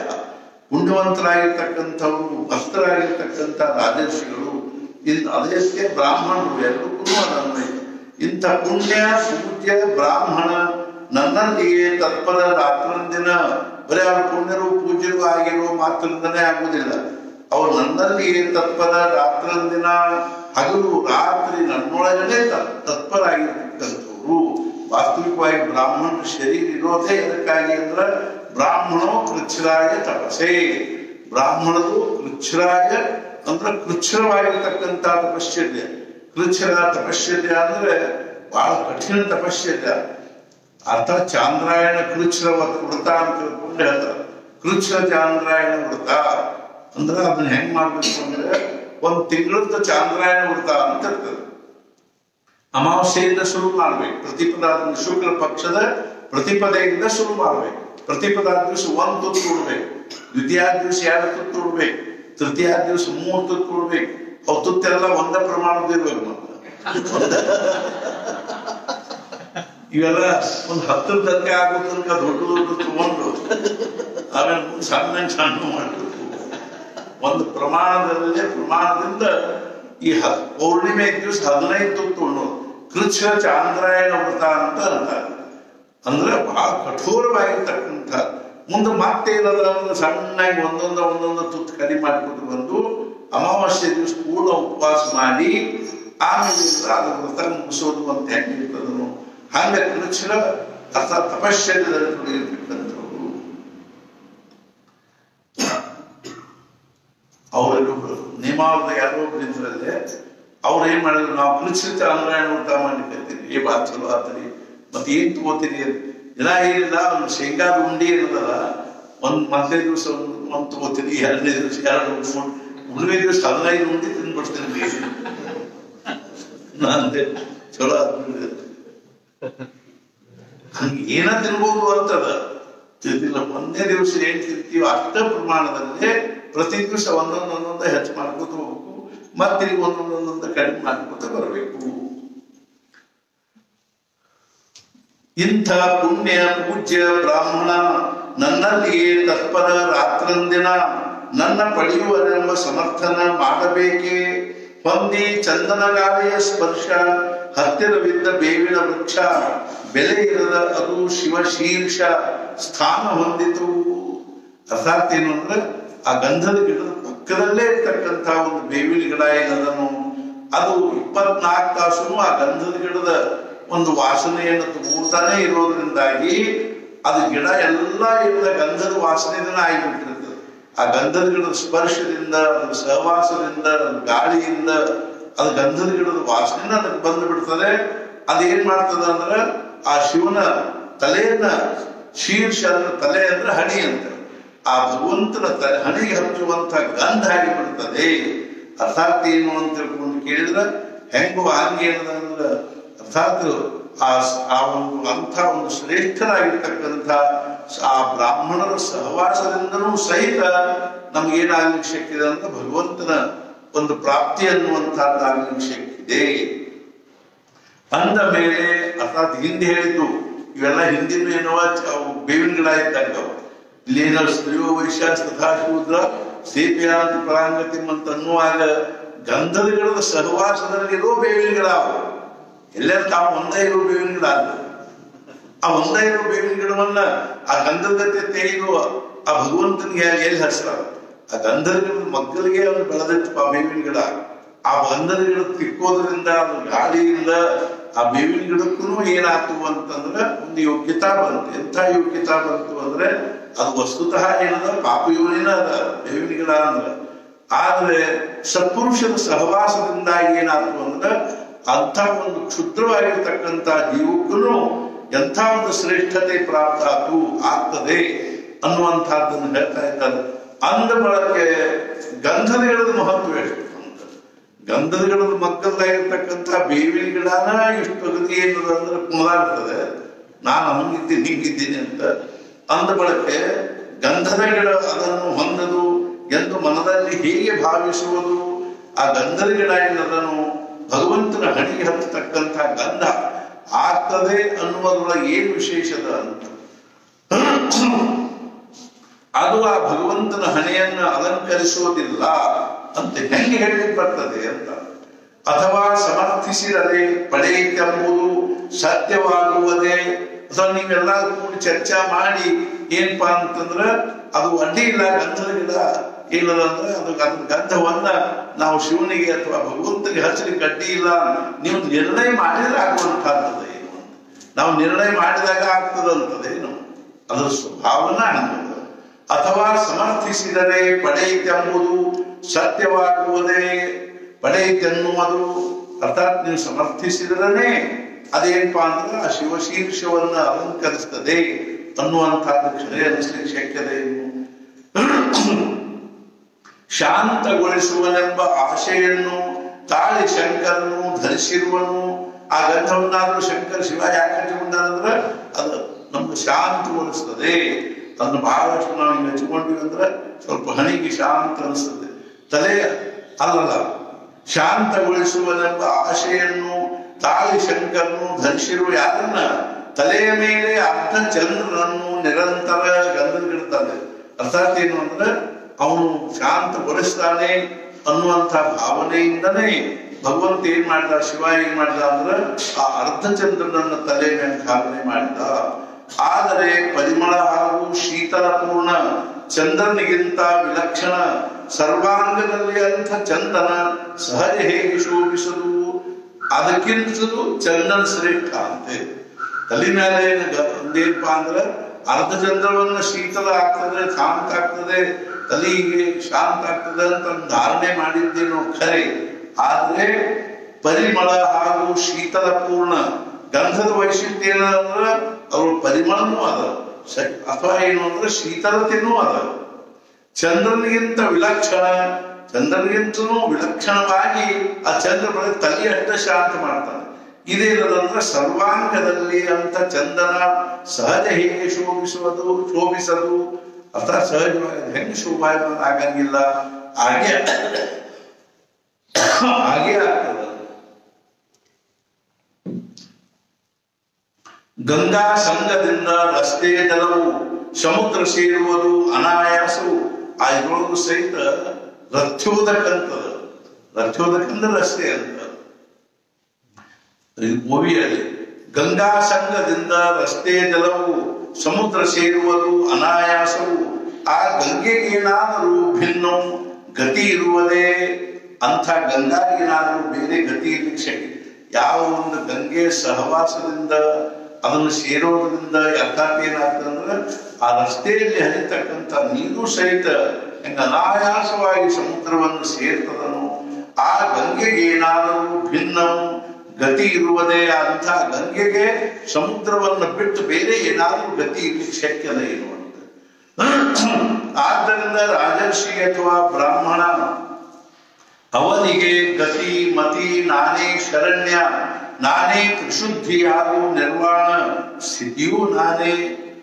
ಪುಣ್ಯವಂತರಾಗಿರ್ತಕ್ಕಂಥವ್ರು ಭಕ್ತರಾಗಿರ್ತಕ್ಕಂಥ ರಾಜರ್ಷಿಗಳು ಇನ್ ಅದಕ್ಕೆ ಬ್ರಾಹ್ಮಣರು ಎಲ್ಲರಿಗೂ ಅದನ್ವಯ ಇಂಥ ಪುಣ್ಯ ಪೂಜ್ಯ ಬ್ರಾಹ್ಮಣ ನನ್ನಲ್ಲಿಯೇ ತತ್ಪರ ರಾತ್ರಂದಿನ ಬರೀ ಅವ್ರ ಪುಣ್ಯರು ಪೂಜ್ಯರು ಆಗಿರೋ ಮಾತ್ರದಿಂದನೇ ಆಗುವುದಿಲ್ಲ ಅವ್ರು ನನ್ನಲ್ಲಿಯೇ ತತ್ಪರ ರಾತ್ರಂದಿನ ಹಗಲು ರಾತ್ರಿ ನನ್ನೊಳಗನೆ ತ- ತತ್ಪರಾಗಿರ್ತಕ್ಕಂಥವ್ರು ವಾಸ್ತವಿಕವಾಗಿ ಬ್ರಾಹ್ಮಣರ ಶರೀರ ಇರೋದೇ ಎದಕ್ಕಾಗಿ ಅಂದ್ರೆ ಬ್ರಾಹ್ಮಣೋ ಕೃಚ್ಛರಾಯ ತಪಸೆ ಬ್ರಾಹ್ಮಣರು ಕೃಚ್ಛರಾಯ ಅಂದ್ರೆ ಕೃಚ್ಛರವಾಗಿರ್ತಕ್ಕಂಥ ತಪಶ್ಚರ್ಯ ಕೃಚ್ಛರ ತಪಶ್ಚರ್ಯ ಅಂದ್ರೆ ಬಹಳ ಕಠಿಣ ತಪಶ್ಚರ್ಯ ಅರ್ಥ ಚಾಂದ್ರಾಯಣ ಕೃಚ್ಛರ ವ್ರತ ಅಂತ ತಿಳ್ಕೊಂಡು ಹೇಳ್ತಾರೆ ಕೃಚ್ಛರ ಚಾಂದ್ರಾಯಣ ವ್ರತ ಅಂದ್ರೆ ಅದನ್ನ ಹೆಂಗ್ ಮಾಡ್ಬೇಕು ಅಂದ್ರೆ ಒಂದ್ ತಿಂಗಳದ ಚಾಂದ್ರಾಯಣ ವ್ರತ ಅಂತ ಇರ್ತದೆ ಅಮಾವಾಸ್ಯೆಯಿಂದ ಶುರು ಮಾಡ್ಬೇಕು ಪ್ರತಿಪದಾದ ಶುಕ್ಲ ಪಕ್ಷದ ಪ್ರತಿಪದೆಯಿಂದ ಶುರು ಮಾಡ್ಬೇಕು ಪ್ರತಿಪದಾದ ದಿವಸ ಒಂದ್ ತುತ್ತು ಕೊಡ್ಬೇಕು ದ್ವಿತೀಯ ದಿವಸ ಎರಡು ತುತ್ತು ಕೊಡ್ಬೇಕು ತೃತೀಯ ದಿವಸ ಮೂರು ತುತ್ತು ಕೊಡ್ಬೇಕು ಅವು ತುತ್ತೆಲ್ಲ ಒಂದ ಪ್ರಮಾಣದ ಇರ್ಬೇಕು ಮತ್ತೆ ಇವೆಲ್ಲ ಒಂದ್ ಹತ್ತರ ತನಕ ಆಗೋ ತನಕ ದೊಡ್ಡ ದೊಡ್ಡ ತಗೊಂಡು ಆಮೇಲೆ ಮುಂದೆ ಸಣ್ಣ ಸಣ್ಣ ಮಾಡಬೇಕು ಒಂದು ಪ್ರಮಾಣದಲ್ಲೇ ಪ್ರಮಾಣದಿಂದ ಈ ಹ ಪೌರ್ಣಿಮೆ ದಿವಸ ಹದಿನೈದು ತುತ್ತು ಉಣ್ಣೋದು ಕೃಚ್ಛ ಚಾಂದ್ರಾಯಣ ವ್ರತ ಅಂತ ಅಂತಾರೆ ಅಂದ್ರೆ ಬಹಳ ಕಠೋರವಾಗಿರ್ತಕ್ಕಂಥ ಮುಂದೆ ಮತ್ತೆ ಏನದ ಅಂದ್ರೆ ಸಣ್ಣಾಗಿ ಒಂದೊಂದು ಒಂದೊಂದು ತುತ್ತು ಕಡಿಮೆ ಮಾಡಿಕೊಂಡು ಬಂದು ಅಮಾವಾಸ್ಯೆ ದಿವಸ ಪೂರ್ಣ ಉಪವಾಸ ಮಾಡಿ ಆಮೇಲೆ ಅದು ವ್ರತ ಮುಗಿಸೋದು ಅಂತ ಹೆಂಗಿರ್ತದನು ಹಂಗ ಕೃಚ್ಛರ ಅರ್ಥಾತ್ ತಪಶ್ಚರ್ಯದಲ್ಲಿ ತೊಡಗಿರ್ತಕ್ಕಂಥವ್ರು ಅವ್ರು ಏನ್ ಮಾಡಿದ್ರು ನಾವು ಕೃಷಿತ ಅನ್ವಯ ಊಟ ಮಾಡ್ಲಿಕ್ಕೆ ಏ ಬಾ ಚಲೋ ಆತರಿ ಮತ್ತೆ ಏನ್ ತಗೋತೀರಿ ಅಂತ. ದಿನ ಏನಿಲ್ಲ ಒಂದು ಶೇಂಗಾದ ಉಂಡಿ ಏನದಲ್ಲ ಒಂದ್ ಮೊದಲನೇ ದಿವಸ ಒಂದು ಒಂದ್ ತಗೋತೀರಿ ಎರಡನೇ ದಿವಸ ಎರಡು ಮೂರು ಮೂರನೇ ದಿವಸ ಹದಿನೈದು ಉಂಡಿ ತಿಂದ್ಬಿಡ್ತೀನಿ ನಂದೆ ಚಲೋ ಆದ್ಬಿಟ್ಟಿದೆ ಹಂಗೆ ಏನ ತಿನ್ಬೋದು ಅಂತದ ತಿಂದಿಲ್ಲ ಒಂದೇ ದಿವಸ ಏನ್ ತಿಂತೀವಿ ಅಷ್ಟ ಪ್ರಮಾಣದಲ್ಲೇ ಪ್ರತಿ ದಿವಸ ಒಂದೊಂದು ಒಂದೊಂದ ಹೆಚ್ಚು ಮಾಡ್ಕೋತ ಹೋಗ್ಬೇಕು ಮತ್ತೆ ಈಗ ಒಂದೊಂದು ಒಂದೊಂದ ಕಡಿಮೆ ಮಾಡ್ಕೋತ ಬರಬೇಕು ಇಂಥ ಪುಣ್ಯ ಪೂಜ್ಯ ಬ್ರಾಹ್ಮಣ ನನ್ನಲ್ಲಿಯೇ ತತ್ಪರ ರಾತ್ರಂದಿನ ನನ್ನ ಪಡೆಯುವರೆಂಬ ಸಮರ್ಥನ ಮಾಡಬೇಕೇ ಹೊಂದಿ ಚಂದನ ಗಾಳಿಯ ಸ್ಪರ್ಶ ಹತ್ತಿರವಿದ್ದ ಬೇವಿನ ವೃಕ್ಷ ಬೆಲೆ ಇರದ ಅದು ಶಿವ ಶೀರ್ಷ ಸ್ಥಾನ ಹೊಂದಿತು ಅರ್ಥಾತ್ ಏನು ಅಂದ್ರೆ ಆ ಗಂಧದ ಗಿಡದ ಪಕ್ಕದಲ್ಲೇ ಇರ್ತಕ್ಕಂಥ ಒಂದು ಬೇವಿನ ಗಿಡ ಏನದನು ಅದು ಇಪ್ಪತ್ನಾಲ್ಕು ತಾಸು ಆ ಗಂಧದ ಗಿಡದ ಒಂದು ವಾಸನೆಯನ್ನು ತಗೋತಾನೆ ಇರೋದ್ರಿಂದಾಗಿ ಅದು ಗಿಡ ಎಲ್ಲ ಇರದ ಗಂಧದ ವಾಸನೆದಿಂದ ಆಗಿಬಿಟ್ಟಿರ್ತದೆ ಆ ಗಂಧದ ಗಿಡದ ಸ್ಪರ್ಶದಿಂದ ಅದ್ರ ಸಹವಾಸದಿಂದ ಅದ್ರ ಗಾಳಿಯಿಂದ ಅದು ಗಂಧದ ಗಿಡದ ವಾಸನೆಯಿಂದ ಅದಕ್ಕೆ ಬಂದು ಬಿಡ್ತದೆ ಅದೇನ್ ಮಾಡ್ತದ ಅಂದ್ರ ಆ ಶಿವನ ತಲೆಯನ್ನ ಶೀರ್ಷ ಅಂದ್ರೆ ತಲೆ ಅಂದ್ರೆ ಹಣಿ ಅಂತ ಆ ಭಗವಂತನ ತ ಹಣಿಗೆ ಹಚ್ಚುವಂತ ಗಂಧ ಆಗಿಬಿಡ್ತದೆ ಅರ್ಥಾತ್ ಏನು ಅಂತ ತಿಳ್ಕೊಂಡು ಕೇಳಿದ್ರೆ ಹೆಂಗು ಹಂಗೆ ಏನದ ಅಂದ್ರೆ ಅರ್ಥಾತ್ ಆ ಆ ಒಂದು ಅಂಥ ಒಂದು ಶ್ರೇಷ್ಠರಾಗಿರ್ತಕ್ಕಂಥ ಆ ಬ್ರಾಹ್ಮಣರ ಸಹವಾಸದಿಂದನೂ ಸಹಿತ ನಮ್ಗೇನಾಗ್ಲಿಕ್ಕೆ ಶಕ್ಯ ಇದೆ ಅಂತ ಭಗವಂತನ ಒಂದು ಪ್ರಾಪ್ತಿ ಅನ್ನುವಂಥದ್ದಾಗ್ಲಿಕ್ಕೆ ಶಕ್ಯ ಇದೆ ಅಂದ ಮೇಲೆ ಅರ್ಥಾತ್ ಹಿಂದೆ ಹೇಳಿದ್ದು ಇವೆಲ್ಲ ಹಿಂದಿನ ಏನವ ಅವು ಬೇವಿನ ಗಿಡ ಇದ್ದಂಗ ಅವು. ಇಲ್ಲೇನೋ ಸ್ತ್ರೀಯೋ ವೈಶ್ಯ ತಥಾ ಶೂದ್ರ ಸೇಪಿಯಾಂತ ಪರಾಂಗತಿ ಅಂತ ಅನ್ನುವಾಗ ಗಂಧದ ಗಿಡದ ಸಹವಾಸದಲ್ಲಿರೋ ಬೇವಿನ ಗಿಡ ಅವು ಎಲ್ಲರೂ ತಾವು ಒಂದೇ ಇರೋ ಬೇವಿನ ಗಿಡ ಅಲ್ಲ ಆ ಒಂದೇ ಇರೋ ಬೇವಿನ ಗಿಡವನ್ನ ಆ ಗಂಧದ ಗತೆ ತೆಗೆದು ಆ ಭಗವಂತನಿಗೆ ಎಲ್ಲಿ ಹಸ್ರ ಆ ಗಂಧದ ಗಿಡದ ಮಗ್ಗಲಿಗೆ ಅವನು ಬೆಳೆದಿತ್ತು ಆ ಬೇವಿನ ಗಿಡ ಆ ಗಂಧದ ಗಿಡ ತಿಕ್ಕೋದ್ರಿಂದ ಅದು ಗಾಳಿಯಿಂದ ಆ ಬೇವಿನ ಗಿಡಕ್ಕೂ ಏನಾಯ್ತು ಅಂತಂದ್ರೆ ಒಂದು ಯೋಗ್ಯತಾ ಬಂತು ಎಂಥ ಯೋಗ್ಯತಾ ಬಂತು ಅಂದ್ರೆ ಅದು ವಸ್ತುತಃ ಏನದ ಪಾಪ ಯೋನಿನ ಅದ ಬೇವಿನ ಗಿಡ ಅಂದ್ರೆ ಆದ್ರೆ ಸತ್ಪುರುಷನ ಸಹವಾಸದಿಂದಾಗಿ ಏನಾಯ್ತು ಅಂದ್ರೆ ಅಂಥ ಒಂದು ಕ್ಷುದ್ರವಾಗಿರ್ತಕ್ಕಂಥ ಜೀವಕ್ಕೂ ಎಂಥ ಒಂದು ಶ್ರೇಷ್ಠತೆ ಪ್ರಾಪ್ತ ಆತು ಆಗ್ತದೆ ಅನ್ನುವಂಥದ್ದನ್ನು ಹೇಳ್ತಾ ಇದ್ದಾರೆ ಅಂದ ಬಳಕೆ ಗಂಧದ ಗಿಡದ ಮಹತ್ವ ಎಷ್ಟು ಅಂತ ಗಂಧದ ಗಿಡದ ಮಕ್ಕಳಾಗಿರ್ತಕ್ಕಂಥ ಬೇವಿನ ಗಿಡನ ಇಷ್ಟು ಗತಿ ಏನದ ಅಂದ್ರೆ ಕುಣದಾಡ್ತದೆ ನಾನು ಹಂಗಿದ್ದೀನಿ ಹಿಂಗಿದ್ದೀನಿ ಅಂತ ಅಂದ ಬಳಕೆ ಗಂಧದ ಗಿಡ ಅದನ್ನು ಹೊಂದದು ಎಂದು ಮನದಲ್ಲಿ ಹೇಗೆ ಭಾವಿಸುವುದು ಆ ಗಂಧದ ಗಿಡ ಏನದನು ಭಗವಂತನ ಹಣಿಗೆ ಹತ್ತತಕ್ಕಂಥ ಗಂಧ ಆಗ್ತದೆ ಅನ್ನುವುದರೊಳಗೆ ಏನು ವಿಶೇಷದ ಅಂತ ಅದು ಆ ಭಗವಂತನ ಹಣೆಯನ್ನು ಅಲಂಕರಿಸುವುದಿಲ್ಲ ಅಂತ ಹೆಂಗೆ ಹೇಳಲಿಕ್ಕೆ ಬರ್ತದೆ ಅಂತ ಅಥವಾ ಸಮರ್ಥಿಸಿರದೆ ಪಡೆಯಿತೆಂಬುದು ಸತ್ಯವಾಗುವುದೇ ಅಥವಾ ನೀವೆಲ್ಲ ಕೂಡಿ ಚರ್ಚಾ ಮಾಡಿ ಏನಪ್ಪಾ ಅಂತಂದ್ರ ಅದು ಅಡ್ಡಿ ಇಲ್ಲ ಗಂಧದ ಗಿಡ ಏನದ ಅಂದ್ರೆ ಅದು ಗಂಧ ಗಂಧವನ್ನ ನಾವು ಶಿವನಿಗೆ ಅಥವಾ ಭಗವಂತನಿಗೆ ಹಚ್ಚಲಿಕ್ಕೆ ಅಡ್ಡಿ ಇಲ್ಲ ನೀವು ನಿರ್ಣಯ ಮಾಡಿದ್ರೆ ಆಗುವಂತಹದ್ದು ಏನು ಅಂತ. ನಾವು ನಿರ್ಣಯ ಮಾಡಿದಾಗ ಆಗ್ತದಂತದೇನು ಅದರ ಸ್ವಭಾವನ ಹಂಗದ ಅಥವಾ ಸಮರ್ಥಿಸಿದರೆ ಪಡೆಯಿತೆಂಬುದು ಸತ್ಯವಾಗುವುದೇ ಪಡೆಯಿತೆನ್ನುವುದು ಅರ್ಥಾತ್ ನೀವು ಸಮರ್ಥಿಸಿದರೆ ಅದೇನಪ್ಪಾ ಅಂದ್ರೆ ಆ ಶಿವಶೀರ್ಷವನ್ನ ಅಲಂಕರಿಸ್ತದೆ ಅನ್ನುವಂಥದ್ದು ಕ್ಷಣೆ ಅನಿಸ್ಲಿಕ್ಕೆ ಶಕ್ಯತೆ ಏನು ಶಾಂತಗೊಳಿಸುವನೆಂಬ ಆಶೆಯನ್ನು ತಾಳಿ ಶಂಕರನು ಧರಿಸಿರುವನು ಆ ಗಂಧವನ್ನಾದ್ರೂ ಶಂಕರ ಶಿವ ಯಾಕೆ ಹಚ್ಚಿಕೊಂಡಾರಂದ್ರೆ ಅದು ನಮ್ಗೆ ಶಾಂತಗೊಳಿಸ್ತದೆ ಅದನ್ನು ಬಹಳಷ್ಟು ನಾವು ಹಿಂಗೆ ಹಚ್ಕೊಂಡ್ವಿ ಅಂದ್ರೆ ಸ್ವಲ್ಪ ಹಣಿಗೆ ಶಾಂತ ಅನಿಸ್ತದೆ ತಲೆ ಅಲ್ಲಲ್ಲ ಶಾಂತಗೊಳಿಸುವನೆಂಬ ಆಶೆಯನ್ನು ತಾಳಿ ಶಂಕರನು ಧರಿಸಿರುವ ಯಾರನ್ನ ತಲೆಯ ಮೇಲೆ ಅರ್ಧ ಚಂದ್ರನನ್ನು ನಿರಂತರ ಗಂಧಗಿಡ್ತಾನೆ ಅರ್ಥಾತ್ ಏನು ಅಂದ್ರೆ ಅವನು ಶಾಂತಗೊಳಿಸ್ತಾನೆ ಅನ್ನುವಂಥ ಭಾವನೆಯಿಂದನೇ ಭಗವಂತ ಏನ್ ಮಾಡಿದ ಶಿವ ಏನ್ ಮಾಡಿದ ಅಂದ್ರೆ ಆ ಅರ್ಧಚಂದ್ರನನ್ನ ತಲೆ ಮೇಲೆ ಧಾರಣೆ ಮಾಡಿದ ಆದರೆ ಪರಿಮಳ ಹಾಗೂ ಶೀತಲಪೂರ್ಣ ಚಂದ್ರನಿಗಿಂತ ವಿಲಕ್ಷಣ ಸರ್ವಾಂಗದಲ್ಲಿ ಅಂಥ ಚಂದನ ಸಹಜ ಹೇಗೆ ಶೋಭಿಸಲು ಅದಕ್ಕಿಂತಲೂ ಚಂದನ ಶ್ರೇಷ್ಠ ಅಂತೆ ತಲೆ ಮೇಲೆ ಒಂದೇನಪ್ಪ ಅಂದ್ರೆ ಅರ್ಧ ಚಂದ್ರವನ್ನ ಶೀತಲ ಆಗ್ತದೆ ಶಾಂತ ಆಗ್ತದೆ ತಲೆಗೆ ಶಾಂತ ಆಗ್ತದೆ ಅಂತ ಒಂದು ಧಾರಣೆ ಮಾಡಿದ್ದೇನೋ ಖರೆ ಆದ್ರೆ ಪರಿಮಳ ಹಾಗೂ ಶೀತಲ ಪೂರ್ಣ ಗಂಧದ ವೈಶಿಷ್ಟ್ಯ ಏನಂದ್ರೆ ಅವ್ರ ಪರಿಮಳನೂ ಅದ ಸ- ಅಥವಾ ಏನು ಅಂದ್ರೆ ಶೀತಲತೆನೂ ಅದ ಚಂದ್ರನಿಗಿಂತ ವಿಲಕ್ಷಣ ಚಂದ್ರನಿಗಿಂತಲೂ ವಿಲಕ್ಷಣವಾಗಿ ಆ ಚಂದ್ರ ಬರೀ ತಲೆಯಷ್ಟ ಶಾಂತ ಮಾಡ್ತಾನೆ ಇದೇನದಂದ್ರೆ ಸರ್ವಾಂಗದಲ್ಲಿ ಅಂತ ಚಂದನ ಸಹಜ ಹೇಗೆ ಶೋಭಿಸುವುದು ಶೋಭಿಸದು ಅರ್ಥಾತ್ ಸಹಜವಾಗಿ ಅದು ಹೆಂಗೆ ಶೋಭಾಯಮಾನ ಆಗಂಗಿಲ್ಲ ಹಾಗೆ ಹಾಗೆ ಆಗ್ತದೆ ಗಂಗಾ ಸಂಘದಿಂದ ರಸ್ತೆ ಜಲವು ಸಮುದ್ರ ಸೇರುವುದು ಅನಾಯಾಸವು ಆ ಇದ್ರೊಳಗೂ ಸಹಿತ ರಥ್ಯೋದಕ ಅಂತದ ರಥ್ಯೋದಕ ಅಂದ್ರೆ ರಸ್ತೆ ಅಂತ ಈ ಮೂವಿಯಲ್ಲಿ ಗಂಗಾ ಸಂಘದಿಂದ ರಸ್ತೆ ಜಲವು ಸಮುದ್ರ ಸೇರುವುದು ಅನಾಯಾಸವು ಆ ಗಂಗೆಗೇನಾದರೂ ಭಿನ್ನವು ಗತಿ ಇರುವುದೇ ಅಂಥ ಗಂಗಾಗೇನಾದರೂ ಬೇರೆ ಗತಿ ಇರ್ಲಿಕ್ಕೆ ಶಕ್ತಿ ಯಾವ ಒಂದು ಗಂಗೆ ಸಹವಾಸದಿಂದ ಅದನ್ನು ಸೇರೋದ್ರಿಂದ ಅರ್ಥಾತ್ ಏನಾಗ್ತದಂದ್ರೆ ಆ ರಸ್ತೆಯಲ್ಲಿ ಹರಿತಕ್ಕಂಥ ನೀರು ಸಹಿತ ಹೆಂಗ ಅನಾಯಾಸವಾಗಿ ಸಮುದ್ರವನ್ನು ಸೇರ್ತದನು ಆ ಗಂಗೆಗೆ ಏನಾದರೂ ಭಿನ್ನವು ಗತಿ ಇರುವುದೇ ಅಂತ ಗಂಗೆಗೆ ಸಮುದ್ರವನ್ನು ಬಿಟ್ಟು ಬೇರೆ ಏನಾದರೂ ಗತಿ ಇರ್ಲಿಕ್ಕೆ ಶಕ್ಯದ ಏನು ಅಂತ ಆದ್ದರಿಂದ ರಾಜರ್ಷಿ ಅಥವಾ ಬ್ರಾಹ್ಮಣ ಅವನಿಗೆ ಗತಿ ಮತಿ ನಾನೇ ಶರಣ್ಯ ನಾನೇ ತ್ರಿಶುದ್ಧಿ ಹಾಗೂ ನಿರ್ವಾಣ ಸ್ಥಿತಿಯೂ ನಾನೇ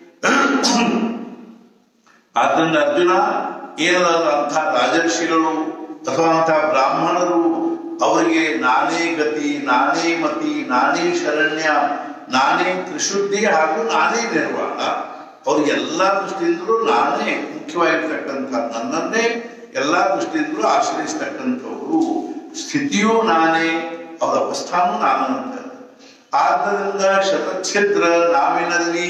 ಆದ್ದರಿಂದ ಅರ್ಜುನ ಏನದ ಅಂಥ ರಾಜರ್ಷಿಗಳು ಅಥವಾ ಅಂಥ ಬ್ರಾಹ್ಮಣರು ಅವರಿಗೆ ನಾನೇ ಗತಿ ನಾನೇ ಮತಿ ನಾನೇ ಶರಣ್ಯ ನಾನೇ ತ್ರಿಶುದ್ಧಿ ಹಾಗೂ ನಾನೇ ನಿರ್ವಾಣ ಅವ್ರಿಗೆ ಎಲ್ಲಾ ದೃಷ್ಟಿಯಿಂದಲೂ ನಾನೇ ಮುಖ್ಯವಾಗಿರ್ತಕ್ಕಂಥ ನನ್ನನ್ನೇ ಎಲ್ಲಾ ದೃಷ್ಟಿಯಿಂದಲೂ ಆಶ್ರಯಿಸ್ತಕ್ಕಂಥವ್ರು ಸ್ಥಿತಿಯೂ ನಾನೇ ಅವರ ಅವಸ್ಥಾನೂ ನಾನಂತ ಆದ್ದರಿಂದ ಶತಛಿದ್ರ ನಾವಿನಲ್ಲಿ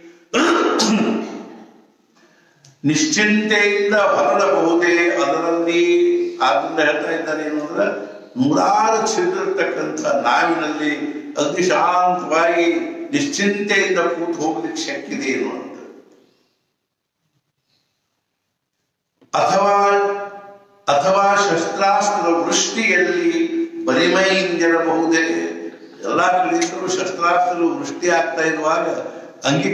ನಿಶ್ಚಿಂತೆಯಿಂದ ಹೊರಡಬಹುದೇ ಅದರಲ್ಲಿ ಆದ್ದರಿಂದ ಹೇಳ್ತಾ ಇದ್ದಾರೆ ಏನು ಅಂದ್ರೆ ನೂರಾರು ಛಿದ್ರಿರ್ತಕ್ಕಂಥ ನಾವಿನಲ್ಲಿ ಅತಿ ಶಾಂತವಾಗಿ ನಿಶ್ಚಿಂತೆಯಿಂದ ಕೂತು ಹೋಗ್ಲಿಕ್ಕೆ ಶಕ್ಯ ಇದೆ ಏನು ಅಂತ ಅಥವಾ ಅಥವಾ ಶಸ್ತ್ರಾಸ್ತ್ರ ವೃಷ್ಟಿಯಲ್ಲಿ ಬರಿಮೈಯಿಂದಿರಬಹುದೇ ಎಲ್ಲಾ ಕಡೆಯಿಂದಲೂ ಶಸ್ತ್ರಾಸ್ತ್ರಗಳು ವೃಷ್ಟಿ ಆಗ್ತಾ ಇರುವಾಗ ಅಂಗಿ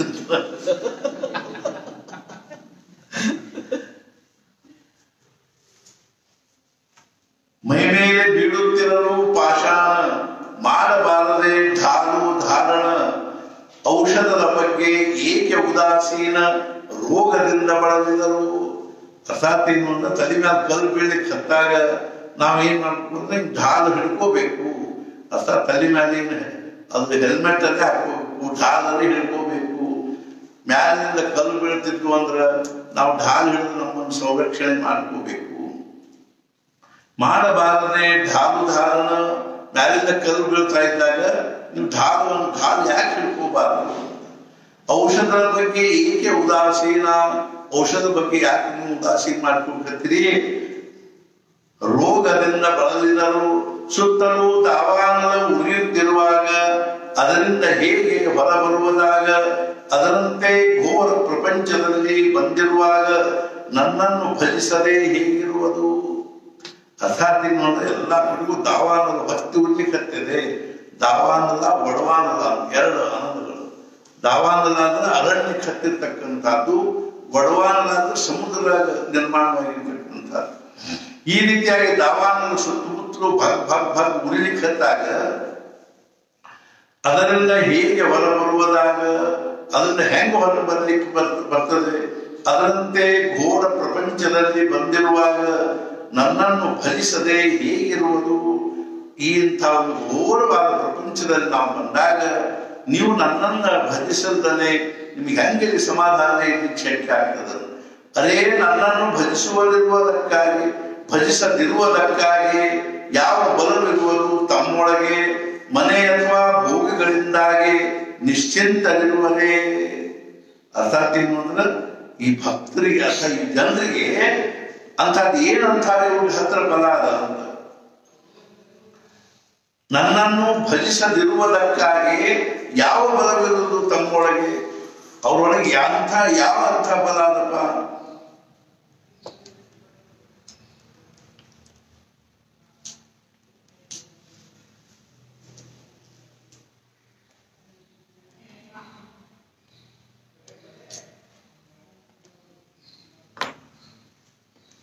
ಮೈ ಮೇಲೆ ಬೀಳುತ್ತಿರಲು ಪಾಷಾಣ ಮಾಡಬಾರದೆ ಢಾಲು ಧಾರಣ ಔಷಧದ ಬಗ್ಗೆ ಏಕೆ ಉದಾಸೀನ ರೋಗದಿಂದ ಬಳಲಿದರು ಅರ್ಥಾತ್ ಏನು ಅಂದ್ರೆ ತಲೆ ಮೇಲೆ ಕಲ್ಲು ಬೀಳಲಿಕ್ಕೆ ಹತ್ತಾಗ ನಾವೇನ್ ಮಾಡ್ಕೊಂಡ್ರೆ ಢಾಲು ಹಿಡ್ಕೋಬೇಕು ಅರ್ಥಾತ್ ತಲೆ ಮೇಲೆ ಏನು ಅದು ಹೆಲ್ಮೆಟ್ ಅಲ್ಲೇ ಹಾಕೋಬೇಕು ಢಾಲಲ್ಲಿ ಹಿಡ್ಕೋಬೇಕು ಮ್ಯಾಲಿನಿಂದ ಕಲ್ಲು ಬೀಳ್ತಿದ್ವು ಅಂದ್ರ ನಾವು ಢಾಲ್ ಹಿಡಿದು ನಮ್ಮನ್ನು ಸಂರಕ್ಷಣೆ ಮಾಡ್ಕೋಬೇಕು ಮಾಡಬಾರದೆ ಢಾಲು ಧಾರಣ ಮ್ಯಾಲಿಂದ ಕಲ್ಲು ಬೀಳ್ತಾ ಇದ್ದಾಗ ನೀವು ಢಾಲು ಢಾಲು ಯಾಕೆ ಹಿಡ್ಕೋಬಾರದು ಔಷಧದ ಬಗ್ಗೆ ಏಕೆ ಉದಾಸೀನ ಔಷಧ ಬಗ್ಗೆ ಯಾಕೆ ನೀವು ಉದಾಸೀನ ಮಾಡ್ಕೊಳ್ತೀರಿ ರೋಗದಿಂದ ಬಳಲಿದರು ಸುತ್ತಲೂ ದಾವಾನದ ಉರಿಯುತ್ತಿರುವಾಗ ಅದರಿಂದ ಹೇಗೆ ಹೊರಬರುವುದಾಗ ಅದರಂತೆ ಘೋರ ಪ್ರಪಂಚದಲ್ಲಿ ಬಂದಿರುವಾಗ ನನ್ನನ್ನು ಭಜಿಸದೆ ಹೇಗಿರುವುದು ಅರ್ಥಾತ್ ಏನು ಅಂದ್ರೆ ಎಲ್ಲ ಕಡೆಗೂ ದಾವಾನದ ಭಕ್ತಿ ಉರ್ಲಿಕ್ಕತ್ತಿದೆ ದಾವಾನದ ಒಡವಾನದ ಅಂತ ಎರಡು ಆನಂದಗಳು ದಾವಾನದ ಅಂದ್ರೆ ಅರಣ್ಯಕ್ಕೆ ಹತ್ತಿರ್ತಕ್ಕಂಥದ್ದು ಒಡವಾನದ ಅಂದ್ರೆ ಸಮುದ್ರ ನಿರ್ಮಾಣವಾಗಿರ್ತಕ್ಕಂಥದ್ದು ಈ ರೀತಿಯಾಗಿ ದಾವಾನದ ಸುತ್ತಮುತ್ತಲು ಭಗ್ ಭಗ್ ಭಗ್ ಉರಿಲಿಕ್ಕೆ ಹತ್ತಾಗ ಅದರಿಂದ ಹೇಗೆ ಹೊರ ಬರುವುದಾಗ ಅದನ್ನ ಹೆಂಗೆ ಹೊರ ಬರ್ಲಿಕ್ಕೆ ಬರ್ತ ಬರ್ತದೆ ಅದರಂತೆ ಘೋರ ಪ್ರಪಂಚದಲ್ಲಿ ಬಂದಿರುವಾಗ ನನ್ನನ್ನು ಭಜಿಸದೆ ಹೇಗಿರುವುದು ಈ ಇಂಥ ಒಂದು ಘೋರವಾದ ಪ್ರಪಂಚದಲ್ಲಿ ನಾವು ಬಂದಾಗ ನೀವು ನನ್ನನ್ನ ಭಜಿಸಲ್ದನೆ ನಿಮ್ಗೆ ಹೆಂಗೆ ಸಮಾಧಾನ ಇರ್ಲಿಕ್ಕೆ ಶಕ್ಯ ಆಗ್ತದೆ ಅರೇ ನನ್ನನ್ನು ಭಜಿಸುವದಿರುವುದಕ್ಕಾಗಿ ಭಜಿಸದಿರುವುದಕ್ಕಾಗಿ ಯಾವ ಬಲವಿರುವುದು ತಮ್ಮೊಳಗೆ ಮನೆ ಅಥವಾ ಭೋಗಿಗಳಿಂದಾಗಿ ನಿಶ್ಚಿಂತವಿರುವರೇ ಅರ್ಥಾತ್ ಏನು ಅಂದ್ರೆ ಈ ಭಕ್ತರಿಗೆ ಅರ್ಥ ಈ ಜನರಿಗೆ ಅಂಥದ್ದು ಏನಂತ ಇವ್ರಿಗೆ ಹತ್ರ ಬಲ ಅದ ಅಂತ ನನ್ನನ್ನು ಭಜಿಸದಿರುವುದಕ್ಕಾಗಿ ಯಾವ ಬಲವಿರುವುದು ತಮ್ಮೊಳಗೆ ಅವರೊಳಗೆ ಯಾಂಥ ಯಾವ ಅರ್ಥ ಬಲ ಅದಪ್ಪ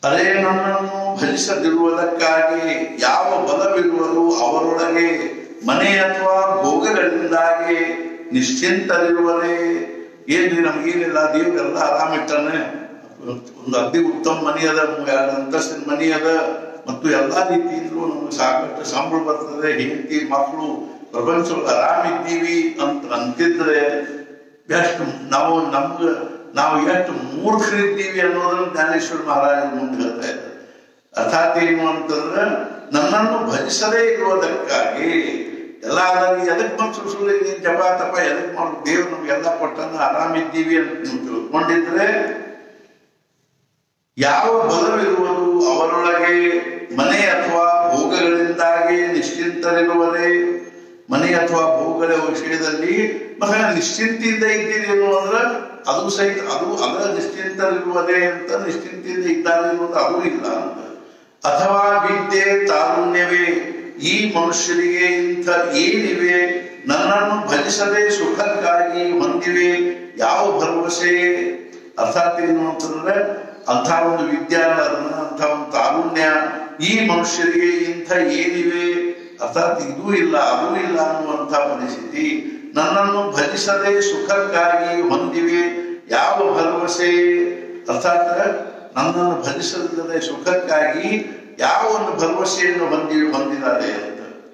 ಅರೇ ನನ್ನನ್ನು ಭಜಿಸದಿರುವುದಕ್ಕಾಗಿ ಯಾವ ಬಲವಿರುವುದು ಅವರೊಳಗೆ ಮನೆ ಅಥವಾ ಭೋಗಗಳಿಂದಾಗಿ ನಿಶ್ಚಿಂತರಿರುವರೇ ಏನ್ರಿ ನಮಗೇನಿಲ್ಲ ದೇವ್ರೆಲ್ಲ ಆರಾಮಿಟ್ಟಾನೆ ಒಂದು ಅತಿ ಉತ್ತಮ ಮನಿ ಅದ ಎರಡು ಅಂತಸ್ತಿನ ಮನಿ ಅದ ಮತ್ತು ಎಲ್ಲಾ ರೀತಿಯಿಂದಲೂ ನಮ್ಗೆ ಸಾಕಷ್ಟು ಸಂಬಳ ಬರ್ತದೆ ಹೆಂಡತಿ ಮಕ್ಕಳು ಪ್ರಪಂಚದೊಳಗೆ ಆರಾಮಿದ್ದೀವಿ ಅಂತ ಅಂತಿದ್ರೆ ಎಷ್ಟು ನಾವು ನಮ್ಗ ನಾವು ಎಷ್ಟು ಮೂರ್ಖರಿದ್ದೀವಿ ಅನ್ನೋದನ್ನ ಜ್ಞಾನೇಶ್ವರ ಮಹಾರಾಜ ಮುಂದೆ ಹೇಳ್ತಾ ಇದ್ದಾರೆ ಅರ್ಥಾತ್ ಏನು ಅಂತಂದ್ರೆ ನನ್ನನ್ನು ಭಜಿಸದೇ ಇರುವುದಕ್ಕಾಗಿ ಎಲ್ಲ ಅದಕ್ಕೆ ಎದಕ್ ಬಂದು ಸುಳ್ಳು ಸುಳ್ಳು ಈ ಜಪ ತಪ ಎದಕ್ ಮಾಡು ದೇವ್ರು ನಮ್ಗೆಲ್ಲ ಕೊಟ್ಟನ್ನ ಆರಾಮಿದ್ದೀವಿ ಅಂತ ನೀವು ತಿಳ್ಕೊಂಡಿದ್ರೆ ಯಾವ ಬಲವಿರುವುದು ಅವರೊಳಗೆ ಮನೆ ಅಥವಾ ಭೋಗಗಳಿಂದಾಗಿ ನಿಶ್ಚಿಂತರಿರುವುದೇ ಮನೆ ಅಥವಾ ಭೋಗಗಳ ವಿಷಯದಲ್ಲಿ ಬಹಳ ನಿಶ್ಚಿಂತೆಯಿಂದ ಇದ್ದೀರೇನು ಅಂದ್ರೆ ಅದು ಸಹಿತ ಅದು ಅದರ ನಿಶ್ಚಿಂತರಿರುವುದೇ ಅಂತ ನಿಶ್ಚಿಂತೆಯಿಂದ ಇದ್ದಾರೆ ಅನ್ನೋದು ಅದು ಇಲ್ಲ ಅಂತ ಅಥವಾ ವಿದ್ಯೆ ತಾರುಣ್ಯವೇ ಈ ಮನುಷ್ಯರಿಗೆ ಇಂಥ ಏನಿವೆ ನನ್ನನ್ನು ಭಜಿಸದೆ ಸುಖಕ್ಕಾಗಿ ಹೊಂದಿವೆ ಯಾವ ಭರವಸೆ ಅರ್ಥಾತ್ ಏನು ಅಂತಂದ್ರೆ ಅಂಥ ಒಂದು ವಿದ್ಯಾನ ಅಂಥ ಒಂದು ತಾರುಣ್ಯ ಈ ಮನುಷ್ಯರಿಗೆ ಇಂಥ ಏನಿವೆ ಅರ್ಥಾತ್ ಇದೂ ಇಲ್ಲ ಅದೂ ಇಲ್ಲ ಅನ್ನುವಂಥ ಪರಿಸ್ಥಿತಿ ನನ್ನನ್ನು ಭಜಿಸದೆ ಸುಖಕ್ಕಾಗಿ ಹೊಂದಿವೆ ಯಾವ ಭರವಸೆ ಅರ್ಥಾತ್ ನನ್ನನ್ನು ಭಜಿಸದಿಲ್ಲದೆ ಸುಖಕ್ಕಾಗಿ ಯಾವ ಒಂದು ಭರವಸೆಯನ್ನು ಹೊಂದಿ ಹೊಂದಿದ್ದಾರೆ ಅಂತ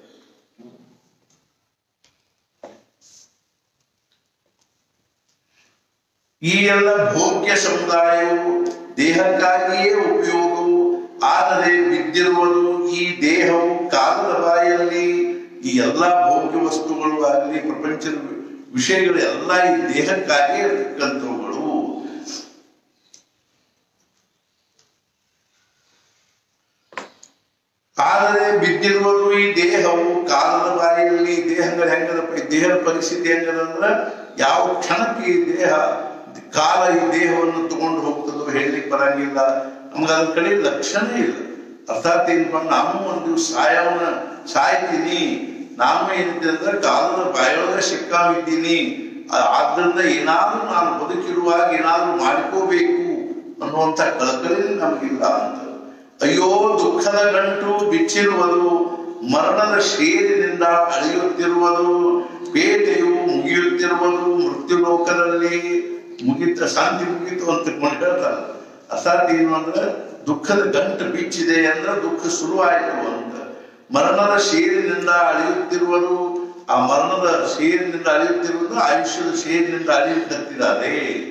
ಈ ಎಲ್ಲ ಭೋಗ್ಯ ಸಮುದಾಯವು ದೇಹಕ್ಕಾಗಿಯೇ ಉಪಯೋಗವು ಆದರೆ ಬಿದ್ದಿರುವುದು ಈ ದೇಹವು ಕಾಲದ ಬಾಯಲ್ಲಿ ಈ ಎಲ್ಲ ಭೋಗ್ಯ ವಸ್ತುಗಳು ಆಗಲಿ ಪ್ರಪಂಚದ ವಿಷಯಗಳು ಎಲ್ಲ ಈ ದೇಹಕ್ಕಾಗಿಯೇ ಇರ್ತಕ್ಕಂಥವುಗಳು ಆದರೆ ಬಿದ್ದಿರುವುದು ಈ ದೇಹವು ಕಾಲದ ಬಾಯಿಯಲ್ಲಿ ದೇಹಗಳು ಹೆಂಗದಪ್ಪ ಈ ದೇಹದ ಪರಿಸ್ಥಿತಿ ಹೆಂಗದಂದ್ರ ಯಾವ ಕ್ಷಣಕ್ಕೆ ಈ ದೇಹ ಕಾಲ ಈ ದೇಹವನ್ನು ತಗೊಂಡು ಹೋಗ್ತದೋ ಹೇಳಲಿಕ್ಕೆ ಬರಂಗಿಲ್ಲ ನಮ್ಗೆ ಅದ್ರ ಕಡೆ ಲಕ್ಷಣ ಇಲ್ಲ ಅರ್ಥಾತ್ ಏನಪ್ಪ ನಾನು ಒಂದು ಸಾಯವನ್ನ ಸಾಯ್ತೀನಿ ನಾನು ಏನಿದೆ ಅಂದ್ರೆ ಕಾಲದ ಬಾಯೊಳಗೆ ಸಿಕ್ಕಾವಿದ್ದೀನಿ ಆ- ಆದ್ರಿಂದ ಏನಾದ್ರೂ ನಾನು ಬದುಕಿರುವಾಗ ಏನಾದ್ರೂ ಮಾಡ್ಕೋಬೇಕು ಅನ್ನುವಂಥ ಕಳಕಳಿ ನಮಗಿಲ್ಲ ಅಂತ ಅಯ್ಯೋ ದುಃಖದ ಗಂಟು ಬಿಚ್ಚಿರುವುದು ಮರಣದ ಶೇರಿನಿಂದ ಅಳೆಯುತ್ತಿರುವುದು ಪೇಟೆಯು ಮುಗಿಯುತ್ತಿರುವುದು ಮೃತ್ಯು ಲೋಕದಲ್ಲಿ ಮುಗಿತ ಶಾಂತಿ ಮುಗಿತು ಅಂತ ತಿಳ್ಕೊಂಡು ಹೇಳ್ತಾರೆ ಅರ್ಥಾತ್ ಏನು ಅಂದ್ರೆ ದುಃಖದ ಗಂಟು ಬಿಚ್ಚಿದೆ ಅಂದ್ರೆ ದುಃಖ ಶುರುವಾಯಿತು ಅಂತ ಮರಣದ ಶೇರಿನಿಂದ ಅಳೆಯುತ್ತಿರುವುದು ಆ ಮರಣದ ಶೇರಿನಿಂದ ಅಳೆಯುತ್ತಿರುವುದು ಆಯುಷ್ಯದ ಶೇರಿನಿಂದ ಅಳೆಯುತ್ತಿದ್ದಾರೆ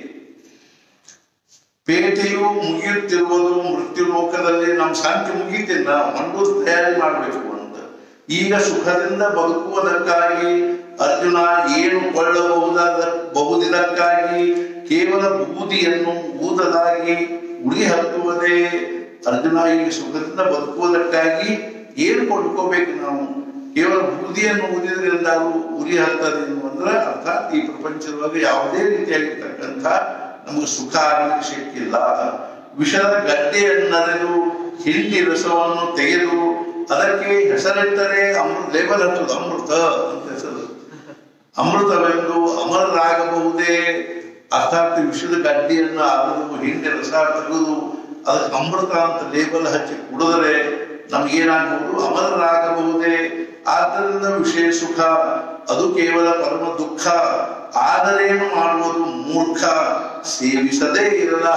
ಪೇಟೆಯು ಮುಗಿಯುತ್ತಿರುವುದು ಮೃತ್ಯು ಲೋಕದಲ್ಲಿ ನಮ್ಮ ಶಾಂತಿ ಮುಗೀತಿಲ್ಲ ಮಂಡೂರು ತಯಾರಿ ಮಾಡಬೇಕು ಅಂತ ಈಗ ಸುಖದಿಂದ ಬದುಕುವುದಕ್ಕಾಗಿ ಅರ್ಜುನ ಏನು ಕೊಳ್ಳಬಹುದಾದ ಬಹುದಿದಕ್ಕಾಗಿ ಕೇವಲ ಬೂದಿಯನ್ನು ಊದಲಾಗಿ ಉಳಿ ಹತ್ತುವುದೇ ಅರ್ಜುನ ಈಗ ಸುಖದಿಂದ ಬದುಕುವುದಕ್ಕಾಗಿ ಏನು ಕೊಂಡ್ಕೋಬೇಕು ನಾವು ಕೇವಲ ಬೂದಿಯನ್ನು ಊದಿದ್ರಿಂದ ಉರಿ ಹತ್ತದ ಅಂದ್ರೆ ಅರ್ಥಾತ್ ಈ ಪ್ರಪಂಚದೊಳಗೆ ಯಾವುದೇ ರೀತಿಯಾಗಿರ್ತಕ್ಕಂಥ ನಮಗೆ ಸುಖ ಆಗಲಿಕ್ಕೆ ಸಿಕ್ಕಿಲ್ಲ ವಿಷದ ಗಡ್ಡೆಯನ್ನರೆದು ಹಿಂಡಿ ರಸವನ್ನು ತೆಗೆದು ಅದಕ್ಕೆ ಹೆಸರಿಟ್ಟರೆ ಅಮೃತ ಲೇಬಲ್ ಹಚ್ಚೋದು ಅಮೃತ ಅಂತ ಹೆಸರು ಅಮೃತವೆಂದು ಅಮರರಾಗಬಹುದೇ ಅರ್ಥಾತ್ ವಿಷದ ಗಡ್ಡೆಯನ್ನು ಅಗದು ಹಿಂಡಿ ರಸ ತೆಗೆದು ಅದಕ್ಕೆ ಅಮೃತ ಅಂತ ಲೇಬಲ್ ಹಚ್ಚಿ ಕುಡಿದರೆ ನಮಗೇನಾಗಬಹುದು ಅಮರರಾಗಬಹುದೇ ಆದ್ದರಿಂದ ವಿಷಯ ಸುಖ ಅದು ಕೇವಲ ಪರಮ ದುಃಖ ಆದರೇನು ಮಾಡುವುದು ಮೂರ್ಖ ಸೇವಿಸದೇ ಇರಲ್ಲ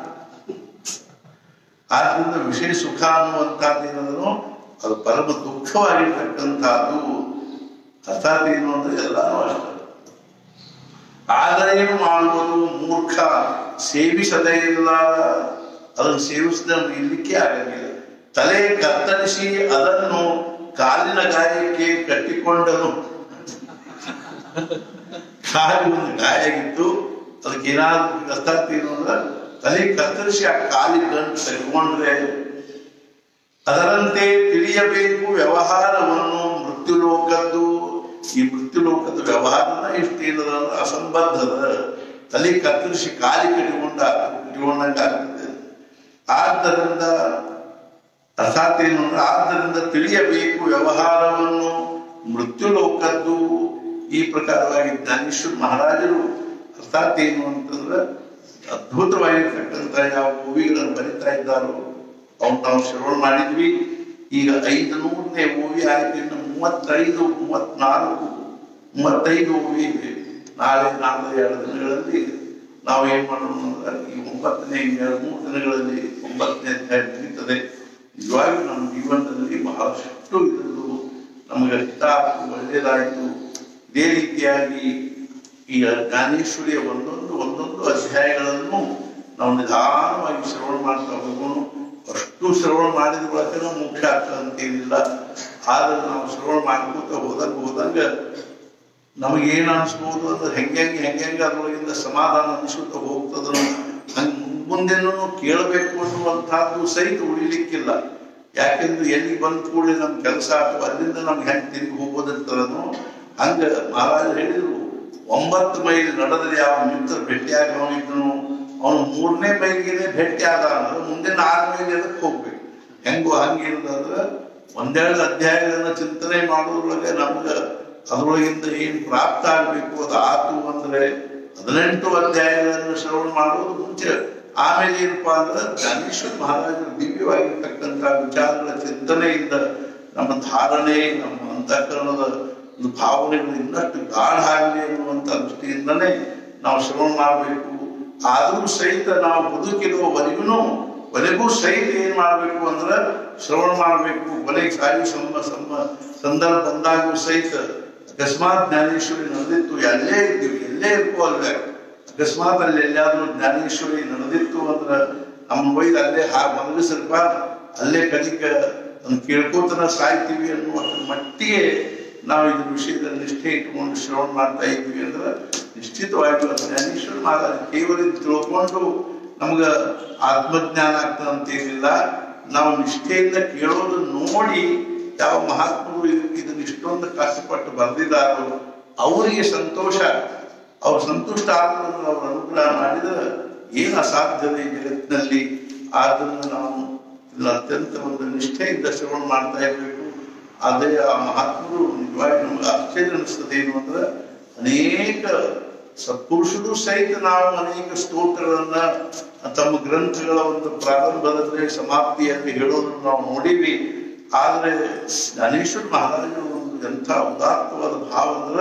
ಆದ್ರಿಂದ ವಿಷಯ ಸುಖ ಅನ್ನುವಂಥದ್ದೇನದನು ಅದು ಪರಮ ದುಃಖವಾಗಿರ್ತಕ್ಕಂಥದ್ದು ಅರ್ಥಾತ್ ಏನು ಅಂದ್ರೆ ಎಲ್ಲಾನು ಅಷ್ಟೇ ಆದರೇನು ಮಾಡುವುದು ಮೂರ್ಖ ಸೇವಿಸದೇ ಇಲ್ಲ ಅದನ್ನು ಸೇವಿಸದೆ ಇರ್ಲಿಕ್ಕೆ ಆಗಂಗಿಲ್ಲ ತಲೆ ಕತ್ತರಿಸಿ ಅದನ್ನು ಕಾಲಿನ ಗಾಯಕ್ಕೆ ಕಟ್ಟಿಕೊಂಡನು ಕಾಲಿ ಒಂದು ಗಾಯ ಆಗಿತ್ತು ಅದಕ್ಕೆ ಏನಾದ್ರು ಅರ್ಥಾತ್ ಏನು ಅಂದ್ರೆ ತಲೆ ಕತ್ತರಿಸಿ ಆ ಕಾಲಿ ಗಂಟು ತೆಗೆದುಕೊಂಡ್ರೆ ಅದರಂತೆ ತಿಳಿಯಬೇಕು ವ್ಯವಹಾರವನ್ನು ಮೃತ್ಯು ಲೋಕದ್ದು ಈ ಮೃತ್ಯು ಲೋಕದ ವ್ಯವಹಾರನ ಇಷ್ಟೇನದ ಅಂದ್ರೆ ಅಸಂಬದ್ಧದ ತಲೆ ಕತ್ತರಿಸಿ ಕಾಲಿ ಕಟ್ಟಿಕೊಂಡ ಕಟ್ಟಿಕೊಂಡಂಗೆ ಆಗ್ತದೆ ಆದ್ದರಿಂದ ಅರ್ಥಾತ್ ಏನು ಅಂದ್ರೆ ಆದ್ದರಿಂದ ತಿಳಿಯಬೇಕು ವ್ಯವಹಾರವನ್ನು ಮೃತ್ಯು ಲೋಕದ್ದು ಈ ಪ್ರಕಾರವಾಗಿ ಜ್ಞಾನೇಶ್ವರ ಮಹಾರಾಜರು ಅರ್ಥಾತ್ ಏನು ಅಂತಂದ್ರೆ ಅದ್ಭುತವಾಗಿರ್ತಕ್ಕಂಥ ಯಾವ ಕವಿಗಳನ್ನು ಬರಿತಾ ಇದ್ದಾರೋ ಅವ್ನು ನಾವು ಶ್ರವಣ ಮಾಡಿದ್ವಿ ಈಗ ಐದು ನೂರನೇ ಓವಿ ಆಯ್ತು ಇನ್ನು ಮೂವತ್ತೈದು ಮೂವತ್ನಾಲ್ಕು ಮೂವತ್ತೈದು ಓವಿ ಇದೆ ನಾಳೆ ನಾಳೆ ಎರಡು ದಿನಗಳಲ್ಲಿ ನಾವು ಏನ್ ಮಾಡೋಣ ಅಂದ್ರೆ ಈ ಒಂಬತ್ತನೇ ಎರಡು ಮೂರು ದಿನಗಳಲ್ಲಿ ಒಂಬತ್ತನೇ ಅಧ್ಯಾಯ ಮುಗೀತದೆ ನಿಜವಾಗಿಯೂ ನಮ್ಮ ಜೀವನದಲ್ಲಿ ಬಹಳಷ್ಟು ಇದರದ್ದು ನಮಗೆ ಹಿತ ಆಯ್ತು ಒಳ್ಳೆಯದಾಯಿತು ಇದೇ ರೀತಿಯಾಗಿ ಈ ಜ್ಞಾನೇಶ್ವರಿಯ ಒಂದೊಂದು ಒಂದೊಂದು ಅಧ್ಯಾಯಗಳನ್ನು ನಾವು ನಿಧಾನವಾಗಿ ಶ್ರವಣ ಮಾಡ್ತಾ ಹೋಗೋಣ ಅಷ್ಟು ಶ್ರವಣ ಮಾಡಿದ ಬಳಕ ಮುಖ್ಯ ಆಗ್ತದೆ ಅಂತೇನಿಲ್ಲ ಆದ್ರೆ ನಾವು ಶ್ರವಣ ಮಾಡ್ಕೋತ ಹೋದಂಗ ಹೋದಂಗ ನಮಗೇನು ಅನ್ಸ್ಬೋದು ಅಂದ್ರೆ ಹೆಂಗೆ ಹೆಂಗೆ ಹೆಂಗೆ ಹೆಂಗೆ ಅದ್ರೊಳಗಿಂದ ಸಮಾಧಾನ ಅನಿಸುತ್ತ ಹೋಗ್ತದೋ ಹಂಗೆ ಮುಂದೆನೂ ಕೇಳಬೇಕು ಅನ್ನುವಂಥದ್ದು ಸಹಿತ ಉಳಿಲಿಕ್ಕಿಲ್ಲ ಯಾಕೆಂದ್ರೆ ಎಲ್ಲಿ ಬಂದ ಕೂಡಲೇ ನಮ್ಮ ಕೆಲಸ ಅಥವಾ ಅಲ್ಲಿಂದ ನಮ್ಗೆ ಹೆಂಗೆ ತಿರುಗಿ ಹೋಗೋದಿರ್ತದನೋ ಹಂಗ ಮಹಾರಾಜರು ಹೇಳಿದ್ರು ಒಂಬತ್ತು ಮೈಲ್ ನಡೆದ್ರೆ ಯಾವ ಮಿತ್ರ ಭೇಟಿಯಾಗಿ ಅವನಿದ್ದನು ಅವನು ಮೂರನೇ ಮೈಲಿಗೆ ಭೇಟಿ ಆದ ಅಂದ್ರೆ ಮುಂದೆ ನಾಲ್ಕು ಮೈಲ್ ಎದಕ್ಕೆ ಹೋಗ್ಬೇಕು ಹೆಂಗೋ ಹಂಗಿರ್ತಂದ್ರೆ ಒಂದೆರಡು ಅಧ್ಯಾಯಗಳನ್ನ ಚಿಂತನೆ ಮಾಡೋದ್ರೊಳಗೆ ನಮ್ಗೆ ಅದ್ರೊಳಗಿಂದ ಏನ್ ಪ್ರಾಪ್ತ ಆಗ್ಬೇಕು ಅದು ಆತು ಅಂದ್ರೆ ಹದಿನೆಂಟು ಅಧ್ಯಾಯಗಳನ್ನು ಶ್ರವಣ ಮಾಡೋದು ಮುಂಚೆ ಆಮೇಲೆ ಏನಪ್ಪಾ ಅಂದ್ರೆ ಜ್ಞಾನೇಶ್ವರ ಮಹಾರಾಜರು ದಿವ್ಯವಾಗಿರ್ತಕ್ಕಂಥ ವಿಚಾರಗಳ ಚಿಂತನೆಯಿಂದ ನಮ್ಮ ಧಾರಣೆ ನಮ್ಮ ಅಂತಃಕರಣದ ಒಂದು ಭಾವನೆಗಳು ಇನ್ನಷ್ಟು ಗಾಢ ಆಗಲಿ ಅನ್ನುವಂಥ ದೃಷ್ಟಿಯಿಂದನೇ ನಾವು ಶ್ರವಣ ಮಾಡಬೇಕು ಆದರೂ ಸಹಿತ ನಾವು ಬದುಕಿರುವವರೆಗೂ ಕೊನೆಗೂ ಸಹಿತ ಏನ್ ಮಾಡ್ಬೇಕು ಅಂದ್ರೆ ಶ್ರವಣ ಮಾಡ್ಬೇಕು ಕೊನೆಗೆ ಸಾಯು ಸಮ ಸಮ ಸಂದರ್ಭ ಬಂದಾಗೂ ಸಹಿತ ಅಕಸ್ಮಾತ್ ಜ್ಞಾನೇಶ್ವರಿ ನಡೆದಿತ್ತು ಎಲ್ಲೇ ಇದ್ದೀವಿ ಎಲ್ಲೇ ಇರ್ಕೋ ಅಲ್ವೇ ಅಕಸ್ಮಾತ್ ಅಲ್ಲಿ ಎಲ್ಲಾದ್ರೂ ಜ್ಞಾನೇಶ್ವರಿ ನಡೆದಿತ್ತು ಅಂದ್ರ ನಮ್ಮ ಒಯ್ದು ಅಲ್ಲೇ ಹಾ ಮಲಗಿಸ್ರಪ್ಪ ಅಲ್ಲೇ ಕಲಿಕ ಅದನ್ನ ಕೇಳ್ಕೋತನ ಸಾಯ್ತೀವಿ ಅನ್ನುವಷ್ಟು ಮಟ್ಟಿಗೆ ನಾವು ಇದ್ರ ವಿಷಯದಲ್ಲಿ ನಿಷ್ಠೆ ಇಟ್ಕೊಂಡು ಶ್ರವಣ ಮಾಡ್ತಾ ಇದ್ವಿ ಅಂದ್ರೆ ನಿಶ್ಚಿತವಾಗಿ ಅದು ಜ್ಞಾನೇಶ್ವರ ಮಹಾರಾಜ ಕೇವಲ ಇದ್ ತಿಳ್ಕೊಂಡು ನಮ್ಗ ಆತ್ಮಜ್ಞಾನ ಆಗ್ತದೆ ಅಂತೇನಿಲ್ಲ ನಾವು ನಿಷ್ಠೆಯಿಂದ ಕೇಳೋದು ನೋಡಿ ಯಾವ ಮಹಾತ್ಮರು ಇದಕ್ಕೆ ಇದನ್ನ ಇಷ್ಟೊಂದು ಕಷ್ಟಪಟ್ಟು ಬರೆದಿದ್ದಾರೋ ಅವರಿಗೆ ಸಂತೋಷ ಅವ್ರು ಸಂತುಷ್ಟ ಆದ್ಮೇಲೆ ಅವ್ರ ಅನುಗ್ರಹ ಮಾಡಿದ್ರೆ ಏನು ಅಸಾಧ್ಯತೆ ಈ ಜಗತ್ತಿನಲ್ಲಿ ಆದ್ರಿಂದ ನಾವು ಇದನ್ನ ಅತ್ಯಂತ ಒಂದು ನಿಷ್ಠೆಯಿಂದ ಶ್ರವಣ ಮಾಡ್ತಾ ಇರಬೇಕು ಅದೇ ಆ ಮಹಾತ್ಮರು ನಿಜವಾಗಿ ನಮ್ಗೆ ಆಶ್ಚರ್ಯ ಅನಿಸ್ತದೆ ಏನು ಅಂದ್ರೆ ಅನೇಕ ಸತ್ಪುರುಷರು ಸಹಿತ ನಾವು ಅನೇಕ ಸ್ತೋತ್ರಗಳನ್ನ ತಮ್ಮ ಗ್ರಂಥಗಳ ಒಂದು ಪ್ರಾರಂಭದಲ್ಲಿ ಸಮಾಪ್ತಿಯಲ್ಲಿ ಹೇಳೋದನ್ನು ನಾವು ನೋಡಿವಿ ಆದ್ರೆ ಜ್ಞಾನೇಶ್ವರ ಮಹಾರಾಜರು ಒಂದು ಎಂಥ ಉದಾತ್ತವಾದ ಭಾವ ಅಂದ್ರೆ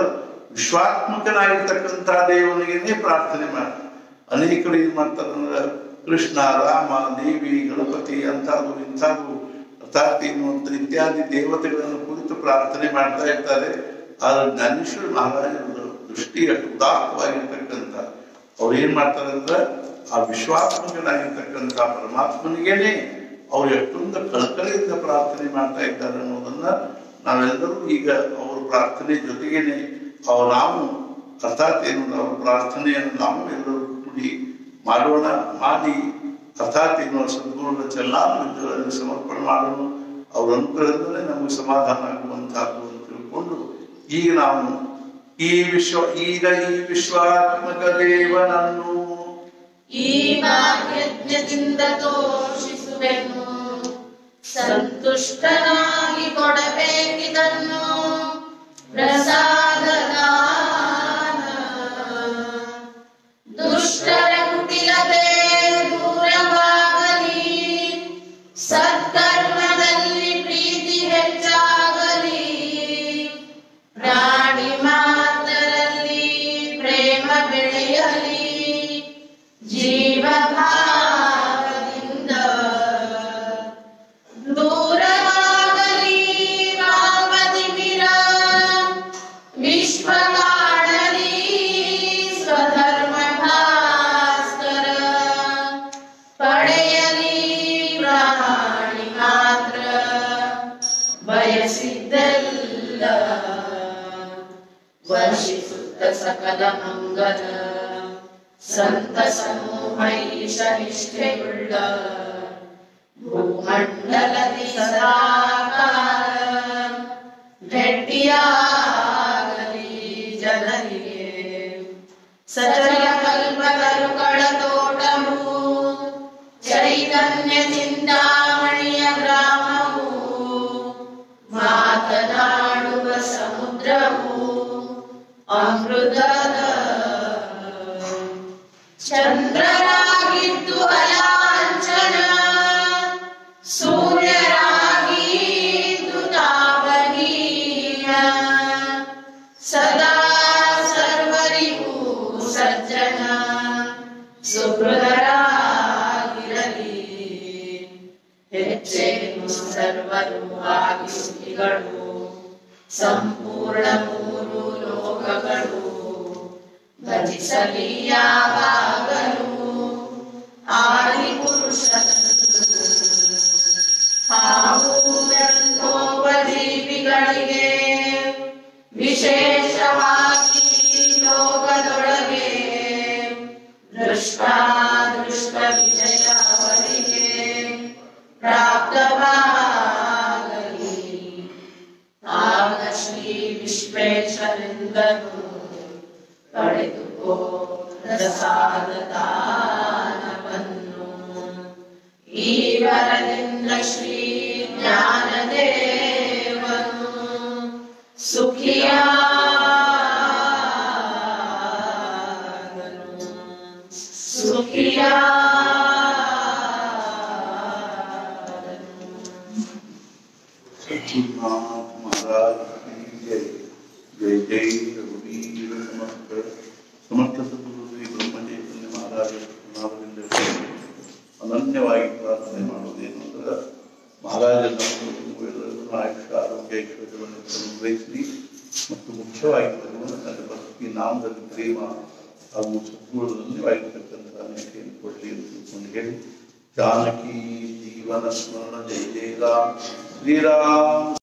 ವಿಶ್ವಾತ್ಮಕನಾಗಿರ್ತಕ್ಕಂಥ ದೇವನಿಗೆ ಪ್ರಾರ್ಥನೆ ಮಾಡಿ ಅನೇಕರು ಏನ್ ಮಾಡ್ತಾರೆ ಅಂದ್ರೆ ಕೃಷ್ಣ ರಾಮ ದೇವಿ ಗಣಪತಿ ಅಂಥದ್ದು ಇಂಥದ್ದು ಅರ್ಥಾತ್ ಎನ್ನುವಂತ ಇತ್ಯಾದಿ ದೇವತೆಗಳನ್ನು ಕುರಿತು ಪ್ರಾರ್ಥನೆ ಮಾಡ್ತಾ ಇರ್ತಾರೆ ಆದ್ರೆ ಜ್ಞಾನೇಶ್ವರ ಮಹಾರಾಜರ ದೃಷ್ಟಿ ಅಷ್ಟು ಉದಾತ್ತವಾಗಿರ್ತಕ್ಕಂಥ ಅವ್ರು ಏನ್ ಮಾಡ್ತಾರೆ ಅಂದ್ರೆ ಆ ವಿಶ್ವಾತ್ಮಕನಾಗಿರ್ತಕ್ಕಂಥ ಪರಮಾತ್ಮನಿಗೇನೆ ಅವ್ರು ಎಷ್ಟೊಂದು ಕಳಕಳಿಯಿಂದ ಪ್ರಾರ್ಥನೆ ಮಾಡ್ತಾ ಇದ್ದಾರೆ ಅನ್ನೋದನ್ನ ನಾವೆಲ್ಲರೂ ಈಗ ಅವ್ರ ಪ್ರಾರ್ಥನೆ ಜೊತೆಗೇನೆ ಅವ್ರು ನಾವು ಅರ್ಥಾತ್ ಏನು ಅವ್ರ ಪ್ರಾರ್ಥನೆಯನ್ನು ನಾವು ಎಲ್ಲರೂ ಕೂಡಿ ಮಾಡೋಣ ಮಾಡಿ ಅರ್ಥಾತ್ ಏನು ಸದ್ಗುರುಗಳ ಚಲ್ಲಾಮಗಳಲ್ಲಿ ಸಮರ್ಪಣೆ ಮಾಡೋಣ ಅವ್ರ ಅನುಗ್ರಹದಲ್ಲೇ ನಮಗೆ ಸಮಾಧಾನ ಆಗುವಂತಹದ್ದು ಅಂತ ತಿಳ್ಕೊಂಡು ಈಗ ನಾವು ಈ ವಿಶ್ವ ಈಗ ಈ ವಿಶ್ವಾತ್ಮಕ ದೇವನನ್ನು ಈ ಭಾಗ್ಯಜ್ಞದಿಂದ ತೋಷಿಸುವೆನು ಸಂತುಷ್ಟನಾಗಿ ಕೊಡಬೇಕಿದನ್ನು ಪ್ರಸಾದದಾನ ದುಷ್ಟರ ಕುಟಿಲತೆ ದೂರವಾಗಲಿ ಸತ್ಕರ್ಮದಲ್ಲಿ ಪ್ರೀತಿ ಹೆಚ್ಚಾಗಲಿ ಪ್ರಾಣಿ ಮಾತ್ರರಲ್ಲಿ ಪ್ರೇಮ ಬೆಳೆಯಲಿ ಜೀವ ಭಾವದಿಂದ ದೂರವಾಗಲಿ ರಾಮದಿಮಿರ ವಿಶ್ವ ಕಾಣಲಿ ಸ್ವಧರ್ಮ ಭಾಸ್ಕರ ಪಡೆಯಲಿ ಪ್ರಾಣಿ ಮಾತ್ರ ಬಯಸಿದ್ದೆಲ್ಲ ವರ್ಷಿಸುತ್ತ ಸಕಲ ಮಂಗಲ ಸಂತ ಸಮೂಹೈಷ ನಿಷ್ಠೆಯುಳ್ಳ ಭೂಮಂಡಲದಿ ಸದಾಕಾಲ ಭೆಟ್ಟಿಯಾಗಲಿ ಜನರಿಗೆ ಸಚಲ ಕಲ್ಪತರುಗಳ ತೋಟವು ಚೈತನ್ಯ ಚಿಂತಾಮಣಿಯ ಗ್ರಾಮವು ಮಾತನಾಡುವ ಸಮುದ್ರವು ಅಮೃತದ ಚಂದ್ರನಾಗಿದ್ದು ಅಲಾಂಛನ ಸರ್ವರು ಆಗಿ ಸುಖಿಗಳು ಸಂಪೂರ್ಣ ಮೂರು ಲೋಕಗಳು ಭಜಿಸಲಿ ಯಾವಾಗಲೂ ಆದಿ ಪುರುಷನನ್ನು ಹಾಗೂ ಗ್ರಂಥೋಪಜೀವಿಗಳಿಗೆ ವಿಶೇಷವಾಗಿ ಲೋಕದೊಳಗೆ ದೃಷ್ಟಾದೃಷ್ಟ ವಿಷಯ ಅವರಿಗೆ ಪ್ರಾಪ್ತವಾಗಲಿ ಆಗ ಶ್ರೀ ವಿಶ್ವೇಶ್ವರಿಂದನು ಪಡೆದುಕೋ ಪ್ರಸಾದ ದಾನವನ್ನು ಈ ವರದಿಂದ ಶ್ರೀ ಜ್ಞಾನದೇವನು ಸುಖಿಯಾಗನು ಸುಖಿಯಾಗನು सचिनाथ महाराज की जय जय जय रघुवीर समर्थ समर्थ ಸದ್ಗುರುಶ್ರೀ ಬ್ರಹ್ಮಚೈತನ್ಯ ಮಹಾರಾಜ ನಾಮದಿಂದ ಅನನ್ಯವಾಗಿ ಪ್ರಾರ್ಥನೆ ಮಾಡುವುದೇನು ಅಂದ್ರೆ ಮಹಾರಾಜನ ಎಲ್ಲರಿಗೂ ಆಯುಷ್ಯ ಆರೋಗ್ಯ ಐಶ್ವರ್ಯವನ್ನು ಅನುಗ್ರಹಿಸಲಿ ಮತ್ತು ಮುಖ್ಯವಾಗಿ ಭಗವಂತನ ಭಕ್ತಿ ನಾಮದಲ್ಲಿ ಪ್ರೇಮ ಹಾಗೂ ಸದ್ಗುಣದನ್ಯವಾಗಿರ್ತಕ್ಕಂಥ ನಿಷ್ಠೆಯನ್ನು ಕೊಡಲಿ ಅಂತ ತಿಳ್ಕೊಂಡು ಹೇಳಿ ಜಾನಕಿ ಜೀವನ ಸ್ಮರಣ ಜೈ ಜೈ ರಾಮ್ ಶ್ರೀರಾಮ್